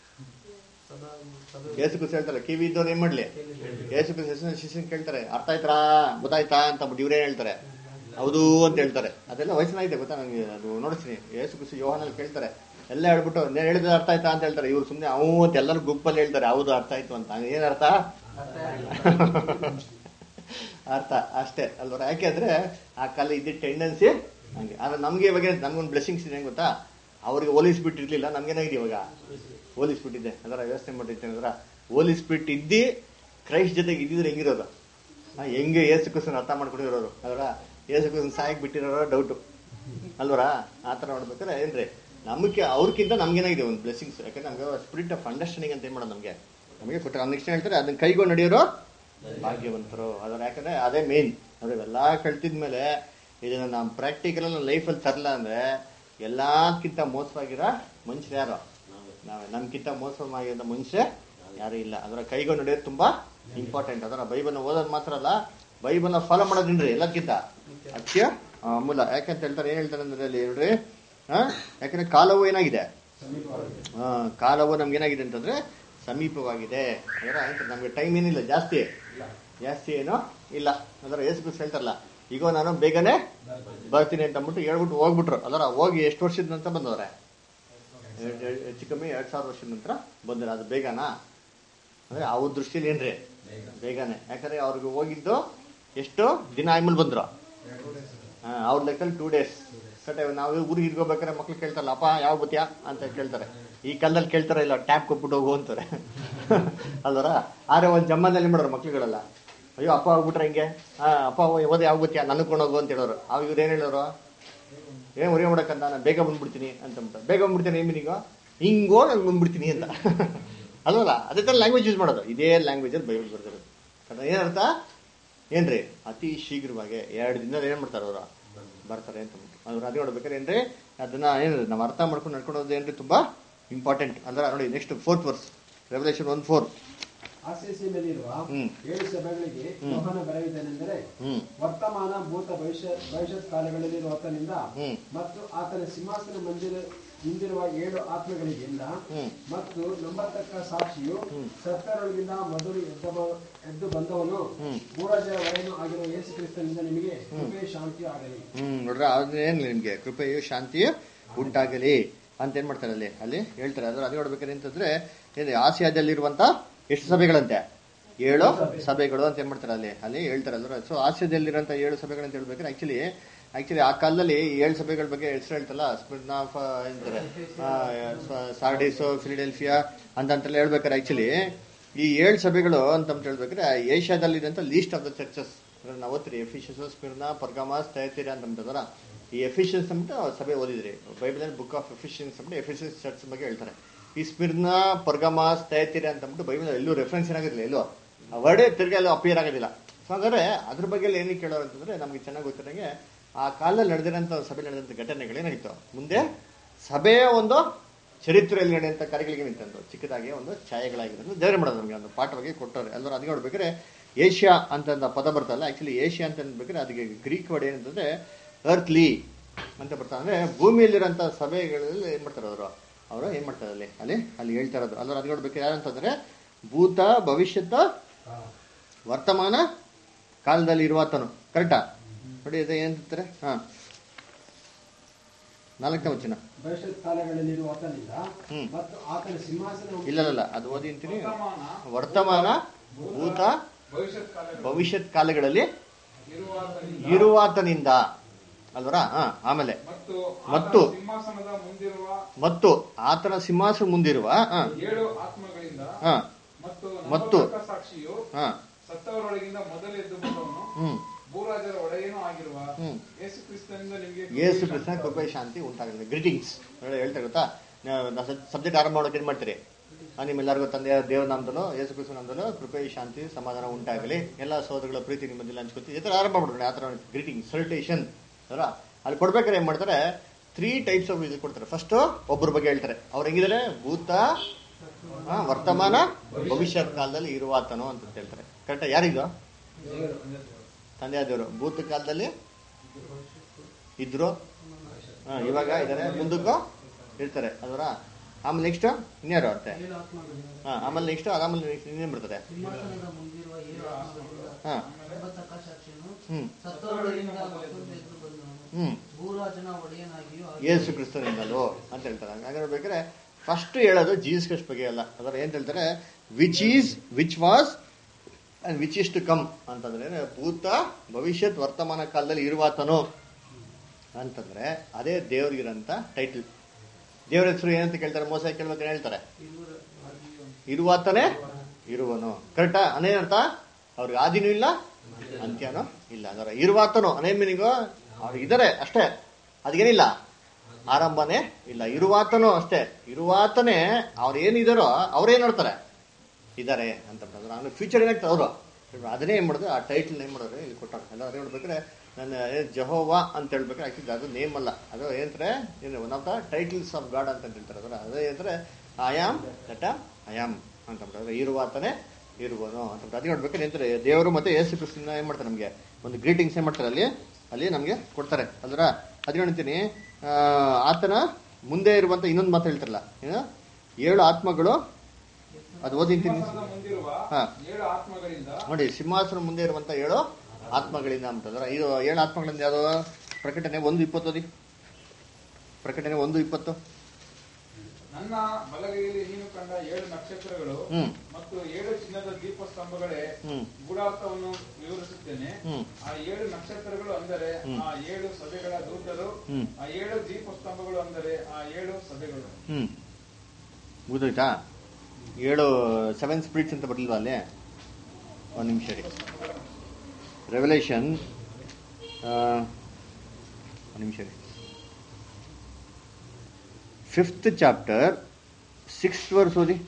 ಯೇಸು ಕುಸ್ ಹೇಳ್ತಾರೆ ಕಿವಿ ಇದ್ದವ್ರು ಏನ್ ಮಾಡ್ಲಿ ಯೇಸು ಕುಸ್ ಹೆಸರಿನ ಶಿಷ್ಯನ್ ಕೇಳ್ತಾರೆ ಅರ್ಥ ಆಯ್ತಾ ಗೊತ್ತಾಯ್ತಾ ಅಂತ ಬಿಟ್ಟು ಇವ್ರೇನ್ ಹೇಳ್ತಾರೆ ಹೌದು ಅಂತ ಹೇಳ್ತಾರೆ ಅದೆಲ್ಲ ವಯಸ್ಸಿನಾಗಿದೆ ಗೊತ್ತಾ ನನಗೆ ಅದು ನೋಡಿಸ್ತೀನಿ ಯೇಸು ಕುಸ್ ಯೋಹನಲ್ಲಿ ಕೇಳ್ತಾರೆ ಎಲ್ಲ ಹೇಳ್ಬಿಟ್ಟು ನೀನ್ ಹೇಳಿದ್ರೆ ಅರ್ಥ ಆಯ್ತಾ ಅಂತ ಹೇಳ್ತಾರೆ ಇವ್ರು ಸುಮ್ನೆ ಅವು ಅಂತ ಎಲ್ಲರೂ ಗುಂಪಲ್ಲಿ ಹೇಳ್ತಾರೆ ಹೌದು ಅರ್ಥ ಆಯ್ತು ಅಂತ ಏನ್ ಅರ್ಥ ಅರ್ಥ ಅಷ್ಟೇ ಅಲ್ವರ ಯಾಕೆಂದ್ರೆ ಆ ಕಾಲ ಇದ್ದಿದ್ದ ಟೆಂಡೆನ್ಸಿ ಹಂಗೆ ಆದ್ರೆ ನಮ್ಗೆ ಇವಾಗ ನಮ್ಗೊಂದು ಬ್ಲೆಸ್ಸಿಂಗ್ಸ್ ಇದೆ ಹೆಂಗ್ ಗೊತ್ತಾ ಅವ್ರಿಗೆ ಹೋಲಿಸ್ಬಿಟ್ಟಿರ್ಲಿಲ್ಲ ನಮ್ಗೇನಾಗಿದೆ ಇವಾಗ ಹೋಲಿಸ್ಬಿಟ್ಟಿದೆ ಅದರ ವ್ಯವಸ್ಥೆ ಮಾಡಿರ್ತೇನೆ ಅದರ ಹೋಲಿಸ್ಬಿಟ್ಟು ಇದ್ದಿ ಕ್ರೈಸ್ಟ್ ಜೊತೆಗೆ ಇದ್ದಿದ್ರೆ ಹೆಂಗಿರೋದು ಆ, ಹೆಂಗೆ ಏಸು ಕುಸನ್ ಅರ್ಥ ಮಾಡ್ಕೊಂಡಿರೋರು ಅದರ ಏಸು ಕುಸನ್ ಸಾಯಕ್ ಬಿಟ್ಟಿರೋ ಡೌಟು ಅಲ್ವರ ಆ ಥರ ನೋಡ್ಬೇಕಾದ್ರೆ ಏನ್ರಿ ನಮಗೆ ಅವ್ರಿಗಿಂತ ನಮ್ಗೇನಾಗಿದೆ ಒಂದು ಬ್ಲೆಸ್ಸಿಂಗ್ಸ್ ಯಾಕಂದ್ರೆ ನಮ್ಗೆ ಸ್ಪಿರಿಟ್ ಆಫ್ ಅಂಡರ್ಸ್ಟ್ಯಾಂಡಿಂಗ್ ಅಂತ ಏನ್ ಮಾಡೋದು ನಮಗೆ ನಮಗೆ ಕೊಟ್ಟರೆ ನೆಕ್ಸ್ಟ್ ಹೇಳ್ತಾರೆ ಅದನ್ನ ಕೈಗೊಂಡು ನಡೆಯೋರು ಭಾಗ್ಯವಂತರು ಅದರ ಯಾಕಂದ್ರೆ ಅದೇ ಮೇನ್ ಅವೆಲ್ಲ ಕಳ್ತಿದ್ಮೇಲೆ ಇದನ್ನ ನಮ್ಮ ಪ್ರಾಕ್ಟಿಕಲ್ ಲೈಫಲ್ಲಿ ತರಲ್ಲ ಅಂದ್ರೆ ಎಲ್ಲಕ್ಕಿಂತ ಮೋಸವಾಗಿರೋ ಮನುಷ್ಯರು ಯಾರು ನಾವೇ ನಮ್ಗಿಂತ ಮೋಸವಾಗಿರೋ ಮನುಷ್ಯ ಯಾರು ಇಲ್ಲ ಅದರ ಕೈಗೊಂಡು ನಡೆಯೋದು ತುಂಬಾ ಇಂಪಾರ್ಟೆಂಟ್ ಅದರ ಬೈಬಲ್ನ ಓದೋದು ಮಾತ್ರ ಅಲ್ಲ ಬೈಬಲ್ನ ಫಾಲೋ ಮಾಡೋದಿನ್ರಿ ಎಲ್ಲಕ್ಕಿಂತ ಅತ್ಯ ಆ, ಮೂಲ ಯಾಕಂತ ಹೇಳ್ತಾರೆ ಏನ್ ಹೇಳ್ತಾರೆ ಅಂದ್ರೆ ಅಲ್ಲಿ ಹೇಳ್ರಿ ಹಾ ಯಾಕಂದ್ರೆ ಕಾಲವು ಏನಾಗಿದೆ ಆ, ಕಾಲವು ನಮ್ಗೆ ಏನಾಗಿದೆ ಅಂತಂದ್ರೆ ಸಮೀಪವಾಗಿದೆ ಅದರ ಆಯ್ತು ನಮ್ಗೆ ಟೈಮ್ ಏನಿಲ್ಲ ಜಾಸ್ತಿ ಜಾಸ್ತಿ ಏನೋ ಇಲ್ಲ ಅದರ ಯೇಸು ಕ್ರಿಸ್ತ ಹೇಳ್ತಾರಲ್ಲ ಈಗ ನಾನು ಬೇಗನೆ ಬರ್ತೀನಿ ಅಂತ ಅಂದ್ಬಿಟ್ಟು ಹೇಳ್ಬಿಟ್ಟು ಹೋಗ್ಬಿಟ್ರು ಅದರ ಹೋಗಿ ಎಷ್ಟು ವರ್ಷದ ನಂತರ ಬಂದವ್ರೆ ಎರಡ್- ಎರಡ್- ಹೆಚ್ಚು ಕಮ್ಮಿ ಎರಡ್ ಸಾವಿರ ವರ್ಷದ ನಂತರ ಬಂದ್ರೆ ಅದು ಬೇಗನಾ ಅಂದ್ರೆ ಅವ್ರ ದೃಷ್ಟಿಯಲ್ಲಿ ಏನ್ರಿ ಬೇಗನೆ ಯಾಕಂದ್ರೆ ಅವ್ರಿಗೆ ಹೋಗಿದ್ದು ಎಷ್ಟು ದಿನ ಆದ್ಮೇಲೆ ಬಂದ್ರು ಹಾ, ಅವ್ರ ಲೆಕ್ಕದಲ್ಲಿ ಟೂ ಡೇಸ್ ಕಟ್ಟೆ ನಾವು ಊರಿಗೆ ಇರ್ಗೋಬೇಕಾದ್ರೆ ಮಕ್ಳು ಕೇಳ್ತಾರಲ್ಲ ಅಪ್ಪ ಯಾವ ಬತ್ತೀಯಾ ಅಂತ ಕೇಳ್ತಾರೆ ಈ ಕಾಲದಲ್ಲಿ ಕೇಳ್ತಾರ ಇಲ್ಲ ಟ್ಯಾಪ್ ಕೊಟ್ಬಿಟ್ಟು ಹೋಗು ಅಂತಾರೆ ಅಲ್ವರ ಆದ್ರೆ ಒಂದ್ ಜಮ್ಮದಲ್ಲಿ ಮಾಡೋರು ಮಕ್ಳುಗಳೆಲ್ಲ ಅಯ್ಯೋ ಅಪ್ಪ ಹೋಗ್ಬಿಟ್ರೆ ಹಿಂಗೆ ಹಾ ಅಪ್ಪ ಓದಿ ಯಾವ ಬತ್ತೀಯಾ ನನಗೆ ಹೋಗು ಅಂತ ಹೇಳೋರು ಅವಾಗ ಇವ್ರು ಏನ್ ಹೇಳೋರು ಏನ್ ಉರಿ ಮಾಡಕ್ಕಂತ ನಾನು ಬೇಗ ಬಂದ್ಬಿಡ್ತೀನಿ ಅಂತ ಅಂದ್ಬಿಟ್ಟು ಬೇಗ ಬಂದ್ಬಿಡ್ತೀನಿ ಏನ್ ಮೀನಿಂಗು ಹಿಂಗೋ ನಾನು ಬಂದ್ಬಿಡ್ತೀನಿ ಅಂತ ಅಲ್ವಲ್ಲ ಅದೇ ತರ ಲ್ಯಾಂಗ್ವೇಜ್ ಯೂಸ್ ಮಾಡೋದು ಇದೇ ಲ್ಯಾಂಗ್ವೇಜ್ ಅಲ್ಲಿ ಬೈಬಲ್ ಬರ್ದಿರೋದು ಅದ್ರ ಏನರ್ಥ ಏನ್ರಿ ಅತಿ ಶೀಘ್ರವಾಗಿ ಎರಡು ದಿನದಲ್ಲಿ ಏನ್ ಮಾಡ್ತಾರೆ ಅವರು ಬರ್ತಾರೆ ಅಂತ ಅಂದ್ಬಿಟ್ಟು ಅವ್ರು ಅದೇ ನೋಡ್ಬೇಕಾದ್ರೆ ಏನ್ರಿ ಅದನ್ನ ಏನು ನಾವು ಅರ್ಥ ಮಾಡ್ಕೊಂಡು ನಡ್ಕೊಂಡು ಹೋಗೋದು ಏನ್ರಿ ತುಂಬಾ ಇಂಪಾರ್ಟೆಂಟ್ ಅಂದ್ರೆ ನೋಡಿ next fourth verse revolution one four ಆಸೀಸಿನಲ್ಲಿರುವ ಹ್ಮ್. ಏಳು ಸಭೆಗಳಿಗೆ ಹ್ಮ್. ಯೋಹಾನ ಬರೆಯುವುದೇನೆಂದರೆ ಹ್ಮ್ ವರ್ತಮಾನ ಭೂತ ಭವಿಷ್ಯ ಭವಿಷ್ಯತ್ ಕಾಲಗಳಲ್ಲಿರುವ ಆತನಿಂದ ಹ್ಮ್. ಮತ್ತು ಆತನ ಸಿಂಹಾಸನ ಮಂದಿರ ಹಿಂದಿರುವ ಏಳು ಆತ್ಮಗಳಿಗಿಂದ ಹ್ಮ್. ಮತ್ತು ನಂಬತಕ್ಕ ಸಾಕ್ಷಿಯು ಹ್ಮ್. ಸತ್ತರೊಳಗಿಂದ ಮೊದಲು ಎದ್ದ ಬ- ಎದ್ದು ಬಂದವನು ಹ್ಮ್. ಪೂರ್ವಜ ವರೆಯನ್ನು ಆಗಿರುವ ಯೇಸು ಕ್ರಿಸ್ತನಿಂದ ನಿಮಗೆ ಕೃಪೆ ಶಾಂತಿ ಆಗಲಿ ಹ್ಮ್ ನೋಡ್ರ ಅದ್ರ ಏನ್ ನಿಮ್ಗೆ ಕೃಪೆಯು ಶಾಂತಿಯು ಉಂಟಾಗಲಿ ಅಂತ ಏನ್ ಮಾಡ್ತಾರೆ ಅಲ್ಲಿ ಅಲ್ಲಿ ಹೇಳ್ತಾರೆ ಅದ್ರ ಅದೇ ನೋಡ್ಬೇಕಾದ್ರೆ ಅಂತಂದ್ರೆ ಏನು ಆಸಿಯಾದಲ್ಲಿರುವಂತ ಎಷ್ಟು ಸಭೆಗಳಂತೆ ಏಳು ಸಭೆಗಳು ಅಂತ ಏನ್ ಮಾಡ್ತಾರೆ ಅಲ್ಲಿ ಅಲ್ಲಿ ಹೇಳ್ತಾರೆ ಅಲ್ರ ಸೊ ಆಸಿಯಾದಲ್ಲಿರುವಂತ ಏಳು ಸಭೆಗಳಂತ ಹೇಳ್ಬೇಕಾದ್ರೆ ಆಕ್ಚುಲಿ ಆಕ್ಚುಲಿ ಆ ಕಾಲದಲ್ಲಿ ಈ ಏಳು ಸಭೆಗಳ ಬಗ್ಗೆ ಹೆಸರು ಹೇಳ್ತಲ್ಲ ಸ್ಮಿರ್ನ ಏನಂತಾರೆ ಸಾರ್ಡಿಸೋ ಫಿಲಿಡೆಲ್ಫಿಯಾ ಅಂತಂತೆಲ್ಲ ಹೇಳ್ಬೇಕಾರೆ ಆಕ್ಚುಲಿ ಈ ಏಳು ಸಭೆಗಳು ಅಂತ ಹೇಳ್ಬೇಕಾದ್ರೆ ಏಷ್ಯಾದಲ್ಲಿರುವಂತ ಲೀಸ್ಟ್ ಆಫ್ ದ ಚರ್ಚಸ್ ನಾವು ಓದ್ತೀರಿ ಎಫಿಷಿಯಸ್ ಸ್ಮಿರ್ನ ಪರ್ಗಾಮಾಸ್ ತಯತಿರ ಅಂತ ಅಂತಾರ ಈ ಎಫಿಷಿಯನ್ಸ್ ಅಂದ್ಬಿಟ್ಟು ಸಭೆ ಓದಿದ್ರಿ ಬೈಬಲ್ ಬುಕ್ ಆಫ್ ಎಫಿಷಿಯನ್ಸ್ ಅಂದ್ಬಿಟ್ಟು ಎಫಿಷಿಯನ್ಸ್ ಚರ್ಚ್ ಬಗ್ಗೆ ಹೇಳ್ತಾರೆ ಈ ಸ್ಮಿರ್ನ ಪರ್ಗಾಮಾಸ್ ತಯತಿರ ಅಂತ ಅಂದ್ಬಿಟ್ಟು ಬೈಬಲ್ ಎಲ್ಲೂ ರೆಫರೆನ್ಸ್ ಏನಾಗಿರಲಿಲ್ಲ ಎಲ್ಲೋ ಆ ವರ್ಡೇ ತಿರ್ಗಿ ಎಲ್ಲೂ ಅಪಿಯರ್ ಆಗೋದಿಲ್ಲ ಸೊ ಹಾಗಾದ್ರೆ ಅದ್ರ ಬಗ್ಗೆ ಎಲ್ಲ ಏನಕ್ಕೆ ಕೇಳೋರು ಅಂತಂದ್ರೆ ನಮ್ಗೆ ಚೆನ್ನಾಗಿ ಗೊತ್ತಿರಂಗೆ ಆ ಕಾಲದಲ್ಲಿ ನಡೆದಿರೋಂಥ ಸಭೆ ನಡೆದಂಥ ಘಟನೆಗಳು ಏನಾಗಿತ್ತು ಮುಂದೆ ಸಭೆಯ ಒಂದು ಚರಿತ್ರೆಯಲ್ಲಿ ನಡೆಯುವಂಥ ಕಾರ್ಯಗಳಿಗೆ ನಿಂತಂದು ಚಿಕ್ಕದಾಗಿ ಒಂದು ಛಾಯೆಗಳಾಗಿರೋದು ದೇವರೇ ಮಾಡೋದು ನಮಗೆ ಒಂದು ಪಾಠವಾಗಿ ಕೊಟ್ಟವ್ರೆ ಎಲ್ಲರೂ ಅದಕ್ಕೆ ನೋಡ್ಬೇಕಾದ್ರೆ ಏಷ್ಯಾ ಅಂತ ಪದ ಬರ್ತಲ್ಲ ಆಕ್ಚುಲಿ ಏಷ್ಯಾ ಅಂತ ಅನ್ಬೇಕಾದ್ರೆ ಅದಕ್ಕೆ ಗ್ರೀಕ್ ವರ್ಡ್ ಏನಂತಂದ್ರೆ ಅರ್ತ್ಲಿ ಅಂತ ಬರ್ತಾರೆ ಅಂದ್ರೆ ಭೂಮಿಯಲ್ಲಿರೋಂಥ ಸಭೆಗಳಲ್ಲಿ ಏನ್ ಮಾಡ್ತಾರೆ ಅವರು ಅವರು ಏನ್ ಮಾಡ್ತಾರೆ ಅಲ್ಲಿ ಅಲ್ಲಿ ಅಲ್ಲಿ ಹೇಳ್ತಾ ಇರೋದು ಅಲ್ಲ ಅದು ನೋಡ್ಬೇಕು ಯಾರಂತಂದ್ರೆ ಭೂತ ಭವಿಷ್ಯದ ವರ್ತಮಾನ ಕಾಲದಲ್ಲಿ ಇರುವಾತನು ಕರೆಕ್ಟಾ ನೋಡಿ ಇದು ಏನಂತಾರೆ ಹಾ ನಾಲ್ಕನೇ ವಚನ ಭವಿಷ್ಯತ್ ಕಾಲಗಳಲ್ಲಿರುವ ಆತನಿಂದ ಹ್ಮ್. ಮತ್ತು ಆತನ ಸಿಂಹಾಸನ ಇಲ್ಲ ಇಲ್ಲ ಅದು ಓದಿ ಅಂತೀನಿ ವರ್ತಮಾನ ವರ್ತಮಾನ ಭೂತ ಭವಿಷ್ಯತ್ ಕಾಲಗಳು ಭವಿಷ್ಯತ್ ಕಾಲಗಳಲ್ಲಿ ಇರುವಾತನಿಂದ ಇರುವಾತನಿಂದ ಅಲ್ವರಾ ಹಾ ಆಮೇಲೆ ಮತ್ತು ಮತ್ತು ಆತನ ಸಿಂಹಾಸನದ ಮುಂದಿರುವ ಮತ್ತು ಆತನ ಸಿಂಹಾಸನ ಮುಂದಿರುವ ಹಾ ಏಳು ಆತ್ಮಗಳಿಂದ ಹಾ ಮತ್ತು ಮತ್ತು ನಂಬತಕ್ಕ ಸಾಕ್ಷಿಯು ಹಾ ಸತ್ತವರೊಳಗಿಂದ ಮೊದಲೆದ್ದು ಬಂದವನು ಹ್ಮ್ ಭೂರಾಜರ ಒಡೆಯನೂ ಆಗಿರುವ ಹ್ಮ್. ಯೇಸು ಕ್ರಿಸ್ತನಿಂದ ನಿಮಗೆ ಯೇಸು ಕೃಷ್ಣ ಕೃಪೆ ಶಾಂತಿ ಉಂಟಾಗಲಿ ಗ್ರೀಟಿಂಗ್ಸ್ ಹೇಳ್ತಾ ಗೊತ್ತಾ ಸಬ್ಜೆಕ್ಟ್ ಆರಂಭ ಮಾಡೋಕೆ ಏನ್ ಮಾಡ್ತೀರಿ ಆ, ನಿಮ್ಮೆಲ್ಲರಿಗೂ ತಂದೆಯ ದೇವ ನಾಮದಲ್ಲೂ ಯೇಸು ಕೃಷ್ಣ ನಾಮದಲ್ಲೂ ಕೃಪೆ ಶಾಂತಿ ಸಮಾಧಾನ ಉಂಟಾಗಲಿ ಎಲ್ಲ ಸೋದರಗಳ ಪ್ರೀತಿ ನಿಮ್ಮದಲ್ಲಿ ಹಂಚ್ಕೊತೀವಿ ಈ ಥರ ಆರಂಭ ಮಾಡ್ತಾರೆ ಆ ಥರ ಗ್ರೀಟಿಂಗ್ ಸಲ್ಟೇಷನ್ ಅದರ ಅಲ್ಲಿ ಕೊಡ್ಬೇಕಾದ್ರೆ ಏನ್ ಮಾಡ್ತಾರೆ ತ್ರೀ ಟೈಪ್ಸ್ ಆಫ್ ಇದು ಕೊಡ್ತಾರೆ ಫಸ್ಟ್ ಒಬ್ಬರ ಬಗ್ಗೆ ಹೇಳ್ತಾರೆ ಅವ್ರು ಹೆಂಗಿದ್ದಾರೆ ಭೂತ ಆ, ವರ್ತಮಾನ ಭವಿಷ್ಯತ್ ಕಾಲದಲ್ಲಿ ಇರುವಾತನು ಅಂತ ಹೇಳ್ತಾರೆ ಕರೆಕ್ಟಾ ಯಾರಿದು ತಂದೆಯ ದೇವರು ಭೂತ ಕಾಲದಲ್ಲಿ ಇದ್ರು ಹಾ, ಇವಾಗ ಇದಾರೆ ಮುಂದಕ್ಕೂ ಇರ್ತಾರೆ ಅದರ ಆಮೇಲೆ ನೆಕ್ಸ್ಟ್ ಇನ್ಯಾರು ಅಂತೆ ಏಳು ಆತ್ಮಗಳಿವೆ ಹಾ ಆಮೇಲೆ ನೆಕ್ಸ್ಟ್ ಆಮೇಲೆ next ಇನ್ನೇನ್ ಬರ್ತದೆ ಸಿಂಹಾಸನದ ಮುಂದಿರುವ ಏಳು ಆತ್ಮಗಳಿವೆ ಹಾ ಎಂಬತ್ತಕ್ಕ ಸಾಕ್ಷಿಯನ್ನು ಹ್ಮ್ ಸತ್ತವರೊಳಗಿಂದ ಮತ್ತೊಂದು ಎದ್ದು ಬಂದವನು ಹ್ಮ್ ಭೂರಾಜನ ಒಡೆಯನಾಗಿಯೂ ಆಗಿರುವನು. ಯೇಸು ಕ್ರಿಸ್ತನಿಂದಲೂ ಅಂತ ಹೇಳ್ತಾರೆ ಹಾಗಾದ್ರೆ ಬೇಕಾದ್ರೆ ಫಸ್ಟ್ ಹೇಳೋದು ಜೀಸಸ್ ಕ್ರಿಸ್ಟ್ ಬಗ್ಗೆ ಅಲ್ಲ ಅದರ ಏನ್ ಹೇಳ್ತಾರೆ which is which was and which is to come ಅಂತಂದ್ರೆ ಭೂತ ಭವಿಷ್ಯತ್ ವರ್ತಮಾನ ಕಾಲದಲ್ಲಿ ಇರುವಾತನು ಅಂತಂದ್ರೆ ಅದೇ ದೇವ್ರಿಗಿರಂತ ಟೈಟಲ್ ದೇವ್ರ ಹೆಸರು ಏನಂತ ಕೇಳ್ತಾರೆ ಮೋಸ ಕೇಳ್ಬೇಕಾದ್ರೆ ಹೇಳ್ತಾರೆ ಇರುವರು ಆಗಿಯೂ ಇರುವಾತನೇ ಇರುವನು ಕರೆಕ್ಟಾ ಅನೇನರ್ಥ ಅವ್ರಿಗೆ ಆದಿನೂ ಇಲ್ಲ ಅಂತ್ಯನೂ ಇಲ್ಲ ಅದರ ಇರುವಾತನು ಅನೇ ಮೀನಿಂಗು ಅವ್ರು ಇದಾರೆ ಅಷ್ಟೇ ಅದಕ್ಕೇನಿಲ್ಲ ಆರಂಭನೇ ಇಲ್ಲ ಇರುವಾತನು ಅಷ್ಟೇ ಇರುವಾತನೇ ಅವ್ರು ಏನಿದಾರೋ ಅವ್ರೇನ್ ನೋಡ್ತಾರೆ ಇದಾರೆ ಅಂತ ಬಿಟ್ಟಂದ್ರೆ ಆಮೇಲೆ ಫ್ಯೂಚರ್ ಏನಾಗ್ತದೆ ಅವರು ಅದನ್ನೇ ಏನ್ ಮಾಡೋದು ಆ ಟೈಟಲ್ ಏನ್ ಮಾಡೋದು ಇಲ್ಲಿ ಕೊಟ್ಟಾಗ ಎಲ್ಲ ಅದೇ ನೋಡ್ಬೇಕಾದ್ರೆ ನನ್ನ ಜಹೋವಾ ಅಂತ ಹೇಳ್ಬೇಕಾದ್ರೆ ಆಕ್ಚುಲಿ ಅದು ನೇಮ್ ಅಲ್ಲ ಅದು ಏನಂತಾರೆ ಏನು one of the titles of God ಅಂತ ಹೇಳ್ತಾರೆ ಅದರ ಅದೇ ಏನಂದ್ರೆ I am that I am ಅಂತ ಬಿಟ್ಟಂದ್ರೆ ಇರುವಾತನೇ ಇರುವನು ಅಂತ ಬಿಟ್ಟು ಅದೇ ನೋಡ್ಬೇಕಾದ್ರೆ ಏನಂತಾರೆ ದೇವರು ಮತ್ತೆ ಯೇಸು ಕ್ರಿಸ್ತನ ಏನ್ ಮಾಡ್ತಾರೆ ನಮಗೆ ಒಂದು ಗ್ರೀಟಿಂಗ್ಸ್ ಏನ್ ಮಾಡ್ತಾರೆ ಅಲ್ಲಿ ಅಲ್ಲಿ ನಮಗೆ ಕೊಡ್ತಾರೆ ಅಲ್ರ ಅದೇ ಹೇಳ್ತೀನಿ ಆ, ಆತನ ಮುಂದೆ ಇರುವಂತ ಇನ್ನೊಂದು ಮಾತು ಹೇಳ್ತಾರಲ್ಲ ಏನು ಏಳು ಆತ್ಮಗಳು ಅದು ಓದಿಂತೀನಿ ಸಿಂಹಾಸನದ ಮುಂದಿರುವ ಹಾ. ಏಳು ಆತ್ಮಗಳಿಂದ ನೋಡಿ ಸಿಂಹಾಸನ ಮುಂದೆ ಇರುವಂತ ಏಳು ಆತ್ಮಗಳಿಂದ ಅಂತಂದ್ರೆ ಇದು ಏಳು ಆತ್ಮಗಳಿಂದ ಯಾವ್ದು ಪ್ರಕಟಣೆ ಒಂದು ಇಪ್ಪತ್ತು ಓದಿ ಪ್ರಕಟಣೆ ಒಂದು ಇಪ್ಪತ್ತು ನನ್ನ ಬಲಗೈಯಲ್ಲಿ ನೀನು ಕಂಡ ಏಳು ನಕ್ಷತ್ರಗಳು ಹ್ಮ್ ಮತ್ತು ಏಳು ಚಿನ್ನದ ದೀಪಸ್ತಂಭಗಳೇ ಹ್ಮ್ ಗೂಢಾರ್ಥವನ್ನು ವಿವರಿಸುತ್ತೇನೆ ಹ್ಮ್ ಆ ಏಳು ನಕ್ಷತ್ರಗಳು ಅಂದರೆ ಹ್ಮ್. ಆ ಏಳು ಸಭೆಗಳ ದೂತರು ಹ್ಮ್ ಆ ಏಳು ದೀಪಸ್ತಂಭಗಳು ಅಂದರೆ ಆ ಏಳು ಸಭೆಗಳು ಹ್ಮ್ ಮುಗಿದೋಯ್ತಾ ಏಳು ಸೆವೆನ್ ಸ್ಪಿರಿಟ್ಸ್ ಅಂತ ಬರ್ಲಿಲ್ವಾ ಅಲ್ಲಿ ಒಂದು ನಿಮಿಷ ರೀ ರೆವಲ್ಯೂಷನ್ ಒಂದು ನಿಮಿಷ ರೀ ಫಿಫ್ತ್ ಚಾಪ್ಟರ್ ಸಿಕ್ಸ್ ವರ್ಸ್ ಓದಿ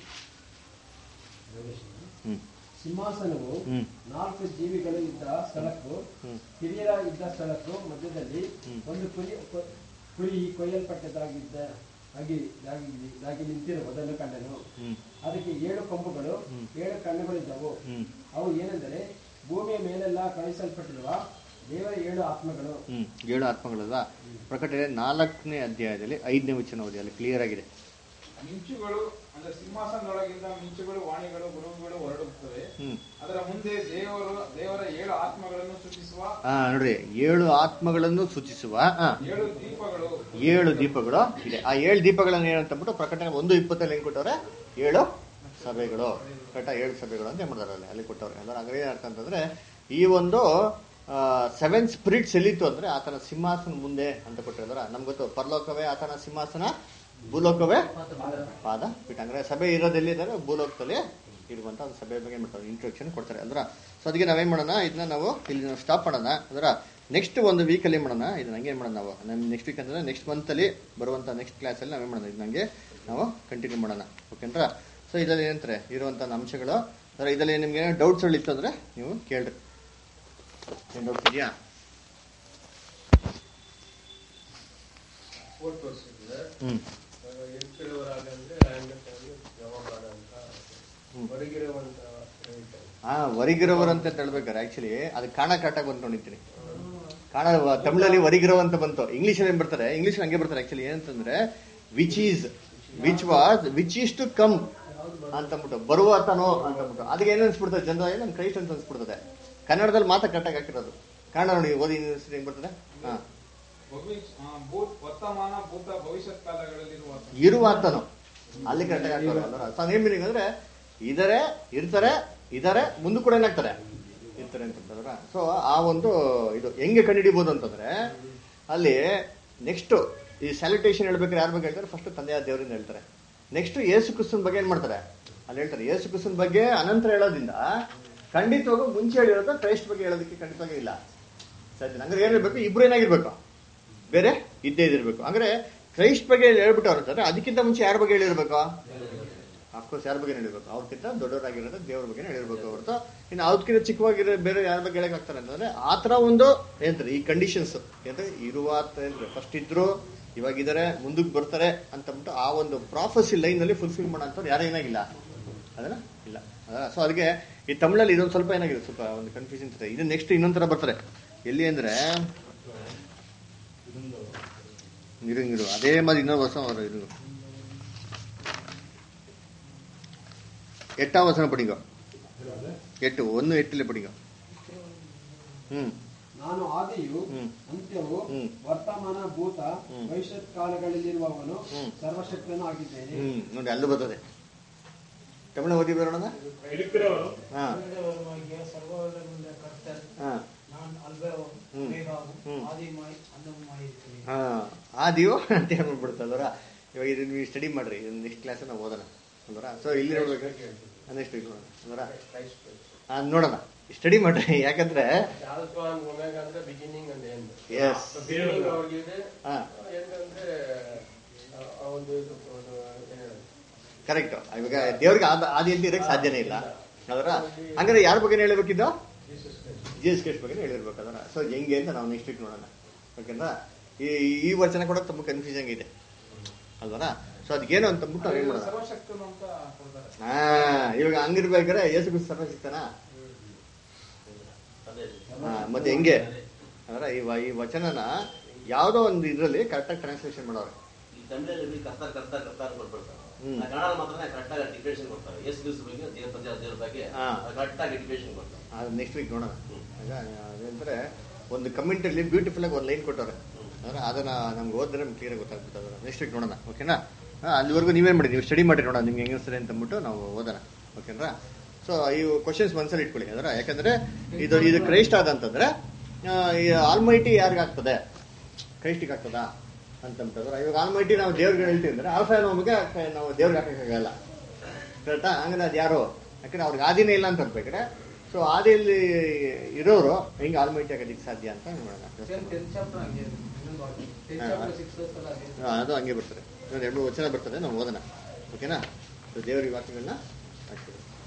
ಹ್ಮ್ ಸಿಂಹಾಸನವು ಹ್ಮ್ ನಾಲ್ಕು ಜೀವಿಗಳು ಇದ್ದ ಸ್ಥಳಕ್ಕೂ ಹ್ಮ್ ಹಿರಿಯರ ಇದ್ದ ಸ್ಥಳಕ್ಕೂ ಮಧ್ಯದಲ್ಲಿ ಹ್ಮ್. ಒಂದು ಕುರಿ ಕೊ- ಕುರಿ ಕೊಯ್ಯಲ್ಪಟ್ಟದಾಗಿದ್ದ ಆಗಿ ದಾಗಿ- ದಾಗಿ ನಿಂತಿರುವುದನ್ನು ಕಂಡನು ಹ್ಮ್ ಅದಕ್ಕೆ ಏಳು ಕೊಂಬುಗಳು ಹ್ಮ್. ಏಳು ಕಣ್ಣುಗಳಿದ್ದವು ಹ್ಮ್ ಅವು ಏನೆಂದರೆ ಭೂಮಿಯ ಮೇಲೆಲ್ಲ ಕಳುಹಿಸಲ್ಪಟ್ಟಿರುವ ದೇವರ ಏಳು ಆತ್ಮಗಳು ಹ್ಮ್ ಏಳು ಆತ್ಮಗಳಲ್ವಾ ಪ್ರಕಟಣೆ ನಾಲ್ಕನೇ ಅಧ್ಯಾಯದಲ್ಲಿ ಐದನೇ ವಚನ ಓದಿ ಅಲ್ಲಿ ಕ್ಲಿಯರ್ ಆಗಿದೆ ಮಿಂಚುಗಳು ಅಂದ್ರೆ ಸಿಂಹಾಸನದೊಳಗಿಂದ ಮಿಂಚುಗಳು ವಾಣಿಗಳು ಗುಡುಗುಗಳು ಹೊರಡುತ್ತವೆ ಹ್ಮ್ ಅದರ ಮುಂದೆ ದೇವರು ದೇವರ ಏಳು ಆತ್ಮಗಳನ್ನು ಸೂಚಿಸುವ ಆ ನೋಡ್ರಿ ಏಳು ಆತ್ಮಗಳನ್ನು ಸೂಚಿಸುವ ಆ, ಏಳು ದೀಪಗಳು ಏಳು ದೀಪಗಳು ಇದೆ ಆ ಏಳು ದೀಪಗಳನ್ನು ಏನಂತ ಅಂದ್ಬಿಟ್ಟು ಪ್ರಕಟಣೆ ಒಂದು ಇಪ್ಪತ್ತಲ್ಲಿ ಹೆಂಗ್ ಕೊಟ್ಟವ್ರೆ ಏಳು ಸಭೆಗಳು ಕರೆಕ್ಟಾ ಏಳು ಸಭೆಗಳು ಅಂತ ಏನ್ ಮಾಡ್ತಾರೆ ಅಲ್ಲಿ ಅಲ್ಲಿ ಕೊಟ್ಟವ್ರೆ ಅಂದ್ರೆ ಹಂಗಾರೆ ಏನ್ ಅರ್ಥ ಅಂತಂದ್ರೆ ಈ ಒಂದು ಸೆವೆನ್ ಸ್ಪಿರಿಟ್ಸ್ ಎಲ್ಲಿತ್ತು ಅಂದ್ರೆ ಆತನ ಸಿಂಹಾಸನ ಮುಂದೆ ಅಂತ ಕೊಟ್ಟಿದ್ದಾರೆ ನಮ್ಗೆ ಗೊತ್ತು ಪರಲೋಕವೇ ಆತನ ಸಿಂಹಾಸನ ಭೂಲೋಕವೇ ಪಾದ ಪೀಠ ಅಂದ್ರೆ ಸಭೆ ಇರೋದು ಎಲ್ಲಿದ್ದಾರೆ ಭೂಲೋಕದಲ್ಲಿ ಇರುವಂತ ಒಂದು ಸಭೆ ಬಗ್ಗೆ ಮಾಡ್ತಾರೆ ಇಂಟ್ರೊಡಕ್ಷನ್ ಕೊಡ್ತಾರೆ ಅಲ್ರ ಸೊ ಅದಕ್ಕೆ ನಾವೇನ್ ಮಾಡೋಣ ಇದನ್ನ ನಾವು ಇಲ್ಲಿ ನಾವು ಸ್ಟಾಪ್ ಮಾಡೋಣ ಅದರ ನೆಕ್ಸ್ಟ್ ಒಂದು ವೀಕಲ್ಲಿ ಏನ್ ಮಾಡೋಣ ಇದನ್ನ ಹಂಗೆ ಏನ್ ಮಾಡೋಣ ನಾವು ನಮ್ಮ ನೆಕ್ಸ್ಟ್ ವೀಕ್ ಅಂತಂದ್ರೆ ನೆಕ್ಸ್ಟ್ ಮಂತಲ್ಲಿ ಬರುವಂತ ನೆಕ್ಸ್ಟ್ ಕ್ಲಾಸಲ್ಲಿ ನಾವೇನ್ ಮಾಡೋಣ ಇದು ನಂಗೆ ನಾವು ಕಂಟಿನ್ಯೂ ಮಾಡೋಣ ಓಕೆಂದ್ರ ಸೊ ಇದರಲ್ಲಿ ಏನಂತಾರೆ ಇರುವಂತ ಅಂಶಗಳು ಅಂದ್ರೆ ಇದರಲ್ಲಿ ನಿಮ್ಗೆ ಡೌಟ್ಸ್ ಇತ್ತು ಅಂದ್ರೆ ನೀವು ಕೇಳ್ರಿ ಏನು ಡೌಟ್ಸ್ ಇದೆಯಾ ಫೋರ್ ತೋರಿಸಿದ್ರೆ ಹ್ಮ್ ಎಂಟುವರಾಗಂದ್ರೆ ಲ್ಯಾಂಡ್ ಯಾವಾಗ ಅಂತ ಹೊರಗಿರುವಂತ ಹೇಳ್ತಾರೆ. ಹಾ ಹೊರಗಿರೋರು ಅಂತ ಹೇಳ್ಬೇಕಾರೆ ಆಕ್ಚುಲಿ ಅದು ಕಾಣ ಕಾಟಾಗ ಬಂತು ನೋಡಿರ್ತೀನಿ ಕಾಣ ತಮಿಳಲ್ಲಿ ಹೊರಗಿರೋ ಅಂತ ಬಂತು ಇಂಗ್ಲಿಷ್ ಏನ್ ಬರ್ತಾರೆ ಇಂಗ್ಲಿಷ್ ಹಂಗೆ ಬರ್ತಾರೆ ಆಕ್ಚುಲಿ ಏನಂತಂದ್ರೆ which is which was which is to come ಅಂತಂದ್ಬಿಟ್ಟು ಬರುವ ತನೋ ಅಂತಂದ್ಬಿಟ್ಟು ಅದಕ್ಕೆ ಏನ್ ಅನ್ಸ್ಬಿಡ್ತದೆ ಜನರ ನಮ್ ಕ್ರೈಸ್ಟ್ ಅಂತ ಅನ್ಸ್ಬಿಡ್ತದೆ ಕನ್ನಡದಲ್ಲಿ ಮಾತ್ರ ಕಟ್ಟಾಗಿ ಹಾಕಿರೋದು ಕನ್ನಡ ನೋಡಿ ಓದಿ ಯೂನಿವರ್ಸಿಟಿ ಹೆಂಗ್ ಬರ್ತದೆ ಹಾ ಭವಿಷ್ಯ ಆ, ಭೂತ್ ವರ್ತಮಾನ ಭೂತ ಭವಿಷ್ಯತ್ ಕಾಲಗಳಲ್ಲಿರುವ ಇರುವಾತನು ಅಲ್ಲಿ ಕರೆಕ್ಟಾಗಿ ಹಾಕೋರು ಅಲ್ವಾ ಸೊ ಏನ್ ಮೀನಿಂಗ್ ಅಂದ್ರೆ ಇದಾರೆ ಇರ್ತಾರೆ ಇದಾರೆ ಮುಂದೆ ಕೂಡ ಏನಾಗ್ತಾರೆ ಇರ್ತಾರೆ ಅಂತಂದ್ರ ಸೊ ಆ ಒಂದು ಇದು ಹೆಂಗೆ ಕಂಡುಹಿಡಿಬಹುದು ಅಂತಂದ್ರೆ ಅಲ್ಲಿ ನೆಕ್ಸ್ಟ್ ಈ ಸ್ಯಾಲ್ಯುಟೇಷನ್ ಹೇಳ್ಬೇಕಾದ್ರೆ ಯಾರ ಬಗ್ಗೆ ಹೇಳ್ತಾರೆ ಫಸ್ಟ್ ತಂದೆಯ ದೇವರಿಂದ ಹೇಳ್ತಾರೆ ನೆಕ್ಸ್ಟ್ ಯೇಸು ಕ್ರಿಸ್ತನ್ ಬಗ್ಗೆ ಏನ್ ಮಾಡ್ತಾರೆ ಅಲ್ಲಿ ಹೇಳ್ತಾರೆ ಯೇಸು ಕ್ರಿಸ್ತನ್ ಬಗ್ಗೆ ಅನಂತರ ಹೇಳೋದ್ರಿಂದ ಖಂಡಿತವಾಗೂ ಮುಂಚೆ ಹೇಳಿರೋದು ಕ್ರೈಸ್ಟ್ ಬಗ್ಗೆ ಹೇಳೋದಕ್ಕೆ ಖಂಡಿತವಾಗಿ ಇಲ್ಲ ಸರಿ ಹಂಗಾರೆ ಏನ್ ಹೇಳ್ಬೇಕು ಇಬ್ರು ಏನಾಗಿರ್ಬೇಕು ಬೇರೆ ಇದ್ದೇ ಇದಿರ್ಬೇಕು ಅಂದ್ರೆ ಕ್ರೈಸ್ಟ್ ಬಗ್ಗೆ ಹೇಳ್ಬಿಟ್ಟು ಅವ್ರು ಅದಕ್ಕಿಂತ ಮುಂಚೆ ಯಾರ ಬಗ್ಗೆ ಹೇಳಿರ್ಬೇಕು ಅಫ್ಕೋರ್ಸ್ ಯಾರ ಬಗ್ಗೆ ಹೇಳಿರ್ಬೇಕು ಅವ್ರಕ್ಕಿಂತ ದೊಡ್ಡವರಾಗಿರೋದು ದೇವ್ರ ಬಗ್ಗೆ ಹೇಳಿರ್ಬೇಕು ಹೊರತು ಇನ್ನು ಅವ್ರಕ್ಕಿಂತ ಚಿಕ್ಕವಾಗಿರೋ ಬೇರೆ ಯಾರ ಬಗ್ಗೆ ಹೇಳಕ್ ಆಗ್ತಾರೆ ಅಂತಂದ್ರೆ ಆ ತರ ಒಂದು ಏನಂತಾರೆ ಈ ಕಂಡೀಷನ್ಸ್ ಏನಂದ್ರೆ ಇರುವ ಫಸ್ಟ್ ಇದ್ರು ಇವಾಗಿದ್ದಾರೆ ಮುಂದಕ್ಕೆ ಬರ್ತಾರೆ ಅಂತಂದ್ಬಿಟ್ಟು ಆ ಒಂದು ಪ್ರಾಫೆಸಿ ಲೈನ್ ಅಲ್ಲಿ ಫುಲ್ಫಿಲ್ ಮಾಡೋ ಅಂಥವ್ರು ಯಾರು ಏನಾಗಿಲ್ಲ ಅದನ್ನ ಇಲ್ಲ ಸೊ ಅದಕ್ಕೆ ಈ ತಮಿಳಲ್ಲಿ ಇದೊಂದು ಸ್ವಲ್ಪ ಏನಾಗಿದೆ ಸ್ವಲ್ಪ ಒಂದು ಕನ್ಫ್ಯೂಷನ್ ಇದೆ ಇದು ನೆಕ್ಸ್ಟ್ ಇನ್ನೊಂದ್ ತರ ಬರ್ತಾರೆ ಎಲ್ಲಿ ಅಂದ್ರೆ ಇರು ಇರು அதே மாதிரி இன்னொரு வருஷம் வரும் இருங்க எட்டாம் வசனம் படிங்க எட்டு ஒன்னு எட்டுல படிங்க ಹ್ಮ್ ನಾನು ಆದಿಯು ಹ್ಮ್. ಅಂತ್ಯವು ಹ್ಮ್. ವರ್ತಮಾನ ಭೂತ ಹ್ಮ್. ಭವಿಷ್ಯತ್ ಕಾಲಗಳಲ್ಲಿರುವವನು ಹ್ಮ್. ಸರ್ವಶಕ್ತನೂ ಆಗಿದ್ದೇನೆ ಹ್ಮ್ ನೋಡಿ ಅಲ್ಲೂ ಬರ್ತದೆ ತಮಿಳು ಓದಿ ಬರೋಣ இருக்கிறவரும் ಹಾ சர்வவல்லமையாகிய சர்வவல்லமையுள்ள கர்த்தர் ಹಾ நான் அல்பவும் ம். மேகாவும் ம். ஆதியுமாய் அந்தமுமாய் இருக்கிறேன் ಹಾ ಆದಿಯೋ ಅಂತ ಹೇಳ್ಬಿಡ್ತಲ್ವರ ಇವಾಗ ಇದನ್ನ ನೀವು ಸ್ಟಡಿ ಮಾಡ್ರಿ ಇದನ್ನ ನೆಕ್ಸ್ಟ್ ಕ್ಲಾಸ್ ನಾವು ಓದೋಣ ಅಂದ್ರ ಸೊ ಇಲ್ಲಿ ನೋಡ್ಬೇಕು ನೆಕ್ಸ್ಟ್ ಅಂದ್ರ ಹಾ ನೋಡೋಣ ಸ್ಟಡಿ ಮಾಡ್ರಿ ಯಾಕಂದ್ರೆ ಆಲ್ಫಾ ಅಂಡ್ ಒಮೆಗಾ ಅಂದ್ರೆ ಬಿಗಿನಿಂಗ್ ಅಂಡ್ ಎಂಡ್ ಎಸ್ ಬಿಗಿನಿಂಗ್ ಅವ್ರಿಗಿದೆ ಹಾ ಎಂಡ್ ಅಂದ್ರೆ ಆ, ಆ ಒಂದು ಇದು ಒಂದು ಏನ್ ಹೇಳೋದು? ಕರೆಕ್ಟ್ ಇವಾಗ ದೇವ್ರಿಗೆ ಆದ- ಆದಿ ಅಂತ ಇರಕ್ ಸಾಧ್ಯನೇ ಇಲ್ಲ ಅದರ ಹಂಗಾರೆ ಯಾರ ಬಗ್ಗೆ ಹೇಳ್ಬೇಕಿದ್ದು ಜೀಸಸ್ ಕ್ರೈಸ್ಟ್ ಬಗ್ಗೆ ಹೇಳಿರ್ಬೇಕು ಅದರ ಸೊ ಹೆಂಗೆ ಅಂತ ನಾವು ನೆಕ್ಸ್ಟ್ ವೀಕ್ ನೋಡೋಣ ಓಕೆನಾ ಈ ಈ ವಚನ ಕೂಡ ತುಂಬ ಕನ್ಫ್ಯೂಷನ್ ಇದೆ ಅಲ್ವರ ಸೊ ಅದಕ್ಕೇನು ಅಂತ ಅಂದ್ಬಿಟ್ಟು ನಾವ್ ಏನ್ ಮಾಡೋಣ ಸರ್ವಶಕ್ತನು ಅಂತ ಕೊಡ್ತಾರೆ ಹಾ ಇವಾಗ ಹಂಗಿರ್ಬೇಕಾದ್ರೆ ಯೇಸು ಕ್ರಿಸ್ತ ಸರ್ವ ಸಿಗ್ತಾನ ಹಾ ಮತ್ತೆ ಹೆಂಗೆ ಅಂದ್ರೆ ಈ ವ- ಈ ವಚನನ ಯಾವ್ದೋ ಒಂದು ಇದ್ರಲ್ಲಿ ಕರೆಕ್ಟಾಗಿ ಟ್ರಾನ್ಸ್ಲೇಷನ್ ಮಾಡೋರು ಈ ತಮಿಳಲ್ಲಿ ಕರ್ತಾರ ಕರ್ತಾರ ಕರ್ತಾರ ಕೊಟ್ಬಿಡ್ತಾರೆ ಹ್ಮ್. ಆ ಕನ್ನಡ ಮಾತ್ರ ಕರೆಕ್ಟ್ ಆಗಿ ಡಿಕ್ಲೇಷನ್ ಕೊಡ್ತಾರೆ ಎಸ್ ದಿವಸ ಬಗ್ಗೆ ದೇವ್ರ ಪಂಚಾಯತ್ ದೇವ್ರ ಬಗ್ಗೆ ಹಾ. ಕರೆಕ್ಟ್ ಆಗಿ ಡಿಕ್ಲೇಷನ್ ಕೊಡ್ತಾರೆ ಅದು ನೆಕ್ಸ್ಟ್ ವೀಕ್ ನೋಡೋಣ ಆಗ ಅದಂದ್ರೆ ಒಂದು ಕಮೆಂಟ್ ಅಲ್ಲಿ ಬ್ಯೂಟಿಫುಲ್ ಆಗಿ ಒಂದು ಲೈನ್ ಕೊಟ್ಟವ್ರೆ ಅಂದ್ರೆ ಅದನ್ನ ನಮ್ಗೆ ಓದಿದ್ರೆ ನಮ್ಗೆ ಕ್ಲಿಯರ್ ಗೊತ್ತಾಗ್ಬಿಟ್ಟು ನೆಕ್ಸ್ಟ್ ವೀಕ್ ನೋಡೋಣ ಓಕೆನಾ ಹಾ, ಅಲ್ಲಿವರೆಗೂ ನೀವೇನ್ ಮಾಡಿ ನೀವು ಸ್ಟಡಿ ಮಾಡಿ ನೋಡೋಣ ನಿಮ್ಗೆ ಹೆಂಗೆ ಅನ್ಸುತ್ತೆ ಅಂತ ಅಂದ್ಬಿಟ್ಟು ನಾವು ಓದೋಣ ಓಕೆನಾ ಸೊ ಈ ಕ್ವಶನ್ಸ್ ಮನ್ಸಲ್ಲಿ ಇಟ್ಕೊಳ್ಳಿ ಅಂದ್ರೆ ಯಾಕಂದ್ರೆ ಇದು ಇದು ಕ್ರೈಸ್ಟ್ ಆದಂತಂದ್ರೆ ಆ, ಈ ಆಲ್ಮೈಟಿ ಯಾರಿಗಾಗ್ತದೆ ಆಗ್ತದೆ ಕ್ರೈಸ್ಟಿಗೆ ಆಗ್ತದಾ ಅಂತಂತಂದ್ರೆ ಇವಾಗ ಆಲ್ಮೈಟಿ ನಾವು ದೇವ್ರಿಗೆ ಹೇಳ್ತೀವಿ ಅಂದ್ರೆ ಆಲ್ಫಾ ನಮಗೆ ನಾವು ದೇವ್ರಿಗೆ ಹಾಕಕ್ಕಾಗಲ್ಲ ಕರೆಕ್ಟಾ ಹಂಗಂದ್ರೆ ಅದು ಯಾರು ಯಾಕಂದ್ರೆ ಅವ್ರಿಗೆ ಆದಿನೇ ಇಲ್ಲ ಅಂತ ಅನ್ಬೇಕಾದ್ರೆ ಸೊ ಆದಿಯಲ್ಲಿ ಇರೋರು ಹೆಂಗೆ ಆಲ್ಮೈಟಿ ಆಗೋದಕ್ಕೆ ಸಾಧ್ಯ ಅಂತ ನೋಡೋಣ ಟೆಂತ್ ಚಾಪ್ಟರ್ ಹಂಗೆ ಟೆಂತ್ ಹಾ. ಚಾಪ್ಟರ್ ಸಿಕ್ಸ್ ಅಲ್ಲ ಹಾಗೆ ಹಾ, ಅದು ಹಂಗೆ ಬರ್ತದೆ ಇನ್ನೊಂದು ಎರಡು ಮೂರು ವಚನ ಬರ್ತದೆ ನಾವು ಓದೋಣ ಓಕೆನಾ ಸೊ ದೇವರ ವಾಕ್ಯಗಳನ್ನ ಹಾಕ್ತೀವಿ